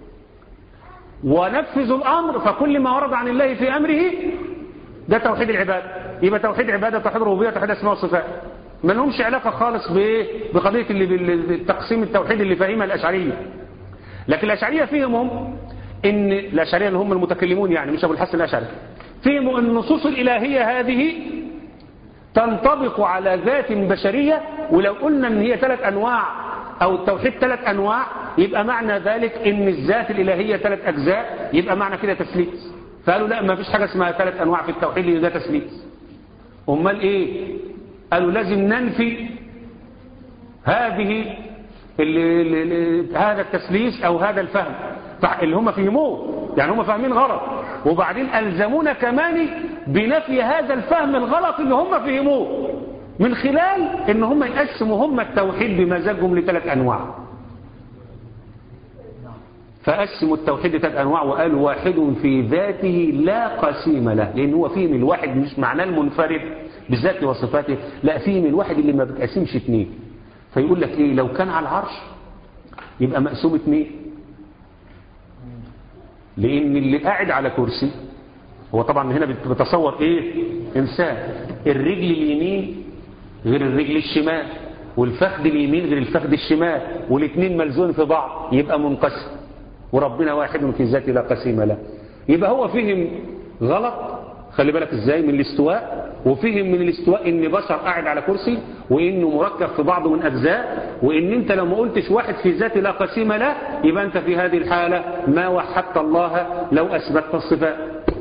S2: ونفذوا الامر فكل ما ورد عن الله في امره ده توحيد العبادة يبقى توحيد عبادة توحيد ربوبية توحيد اسماء وصفات ما لهمش علاقة خالص بايه بقضية اللي بالتقسيم التوحيد اللي فاهمها الاشعرية لكن الاشعرية فيهم ان الاشعرية اللي هم المتكلمون يعني مش ابو الحسن الاشعري فهموا ان النصوص الالهية هذه تنطبق على ذات بشرية ولو قلنا ان هي ثلاث انواع او التوحيد ثلاث انواع يبقى معنى ذلك ان الذات الالهية ثلاث اجزاء يبقى معنى كده تسليس فقالوا لا ما فيش حاجة اسمها ثلاث انواع في التوحيد لان ده تسليس امال ايه قالوا لازم ننفي هذه اللي اللي هذا التسليس او هذا الفهم اللي هم فهموه يعني هم فاهمين غلط وبعدين ألزمونا كمان بنفي هذا الفهم الغلط اللي هم فهموه من خلال ان هم يقسموا هم التوحيد بمزاجهم لثلاث انواع فقسموا التوحيد لثلاث انواع وقالوا واحد في ذاته لا قسيم له لان هو فيهم الواحد مش معناه المنفرد بذاته وصفاته لا فيهم الواحد اللي ما بتقسمش اثنين فيقول لك ايه لو كان على العرش يبقى مقسوم اثنين لان اللي قاعد على كرسي هو طبعا هنا بتصور ايه انسان الرجل اليمين غير الرجل الشمال والفخذ اليمين غير الفخذ الشمال والاثنين ملزون في بعض يبقى منقسم وربنا واحد في ذاته لا قسيم له يبقى هو فهم غلط خلي بالك ازاي من الاستواء وفهم من الاستواء ان بشر قاعد على كرسي وانه مركب في بعضه من اجزاء وان انت لو ما قلتش واحد في ذاته لا قسيم له يبقى انت في هذه الحالة ما وحدت الله لو اثبتت الصفات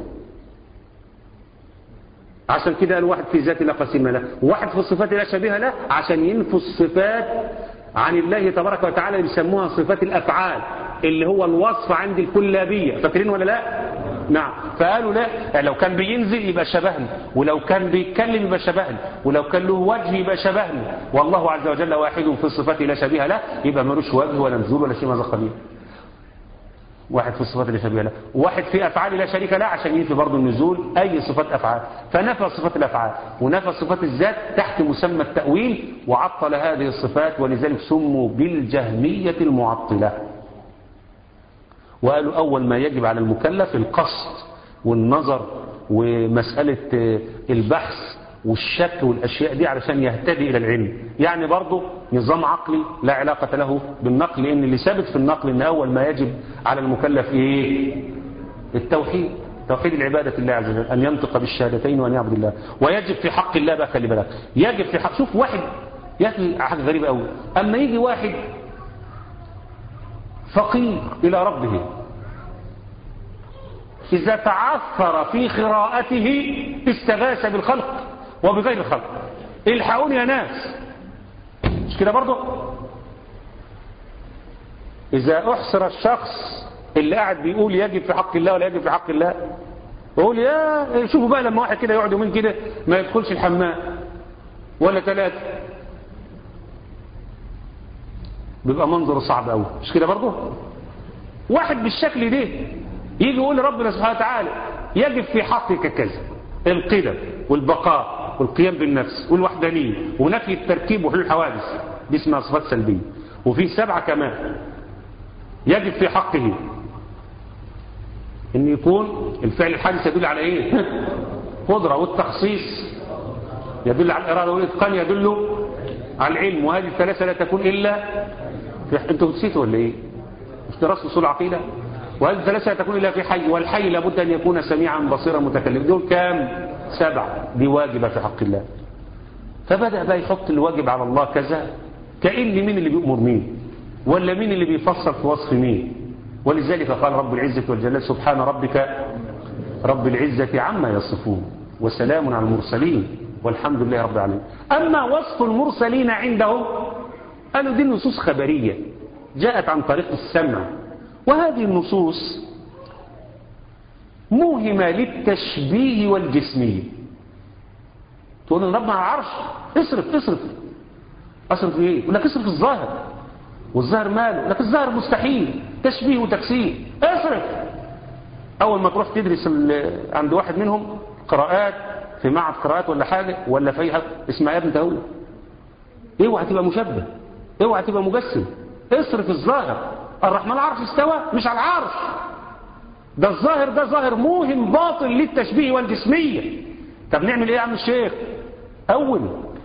S2: عشان كده قال واحد في ذاته لا قسيم له وواحد في الصفات لا شبيه له عشان ينفوا الصفات عن الله تبارك وتعالى بيسموها صفات الافعال اللي هو الوصف عند الكلابية فاكرين ولا لا نعم فقالوا لا يعني لو كان بينزل يبقى شبهنا ولو كان بيتكلم يبقى شبهنا ولو كان له وجه يبقى شبهنا والله عز وجل واحد في الصفات لا شبيه له يبقى ملوش وجه ولا نزول ولا شيء ما قبيل واحد في الصفات اللي شبيه له وواحد في افعال لا شريك له عشان ينفي برضه النزول اي صفات افعال فنفى صفات الافعال ونفى صفات الذات تحت مسمى التاويل وعطل هذه الصفات ولذلك سموا بالجهميه المعطله وقالوا اول ما يجب على المكلف القصد والنظر ومساله البحث والشك والاشياء دي علشان يهتدي الى العلم يعني برضه نظام عقلي لا علاقة له بالنقل لان اللي ثابت في النقل ان اول ما يجب على المكلف ايه التوحيد توحيد العبادة الله عز وجل ان ينطق بالشهادتين وان يعبد الله ويجب في حق الله بقى خلي بالك يجب في حق شوف واحد يا اخي حاجه غريبه قوي اما يجي واحد فقير الى ربه إذا تعثر في قراءته استغاث بالخلق وبغير الخلق الحقوني يا ناس مش كده برضه إذا أحصر الشخص اللي قاعد بيقول يجب في حق الله ولا يجب في حق الله يقول يا شوفوا بقى لما واحد كده يقعد يومين كده ما يدخلش الحمام ولا ثلاثة بيبقى منظر صعب قوي مش كده برضه واحد بالشكل ده يجي يقول لربنا سبحانه وتعالى يجب في حقك كذا القدم والبقاء والقيام بالنفس والوحدانية ونفي التركيب وحلول الحوادث دي اسمها صفات سلبية وفي سبعة كمان يجب في حقه ان يكون الفعل الحادث يدل على ايه قدرة والتخصيص يدل على الإرادة والإتقان يدل على العلم وهذه الثلاثة لا تكون إلا في انتوا نسيتوا ولا ايه مش درست اصول عقيده وهذه الثلاثة لا تكون إلا في حي والحي لابد أن يكون سميعا بصيرا متكلم دول كام سبع دي واجبة في حق الله فبدأ بقى يحط الواجب على الله كذا كأن مين اللي بيأمر مين ولا مين اللي بيفسر في وصف مين ولذلك قال رب العزة والجلال سبحان ربك رب العزة عما يصفون وسلام على المرسلين والحمد لله رب العالمين أما وصف المرسلين عندهم قالوا دي نصوص خبرية جاءت عن طريق السمع وهذه النصوص موهمة للتشبيه والجسمية تقول ان ربنا على العرش اصرف اصرف اصرف ايه يقول لك اصرف الظاهر والظاهر ماله لك الظاهر مستحيل تشبيه وتجسيم اصرف اول ما تروح تدرس عند واحد منهم قراءات في معهد قراءات ولا حاجة ولا في حاجة اسمع يا ابن تقول اوعى تبقى مشبه اوعى تبقى مجسم اصرف الظاهر الرحمن العرش استوى مش على العرش ده الظاهر ده ظاهر موهم باطل للتشبيه والجسمية طب نعمل ايه يا عم الشيخ اول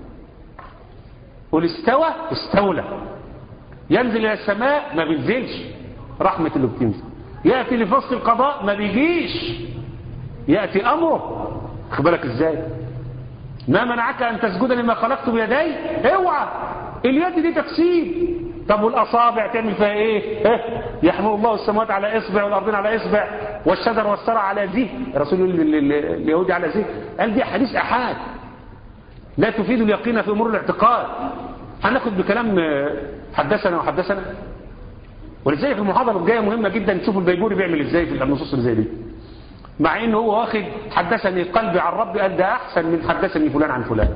S2: قل استوى استولى ينزل الى السماء ما بينزلش رحمة اللي بتنزل يأتي لفصل القضاء ما بيجيش يأتي امره خد بالك ازاي ما منعك ان تسجد لما خلقت بيدي اوعى اليد دي تكسيب طب والاصابع تعمل فيها ايه اه؟ يحمل الله السماوات على اصبع والارضين على اصبع والشجر والثرى على ذه الرسول اليهودي على ذه قال دي حديث احاد لا تفيد اليقين في امور الاعتقاد هناخد بكلام حدثنا وحدثنا ولذلك المحاضره الجايه مهمه جدا تشوفوا البيجوري بيعمل ازاي في النصوص اللي زي دي مع ان هو واخد حدثني قلبي عن ربي قال ده احسن من حدثني فلان عن فلان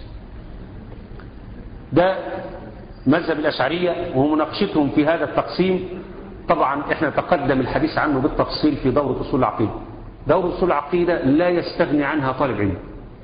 S2: ده مذهب الأشعرية ومناقشتهم في هذا التقسيم طبعا احنا تقدم الحديث عنه بالتفصيل في دورة أصول العقيدة دورة أصول العقيدة لا يستغني عنها طالب علم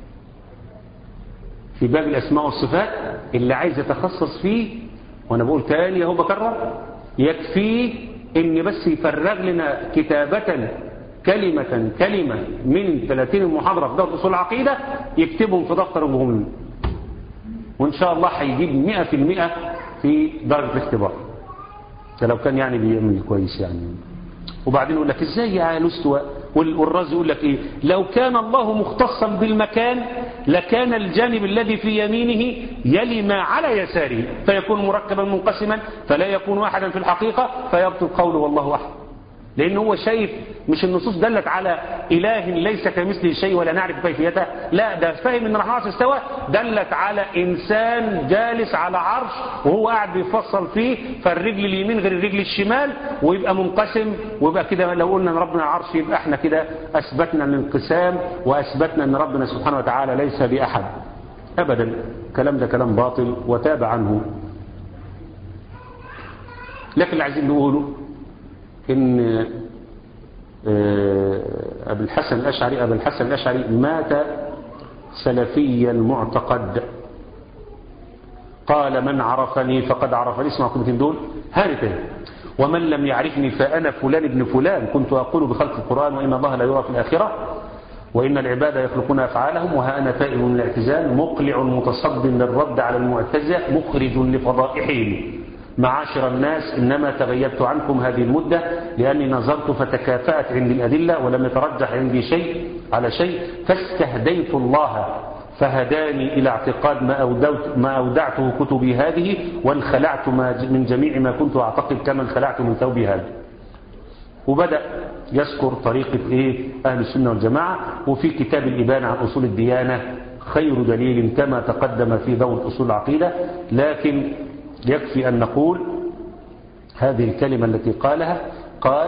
S2: في باب الأسماء والصفات اللي عايز يتخصص فيه وأنا بقول تاني اهو بكرر يكفيه إن بس يفرغ لنا كتابة كلمة كلمة من 30 محاضرة في دورة أصول العقيدة يكتبهم في دفتر وجههم وإن شاء الله هيجيب مئة في المئة في درجة الاختبار ده لو كان يعني بيعمل كويس يعني وبعدين يقول لك ازاي يا الاستواء والرازي يقول لك ايه لو كان الله مختصا بالمكان لكان الجانب الذي في يمينه يلي ما على يساره فيكون مركبا منقسما فلا يكون واحدا في الحقيقة فيبطل قوله والله احد لأن هو شايف مش النصوص دلت على إله ليس كمثله شيء ولا نعرف كيفيته لا ده فاهم ان الرحمن استوى دلت على إنسان جالس على عرش وهو قاعد بيفصل فيه فالرجل اليمين غير الرجل الشمال ويبقى منقسم ويبقى كده لو قلنا ان ربنا عرش يبقى احنا كده أثبتنا الانقسام وأثبتنا ان ربنا سبحانه وتعالى ليس بأحد أبدا الكلام ده كلام باطل وتاب عنه لكن اللي عايزين نقوله ان أبو الحسن الأشعري أبو الحسن الأشعري مات سلفي المعتقد قال من عرفني فقد عرفني اسمع كلمتين دول هانتين ومن لم يعرفني فأنا فلان ابن فلان كنت أقول بخلق القرآن وإن الله لا يرى في الآخرة وإن العباد يخلقون أفعالهم وها أنا تائب من الاعتزال مقلع متصد للرد على المعتزة مخرج لفضائحهم معاشر الناس إنما تغيبت عنكم هذه المدة لأني نظرت فتكافأت عندي الأدلة ولم يترجح عندي شيء على شيء فاستهديت الله فهداني إلى اعتقاد ما, أودعت ما أودعته كتبي هذه وانخلعت ما من جميع ما كنت أعتقد كما انخلعت من ثوبي هذا وبدأ يذكر طريقة إيه أهل السنة والجماعة وفي كتاب الإبانة عن أصول الديانة خير دليل كما تقدم في دور أصول العقيدة لكن يكفي أن نقول هذه الكلمة التي قالها قال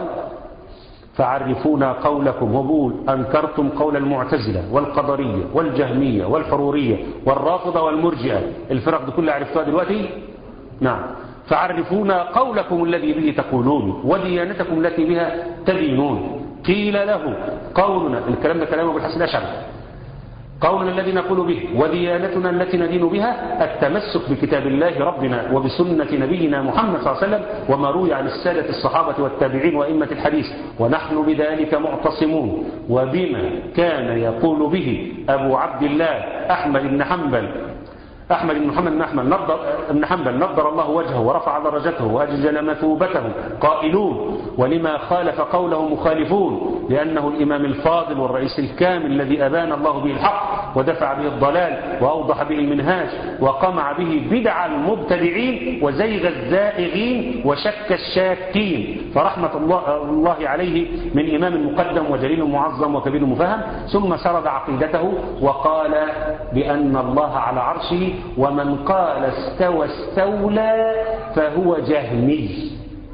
S2: فعرفونا قولكم وبول أنكرتم قول المعتزلة والقدرية والجهمية والحرورية والرافضة والمرجئة الفرق دي كلها عرفتها دلوقتي نعم فعرفونا قولكم الذي به تقولون وديانتكم التي بها تدينون قيل له قولنا الكلام ده كلام ابو الحسن الاشعري قولنا الذي نقول به وديانتنا التي ندين بها التمسك بكتاب الله ربنا وبسنة نبينا محمد صلى الله عليه وسلم وما روي عن السادة الصحابة والتابعين وإمة الحديث ونحن بذلك معتصمون وبما كان يقول به أبو عبد الله أحمد بن حنبل أحمد بن محمد بن أحمد نضر ابن حنبل نضر الله وجهه ورفع درجته وأجزل مثوبته قائلون ولما خالف قوله مخالفون لأنه الإمام الفاضل والرئيس الكامل الذي أبان الله به الحق ودفع به الضلال وأوضح به المنهاج وقمع به بدع المبتدعين وزيغ الزائغين وشك الشاكين فرحمة الله, الله عليه من إمام مقدم وجليل معظم وكبير مفهم ثم سرد عقيدته وقال بأن الله على عرشه ومن قال استوى استولى فهو جهمي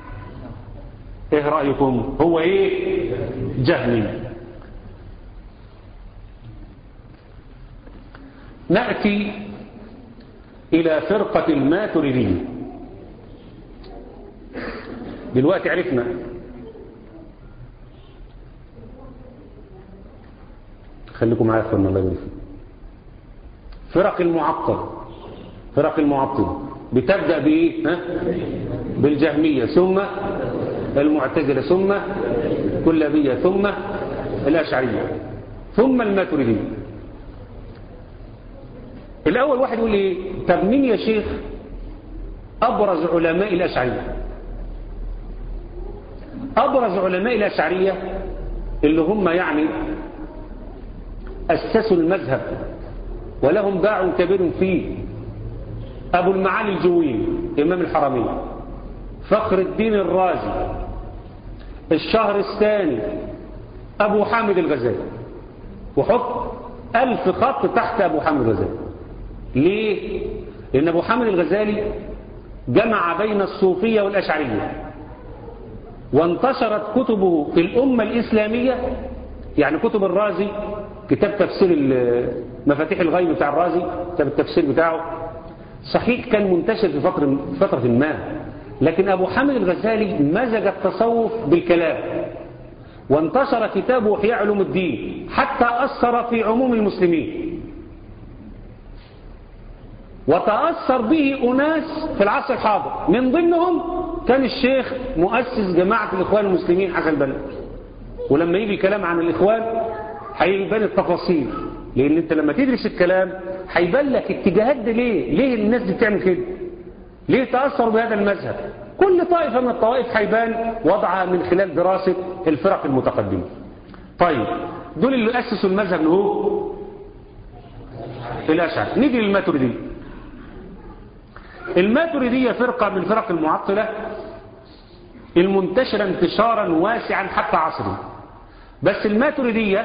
S2: ايه رأيكم هو ايه جهمي نأتي إلى فرقة الماتريدية دلوقتي عرفنا خليكم معايا اخوانا الله يبارك فيكم فرق المعطل فرق المعطل بتبدأ بإيه ها؟ بالجهمية ثم المعتزلة ثم كلابية ثم الأشعرية ثم الماتريدية الأول واحد يقول إيه طب مين يا شيخ أبرز علماء الأشعرية أبرز علماء الأشعرية اللي هم يعني أسسوا المذهب ولهم باع كبير فيه أبو المعالي الجويني إمام الحرمين فخر الدين الرازي الشهر الثاني أبو حامد الغزالي وحط ألف خط تحت أبو حامد الغزالي ليه؟ لأن أبو حامد الغزالي جمع بين الصوفية والأشعرية وانتشرت كتبه في الأمة الإسلامية يعني كتب الرازي كتاب تفسير مفاتيح الغيب بتاع الرازي كتاب التفسير بتاعه صحيح كان منتشر في فترة, فترة ما لكن أبو حامد الغزالي مزج التصوف بالكلام وانتشر كتابه إحياء علوم الدين حتى أثر في عموم المسلمين وتأثر به أناس في العصر الحاضر من ضمنهم كان الشيخ مؤسس جماعة الإخوان المسلمين حسن بن ولما يجي الكلام عن الإخوان هيبان التفاصيل لأن أنت لما تدرس الكلام هيبان لك اتجاهات دي ليه ليه الناس دي بتعمل كده ليه تأثروا بهذا المذهب كل طائفة من الطوائف هيبان وضعها من خلال دراسة الفرق المتقدمة طيب دول اللي أسسوا المذهب اللي هو الأشعر نيجي للماتريدية الماتريدية فرقة من فرق المعطلة المنتشرة انتشارا واسعا حتى عصره بس الماتريدية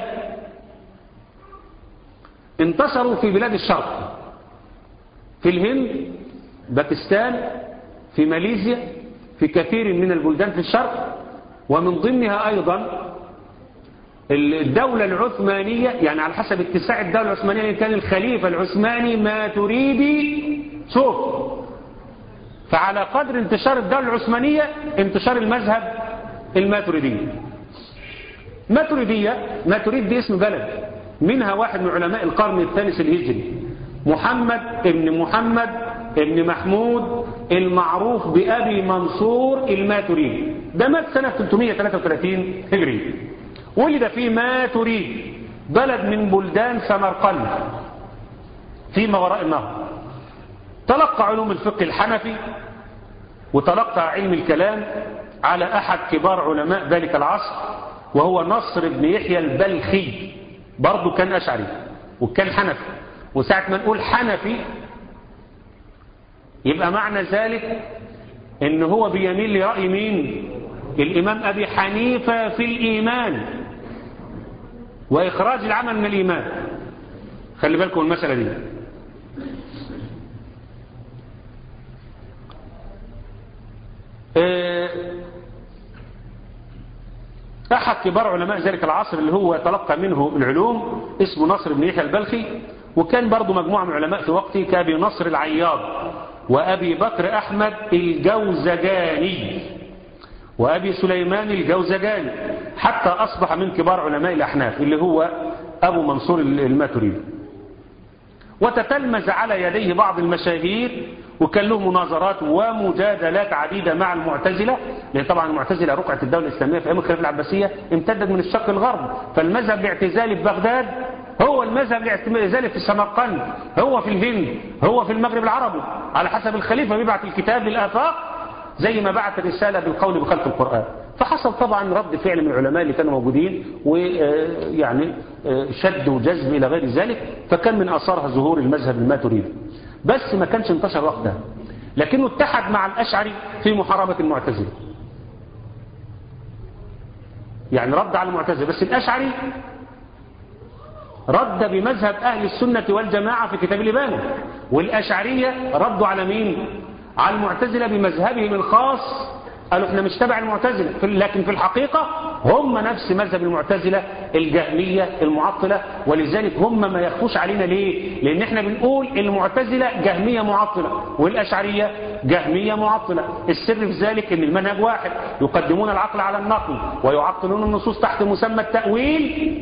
S2: انتشروا في بلاد الشرق في الهند باكستان في ماليزيا في كثير من البلدان في الشرق ومن ضمنها أيضا الدولة العثمانية يعني على حسب اتساع الدولة العثمانية كان الخليفة العثماني ما تريدي شوف فعلى قدر انتشار الدولة العثمانية انتشار المذهب الماتريدية ماتريدية ماتريد دي اسم بلد منها واحد من علماء القرن الثالث الهجري محمد ابن محمد ابن محمود المعروف بأبي منصور الماتريدي ده مات سنة 333 هجري ولد في ماتريد بلد من بلدان سمرقند فيما وراء النهر تلقى علوم الفقه الحنفي وتلقى علم الكلام على أحد كبار علماء ذلك العصر وهو نصر بن يحيى البلخي برضه كان أشعري وكان حنفي وساعة ما نقول حنفي يبقى معنى ذلك ان هو بيميل لرأي مين الإمام أبي حنيفة في الإيمان وإخراج العمل من الإيمان خلي بالكم المسألة دي أحد كبار علماء ذلك العصر اللي هو تلقى منه العلوم اسمه نصر بن يحيى البلخي وكان برضه مجموعة من علماء في وقته كأبي نصر العياض وأبي بكر أحمد الجوزجاني وأبي سليمان الجوزجاني حتى أصبح من كبار علماء الأحناف اللي هو أبو منصور الماتريدي وتتلمذ على يديه بعض المشاهير وكان له مناظرات ومجادلات عديدة مع المعتزلة لأن طبعا المعتزلة رقعة الدولة الإسلامية في أيام الخلافة العباسية امتدت من الشرق الغرب فالمذهب الاعتزالي في بغداد هو المذهب الاعتزالي في سمرقند هو في الهند هو في المغرب العربي على حسب الخليفة بيبعت الكتاب للآفاق زي ما بعت الرسالة بالقول بخلق القرآن فحصل طبعا رد فعل من العلماء اللي كانوا موجودين ويعني شد وجذب إلى غير ذلك فكان من أثارها ظهور المذهب الماتريدي بس ما كانش انتشر وقتها لكنه اتحد مع الأشعري في محاربة المعتزلة يعني رد على المعتزلة بس الأشعري رد بمذهب أهل السنة والجماعة في كتاب الإبانة والأشعرية ردوا على مين على المعتزلة بمذهبهم الخاص قالوا احنا مش تبع المعتزلة لكن في الحقيقة هم نفس مذهب المعتزلة الجهمية المعطلة ولذلك هم ما يخفوش علينا ليه لان احنا بنقول المعتزلة جهمية معطلة والاشعرية جهمية معطلة السر في ذلك ان المنهج واحد يقدمون العقل على النقل ويعطلون النصوص تحت مسمى التأويل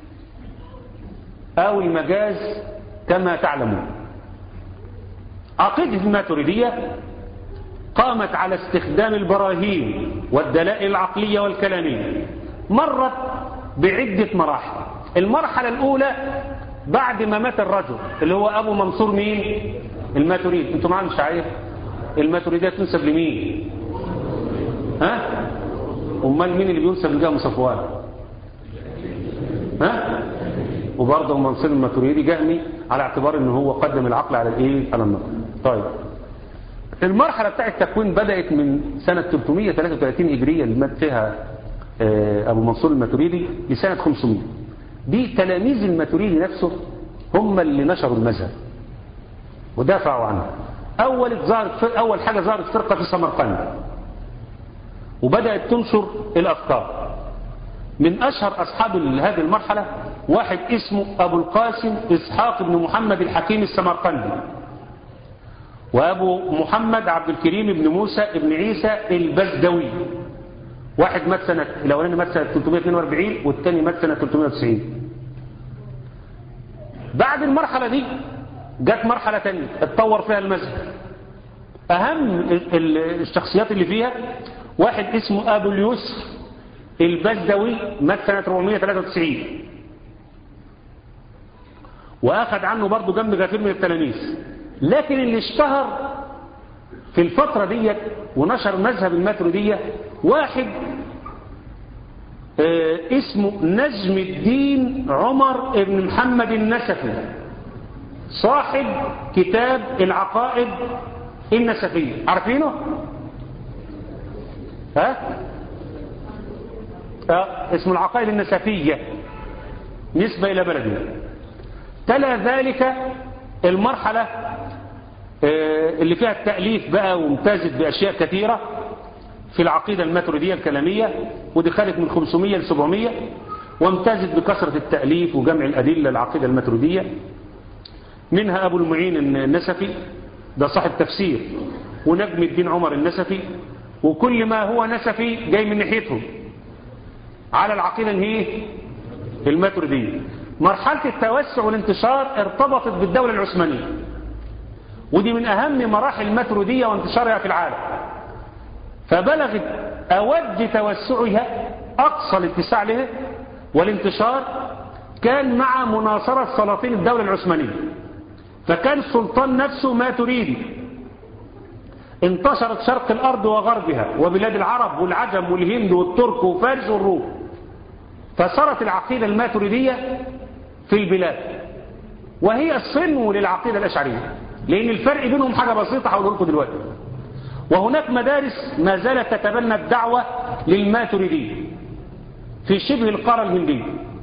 S2: او المجاز كما تعلمون عقيدة الماتريدية قامت على استخدام البراهين والدلائل العقلية والكلامية مرت بعدة مراحل المرحلة الأولى بعد ما مات الرجل اللي هو أبو منصور مين الماتريد انتوا معنا مش عارف الماتريدية تنسب لمين ها امال مين اللي بينسب لجاه صفوان ها وبرضه منصور الماتريدي جهمي على اعتبار ان هو قدم العقل على الايه على النقل طيب المرحلة بتاع التكوين بدأت من سنة 333 هجرية اللي مات فيها أبو منصور الماتريدي لسنة 500 دي تلاميذ الماتريدي نفسه هم اللي نشروا المذهب ودافعوا عنه أول, ظهرت أول حاجة ظهرت فرقة في سمرقند وبدأت تنشر الأفكار من أشهر أصحاب هذه المرحلة واحد اسمه أبو القاسم إسحاق بن محمد الحكيم السمرقندي وأبو محمد عبد الكريم بن موسى بن عيسى البزدوي واحد مات سنة الأولاني مات سنة 342 والثاني مات سنة 390 بعد المرحلة دي جت مرحلة تانية اتطور فيها المذهب أهم الشخصيات اللي فيها واحد اسمه أبو اليسر البزدوي مات سنة 493 وأخذ عنه برضه جنب كثير من التلاميذ لكن اللي اشتهر في الفترة ديت ونشر مذهب الماتريدية واحد اه اسمه نجم الدين عمر بن محمد النسفي صاحب كتاب العقائد النسفية عارفينه؟ ها آه اسمه العقائد النسفية نسبة إلى بلدنا تلا ذلك المرحلة آه اللي فيها التأليف بقى وامتازت بأشياء كثيرة في العقيدة الماتريدية الكلامية ودي خلت من 500 ل 700 وامتازت بكثرة التأليف وجمع الأدلة العقيدة الماتريدية منها أبو المعين النسفي ده صاحب تفسير ونجم الدين عمر النسفي وكل ما هو نسفي جاي من ناحيتهم على العقيدة هي الماتريدية مرحلة التوسع والانتشار ارتبطت بالدولة العثمانية ودي من أهم مراحل الماتريدية وانتشارها في العالم فبلغت أوج توسعها أقصى الاتساع لها والانتشار كان مع مناصرة سلاطين الدولة العثمانية فكان السلطان نفسه ما تريد انتشرت شرق الأرض وغربها وبلاد العرب والعجم والهند والترك وفارس والروم فصارت العقيدة الماتريدية في البلاد وهي الصنو للعقيدة الأشعرية لأن الفرق بينهم حاجة بسيطة هقول لكم دلوقتي وهناك مدارس ما زالت تتبنى الدعوة للماتريدية في شبه القارة الهندية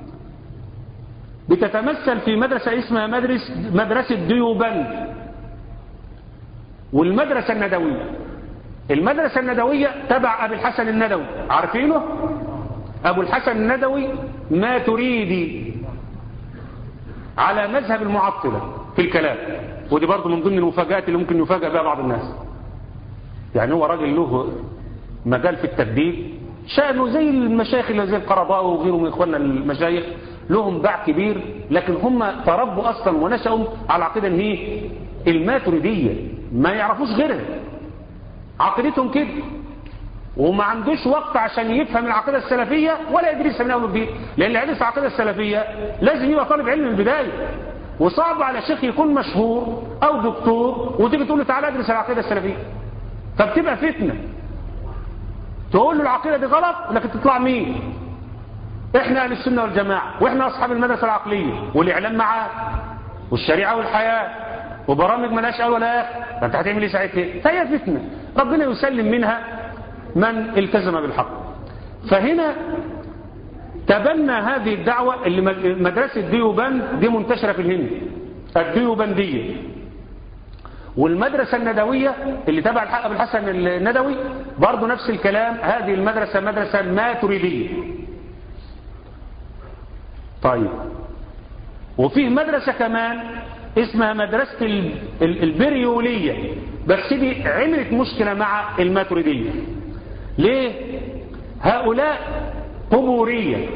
S2: بتتمثل في مدرسة اسمها مدرس مدرسة ديوبند والمدرسة الندوية المدرسة الندوية تبع أبي الحسن الندوي عارفينه أبو الحسن الندوي ما تريدي على مذهب المعطلة في الكلام ودي برضه من ضمن المفاجآت اللي ممكن يفاجأ بها بعض الناس يعني هو راجل له مجال في التدبير شأنه زي المشايخ اللي زي القرضاء وغيره من إخواننا المشايخ لهم باع كبير لكن هم تربوا أصلا ونشأوا على عقيدة هي الماتريدية ما يعرفوش غيرها عقيدتهم كده وما عندوش وقت عشان يفهم العقيدة السلفية ولا يدرسها من أول وجديد لأن اللي يدرس العقيدة السلفية لازم يبقى طالب علم من البداية وصعب على شيخ يكون مشهور أو دكتور وتيجي تقول له تعالى ادرس العقيدة السلفية فبتبقى فتنة تقول له العقيدة دي غلط لكن تطلع مين احنا اهل السنة والجماعة واحنا اصحاب المدرسة العقلية والاعلام معاه والشريعة والحياة وبرامج ملاش اول ولا اخر فانت هتعمل ايه ساعتها فهي فتنة ربنا يسلم منها من التزم بالحق فهنا تبنى هذه الدعوة اللي مدرسة ديوبند دي منتشرة في الهند الديوبندية والمدرسة الندوية اللي تبع الحق أبو الحسن الندوي برضو نفس الكلام هذه المدرسة مدرسة ماتريدية طيب وفيه مدرسة كمان اسمها مدرسة البريولية بس دي عملت مشكلة مع الماتريدية ليه هؤلاء قبورية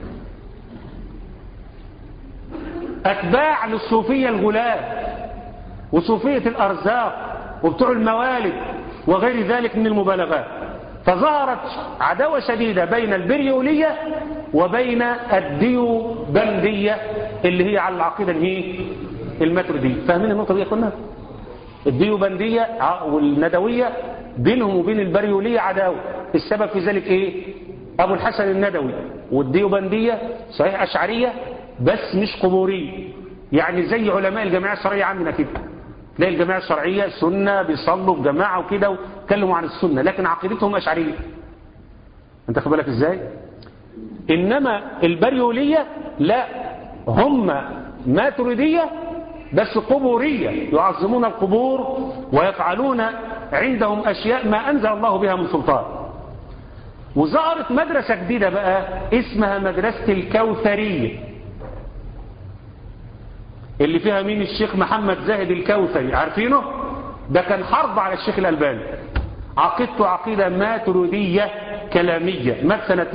S2: أتباع للصوفية الغلاة وصوفية الأرزاق وبتوع الموالد وغير ذلك من المبالغات فظهرت عداوة شديدة بين البريولية وبين الديوبندية اللي هي على العقيدة اللي هي الماتريدية فاهمين النقطة دي يا اخوانا الديوبندية والندوية بينهم وبين البريولية عداوة السبب في ذلك ايه ابو الحسن الندوي والديوبندية صحيح اشعرية بس مش قبورية يعني زي علماء الجماعة الشرعية عندنا كده تلاقي الجماعة الشرعية سنة بيصلوا في جماعة وكده وكلموا عن السنة لكن عقيدتهم أشعرية انت خد بالك ازاي انما البريولية لا هم ماتريدية بس قبورية يعظمون القبور ويفعلون عندهم أشياء ما أنزل الله بها من سلطان وظهرت مدرسة جديدة بقى اسمها مدرسة الكوثرية اللي فيها مين الشيخ محمد زاهد الكوثري عارفينه ده كان حرب على الشيخ الألباني عقيدته عقيدة ماتريدية كلامية مات سنة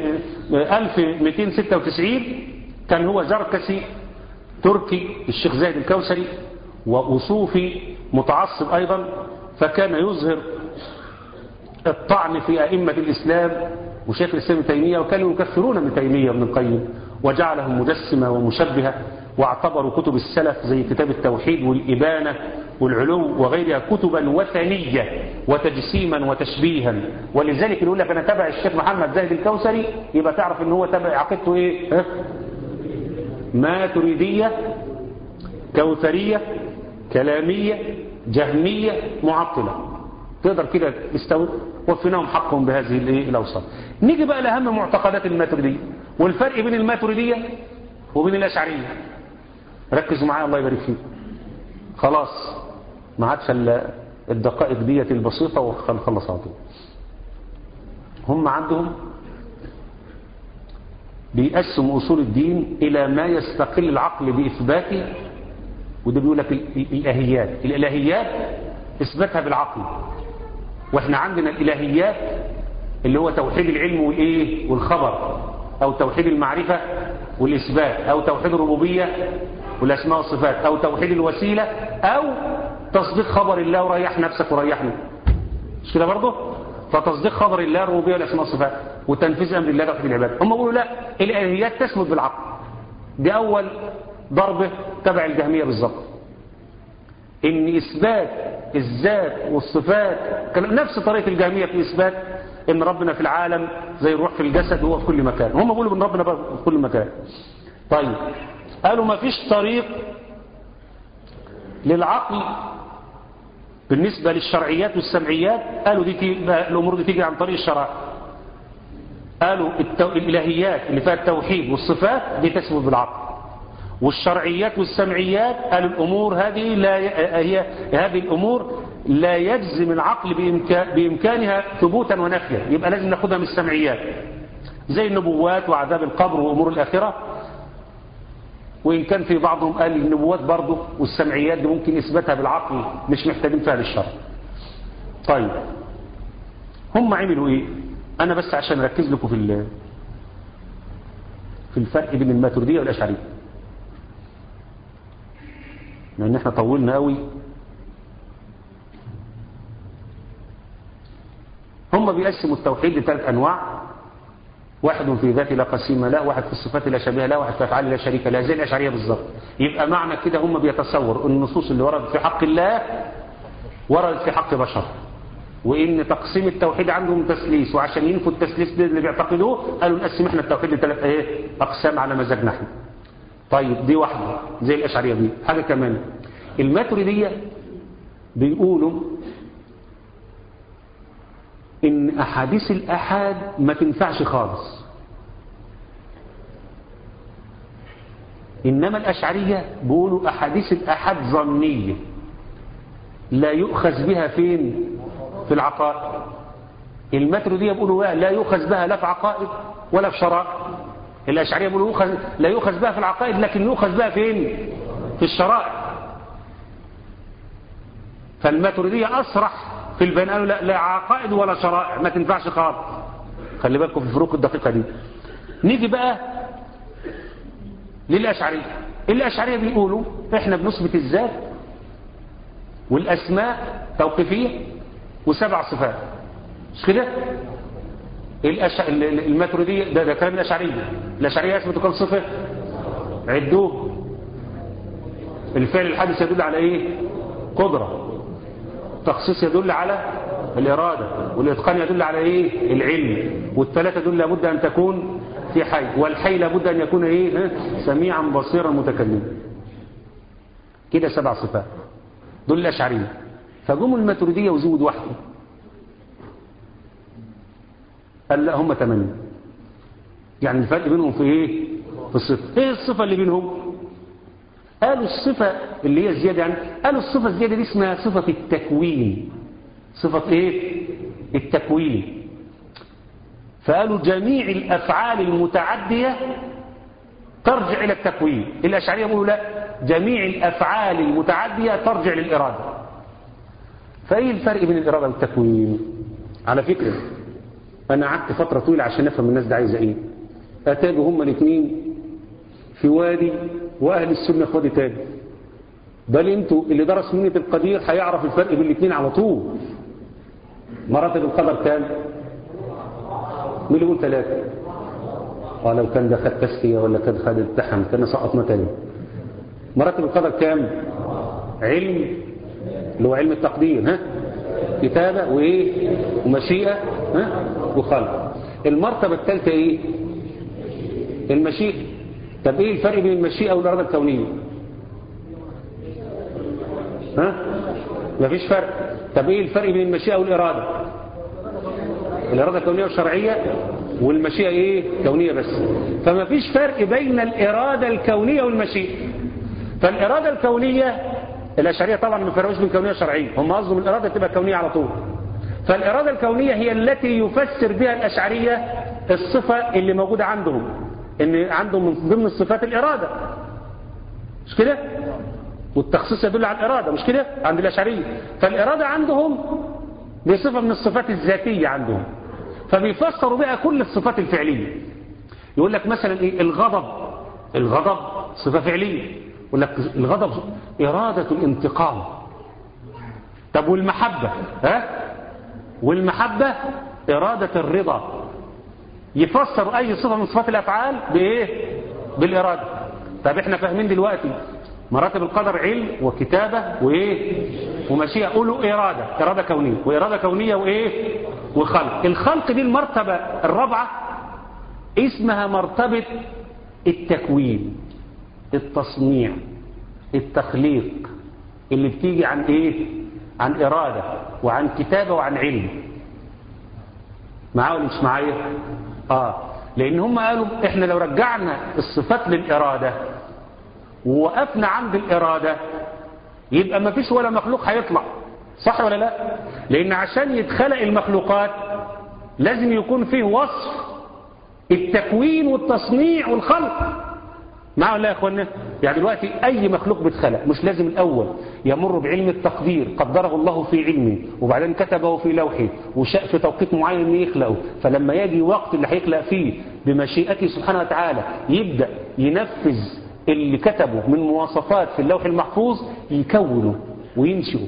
S2: 1296 كان هو زركسي تركي الشيخ زاهد الكوثري وصوفي متعصب أيضا فكان يظهر الطعن في أئمة الإسلام وشيخ الإسلام ابن تيمية وكانوا يكفرون ابن تيمية وابن القيم وجعلهم مجسمة ومشبهة واعتبروا كتب السلف زي كتاب التوحيد والإبانة والعلو وغيرها كتبا وثنية وتجسيما وتشبيها ولذلك يقول لك أنا تبع الشيخ محمد زاهد الكوثري يبقى تعرف ان هو تبع عقيدته ايه ها؟ ماتريدية كوثرية كلامية جهمية معطلة تقدر كده تستوي وفيناهم حقهم بهذه الايه الاوصاف نيجي بقى لاهم معتقدات الماتريديه والفرق بين الماتريديه وبين الاشعريه ركزوا معايا الله يبارك فيكم خلاص ما عادش الا الدقائق ديت البسيطه ونخلص على طول هم عندهم بيقسموا اصول الدين الى ما يستقل العقل باثباته وده بيقول لك الالهيات الالهيات اثباتها بالعقل واحنا عندنا الالهيات اللي هو توحيد العلم والايه والخبر او توحيد المعرفه والاثبات او توحيد الربوبيه والاسماء والصفات او توحيد الوسيله او تصديق خبر الله وريح نفسك وريحني مش كده برضه فتصديق خبر الله الربوبيه والاسماء والصفات وتنفيذ امر الله توحيد العباد هم بيقولوا لا الالهيات تثبت بالعقل دي اول ضربه تبع الجهميه بالظبط ان اثبات الذات والصفات نفس طريقه الجهميه في اثبات ان ربنا في العالم زي الروح في الجسد وهو في كل مكان هم بيقولوا ان ربنا في كل مكان طيب قالوا ما فيش طريق للعقل بالنسبة للشرعيات والسمعيات قالوا دي تي... الأمور دي تيجي عن طريق الشرع قالوا التو... الإلهيات اللي فيها التوحيد والصفات دي تثبت بالعقل والشرعيات والسمعيات قالوا الأمور هذه لا ي... هي هذه الأمور لا يجزم العقل بإمكان... بإمكانها ثبوتا ونفيا يبقى لازم ناخدها من السمعيات زي النبوات وعذاب القبر وأمور الآخرة وإن كان في بعضهم قال النبوات برضه والسمعيات دي ممكن إثباتها بالعقل مش محتاجين فيها للشرع طيب هم عملوا إيه أنا بس عشان أركز لكم في في الفرق بين الماتريدية والأشعرية لأن احنا طولنا قوي هم بيقسموا التوحيد لثلاث أنواع واحد في ذاته لا قسيم له واحد في الصفات لا شبيه له واحد في افعال لا شريك له زي الاشعريه بالظبط يبقى معنى كده هم بيتصور النصوص اللي وردت في حق الله وردت في حق بشر وان تقسيم التوحيد عندهم تسليس وعشان ينفوا التسليس ده اللي بيعتقدوه قالوا نقسم احنا التوحيد لثلاث ايه اقسام على مزاجنا احنا طيب دي واحده زي الاشعريه دي حاجه كمان الماتريديه بيقولوا ان احاديث الاحاد ما تنفعش خالص انما الاشعريه بيقولوا احاديث الاحاد ظنيه لا يؤخذ بها فين في العقائد الماتريديه بيقولوا لا يؤخذ بها لا في عقائد ولا في شرائع الاشعريه بيقولوا يؤخذ لا يؤخذ بها في العقائد لكن يؤخذ بها فين في الشرائع فالماتريديه اصرح في البيان قالوا لا, لا عقائد ولا شرائع ما تنفعش خالص خلي بالكم في الفروق الدقيقة دي نيجي بقى للأشعرية الأشعرية بيقولوا احنا بنثبت الذات والأسماء توقيفية وسبع صفات مش كده الأش... الماتريدية ده, ده كلام الأشعرية الأشعرية يثبتوا كم صفة عدوه الفعل الحادث يدل على ايه قدرة التخصيص يدل على الإرادة والإتقان يدل على إيه العلم والثلاثة دول لابد أن تكون في حي والحي لابد أن يكون إيه سميعا بصيرا متكلما كده سبع صفات دول الأشعرية فجم الماتريدية وزود واحدة قال لا هم ثمانية يعني الفرق بينهم في إيه في الصفة إيه الصفة اللي بينهم قالوا الصفة اللي هي الزيادة يعني قالوا الصفة الزيادة دي اسمها صفة التكوين صفة ايه التكوين فقالوا جميع الأفعال المتعدية ترجع إلى التكوين الأشعرية يقولوا لا جميع الأفعال المتعدية ترجع للإرادة فإيه الفرق بين الإرادة والتكوين على فكرة أنا قعدت فترة طويلة عشان أفهم الناس ده عايزة إيه أتاجوا هما الاثنين في وادي واهل السنه في وادي تاني بل انتوا اللي درس منة القدير هيعرف الفرق بين الاثنين على طول مراتب القدر كام مين اللي يقول ثلاثه اه لو كان ده خد تزكيه ولا كان خد امتحن كان سقطنا تاني مراتب القدر كام علم اللي هو علم التقدير ها كتابه وايه ومشيئه ها وخلق المرتبه الثالثه ايه المشيئه طب ايه الفرق بين المشيئة والإرادة الكونية ها مفيش فرق طب ايه الفرق بين المشيئة والإرادة الإرادة كونية والشرعية والمشيئة ايه كونية بس فما فيش فرق بين الإرادة الكونية والمشيئة فالإرادة الكونية الأشعرية طبعا ما فرقوش بين كونية وشرعية هم قصدهم الإرادة تبقى كونية على طول فالإرادة الكونية هي التي يفسر بها الأشعرية الصفة اللي موجودة عندهم ان عندهم من ضمن الصفات الإرادة مش كده والتخصيص يدل على الإرادة مش كده عند الأشعرية فالإرادة عندهم دي صفة من الصفات الذاتية عندهم فبيفسروا بها كل الصفات الفعلية يقول لك مثلا ايه الغضب الغضب صفة فعلية يقول لك الغضب إرادة الانتقام طب والمحبة ها والمحبة إرادة الرضا يفسر أي صفة من صفات الأفعال بإيه بالإرادة طب احنا فاهمين دلوقتي مراتب القدر علم وكتابة وإيه ومشيئة قولوا إرادة إرادة كونية وإرادة كونية وإيه وخلق الخلق دي المرتبة الرابعة اسمها مرتبة التكوين التصنيع التخليق اللي بتيجي عن ايه عن إرادة وعن كتابة وعن علم معاه ولا مش معايا اه لان هم قالوا احنا لو رجعنا الصفات للإرادة ووقفنا عند الإرادة يبقى ما فيش ولا مخلوق هيطلع صح ولا لا لان عشان يتخلق المخلوقات لازم يكون فيه وصف التكوين والتصنيع والخلق معه ولا يا اخوانا يعني دلوقتي اي مخلوق بيتخلق مش لازم الاول يمر بعلم التقدير قدره الله في علمه وبعدين كتبه في لوحه وشاء في توقيت معين ان يخلقه فلما يجي وقت اللي هيخلق فيه بمشيئته سبحانه وتعالى يبدا ينفذ اللي كتبه من مواصفات في اللوح المحفوظ يكونه وينشئه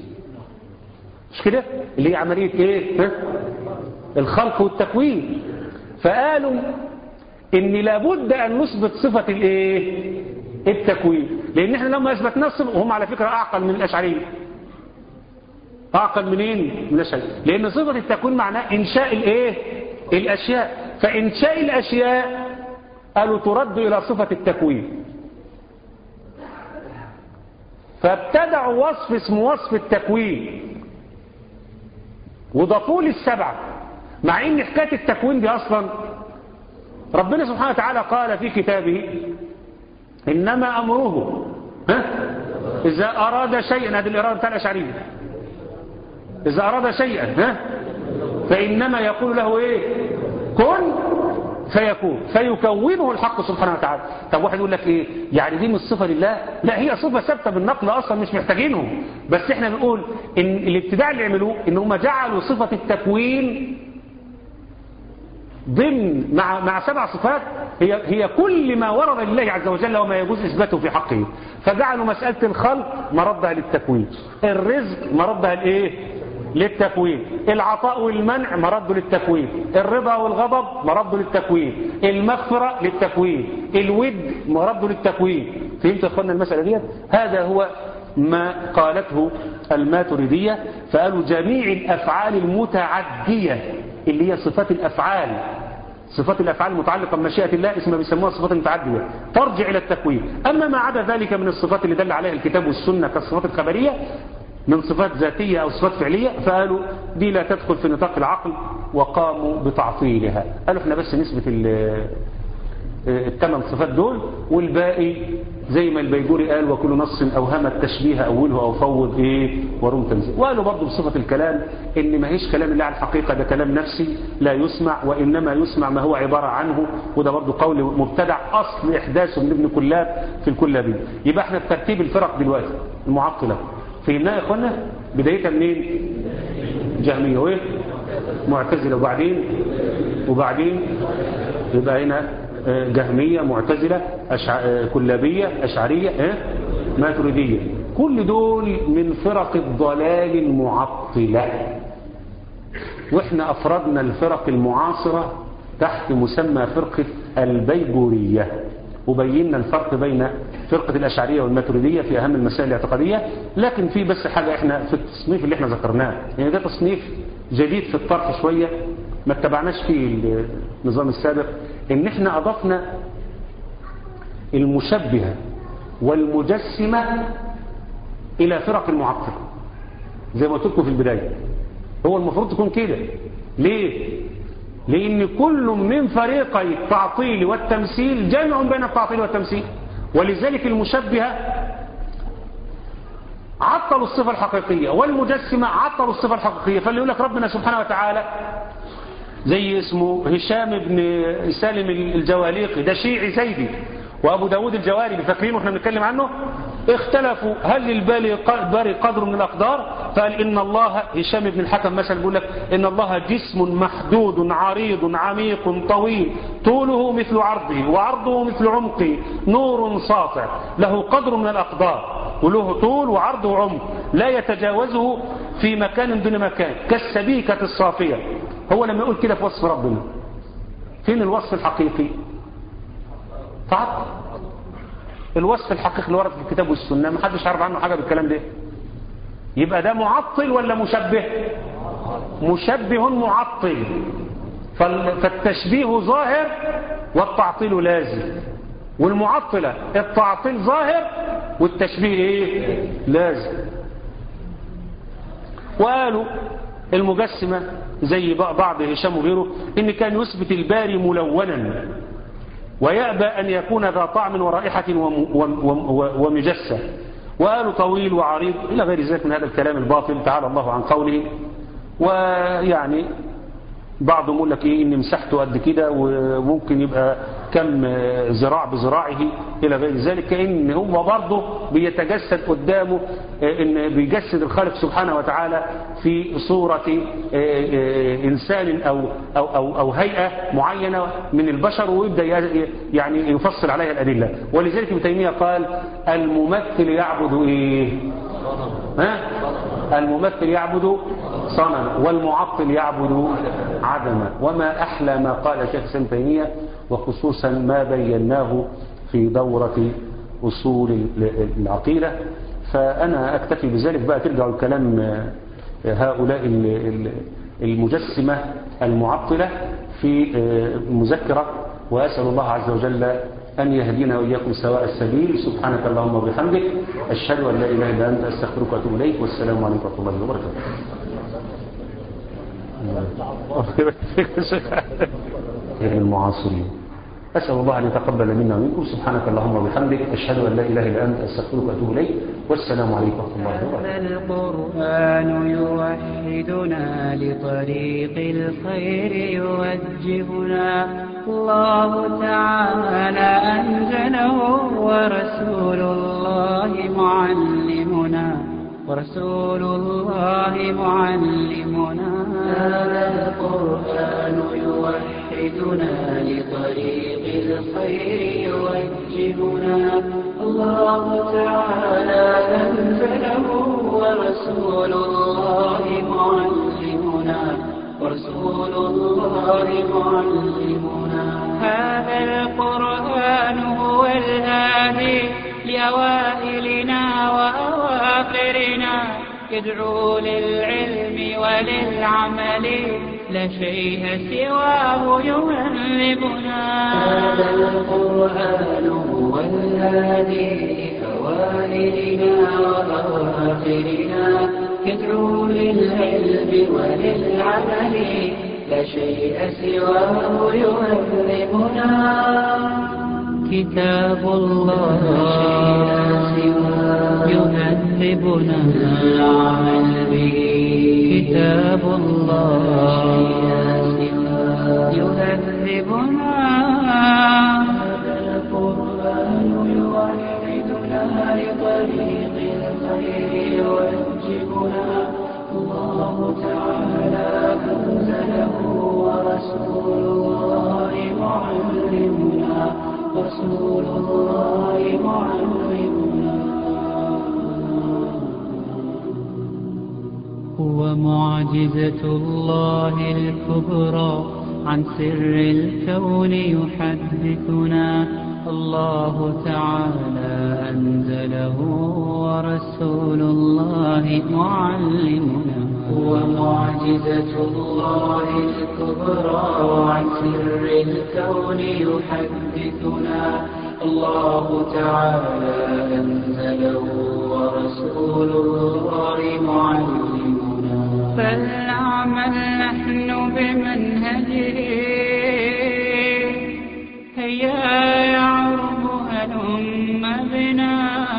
S2: مش كده اللي هي عمليه ايه ها؟ الخلق والتكوين فقالوا ان لابد ان نثبت صفة الايه التكوين لان احنا لما اثبتنا الصفة وهم على فكرة اعقل من الاشعرية اعقل منين من الاشعرية لان صفة التكوين معناه انشاء الايه الاشياء فانشاء الاشياء قالوا ترد الى صفة التكوين فابتدعوا وصف اسمه وصف التكوين وضافوا لي السبعة مع ان حكاية التكوين دي اصلا ربنا سبحانه وتعالى قال في كتابه إنما أمره ها إذا أراد شيئا هذه الإرادة بتاع الأشعرية إذا أراد شيئا ها فإنما يقول له إيه كن فيكون فيكونه الحق سبحانه وتعالى طب واحد يقول لك إيه يعني دي مش صفة لله لا هي صفة ثابتة بالنقل أصلا مش محتاجينهم بس إحنا بنقول إن الابتداع اللي عملوه إن هم جعلوا صفة التكوين ضمن مع مع سبع صفات هي هي كل ما ورد لله عز وجل وما يجوز اثباته في حقه فجعلوا مساله الخلق مردها للتكوين الرزق مردها لايه للتكوين العطاء والمنع مرده للتكوين الرضا والغضب مرده للتكوين المغفرة للتكوين الود مرده للتكوين فهمت يا اخوانا المسألة ديت هذا هو ما قالته الماتريدية فقالوا جميع الأفعال المتعدية اللي هي صفات الأفعال صفات الأفعال المتعلقة بمشيئة الله اسمها بيسموها صفات متعدية ترجع إلى التكوين أما ما عدا ذلك من الصفات اللي دل عليها الكتاب والسنة كالصفات الخبرية من صفات ذاتية أو صفات فعلية فقالوا دي لا تدخل في نطاق العقل وقاموا بتعطيلها قالوا احنا بس نسبة الثمان صفات دول والباقي زي ما البيجوري قال وكل نص أوهم التشبيه أوله أو فوض إيه ورم تنزيل وقالوا برضه بصفة الكلام إن ما هيش كلام الله على الحقيقة ده كلام نفسي لا يسمع وإنما يسمع ما هو عبارة عنه وده برضه قول مبتدع أصل إحداثه من ابن كلاب في الكلابين يبقى احنا في ترتيب الفرق دلوقتي المعطلة فهمناها يا اخوانا بدايتها منين جهمية وايه معتزلة وبعدين وبعدين يبقى هنا جهمية معتزلة أشع... كلابية أشعرية اه؟ ماتريدية كل دول من فرق الضلال المعطلة واحنا أفردنا الفرق المعاصرة تحت مسمى فرقة البيجورية وبينا الفرق بين فرقة الأشعرية والماتريدية في أهم المسائل الاعتقادية لكن في بس حاجة احنا في التصنيف اللي احنا ذكرناه يعني ده تصنيف جديد في الطرح شوية ما اتبعناش فيه النظام السابق ان احنا اضفنا المشبهة والمجسمة الى فرق المعطلة زي ما قلت لكم في البداية هو المفروض تكون كده ليه لأن كل من فريقي التعطيل والتمثيل جامع بين التعطيل والتمثيل ولذلك المشبهة عطلوا الصفة الحقيقية والمجسمة عطلوا الصفة الحقيقية فاللي يقول لك ربنا سبحانه وتعالى زي اسمه هشام بن سالم الجواليقي ده شيعي زيدي وابو داود الجواري فاكرين واحنا بنتكلم عنه اختلفوا هل للباري قدر من الاقدار فقال ان الله هشام بن الحكم مثلا بيقول لك ان الله جسم محدود عريض عميق طويل طوله مثل عرضه وعرضه مثل عمقه نور ساطع له قدر من الاقدار وله طول وعرض وعمق لا يتجاوزه في مكان دون مكان كالسبيكة الصافية هو لما يقول كده في وصف ربنا فين الوصف الحقيقي فعطل الوصف الحقيقي اللي ورد في الكتاب والسنة ما حدش عارف عنه حاجة بالكلام ده يبقى ده معطل ولا مشبه مشبه معطل فالتشبيه ظاهر والتعطيل لازم والمعطلة التعطيل ظاهر والتشبيه ايه لازم وقالوا المجسمة زي بعض هشام وغيره ان كان يثبت الباري ملونا ويأبى أن يكون ذا طعم ورائحة ومجسة وقالوا طويل وعريض إلى غير ذلك من هذا الكلام الباطل تعالى الله عن قوله ويعني بعضهم يقول لك ايه ان مساحته قد كده وممكن يبقى كم ذراع بذراعه الى غير ذلك كان هو برضه بيتجسد قدامه ان بيجسد الخالق سبحانه وتعالى في صوره انسان او او او, أو هيئه معينه من البشر ويبدا يعني يفصل عليها الادله ولذلك ابن تيميه قال الممثل يعبد ايه ها الممثل يعبد صنما والمعطل يعبد عدما وما أحلى ما قال شيخ سن تيمية وخصوصا ما بيناه في دورة أصول العقيدة فأنا أكتفي بذلك بقى ترجعوا الكلام هؤلاء المجسمة المعطلة في مذكرة وأسأل الله عز وجل أن يهدينا وإياكم سواء السبيل سبحانك اللهم وبحمدك أشهد أن لا إله إلا أنت أستغفرك وأتوب إليك والسلام عليكم ورحمة الله وبركاته المعاصرين أسأل الله أن يتقبل منا ومنكم سبحانك اللهم وبحمدك أشهد أن لا إله إلا أنت أستغفرك وأتوب إليك والسلام عليكم ورحمة الله وبركاته
S1: القرآن يوحدنا لطريق الخير يوجهنا الله تعالى أنزله ورسول الله معلمنا ورسول الله معلمنا هذا القرآن يوحدنا لطريق الخير يوجهنا الله تعالى أنزله ورسول الله معلمنا ورسول الله معلمنا هذا القرآن هو الهادي لأوائلنا وأواخرنا يدعو للعلم وللعمل لا شيء سواه يهذبنا هذا القرآن هو الهادي لأوائلنا وأواخرنا يدعو للعلم وللعمل لا شيء سواه يهذبنا كتاب الله يهذبنا العمل به كتاب الله يهذبنا هذا القرآن يوحدنا لطريق الخير يوجهنا الله تعالى أنزله ورسول الله معلمنا رسول الله معلمنا هو معجزة الله الكبرى عن سر الكون يحدثنا الله تعالى أنزله ورسول الله معلمنا هو معجزة الله الكبرى عن سر الكون يحدثنا الله تعالى أنزله ورسول الله معلمنا بمنهجه هيا يا عرب هلم بنا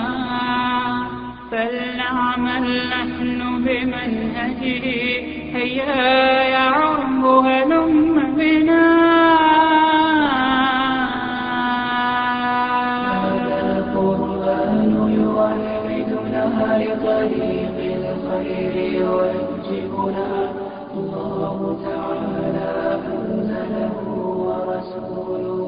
S1: فلنعمل نحن بمنهجه هيا يا عرب هلم بنا هذا القرآن يوحدنا لطريق الخير يوجهنا الله تعالى أنزله ورسوله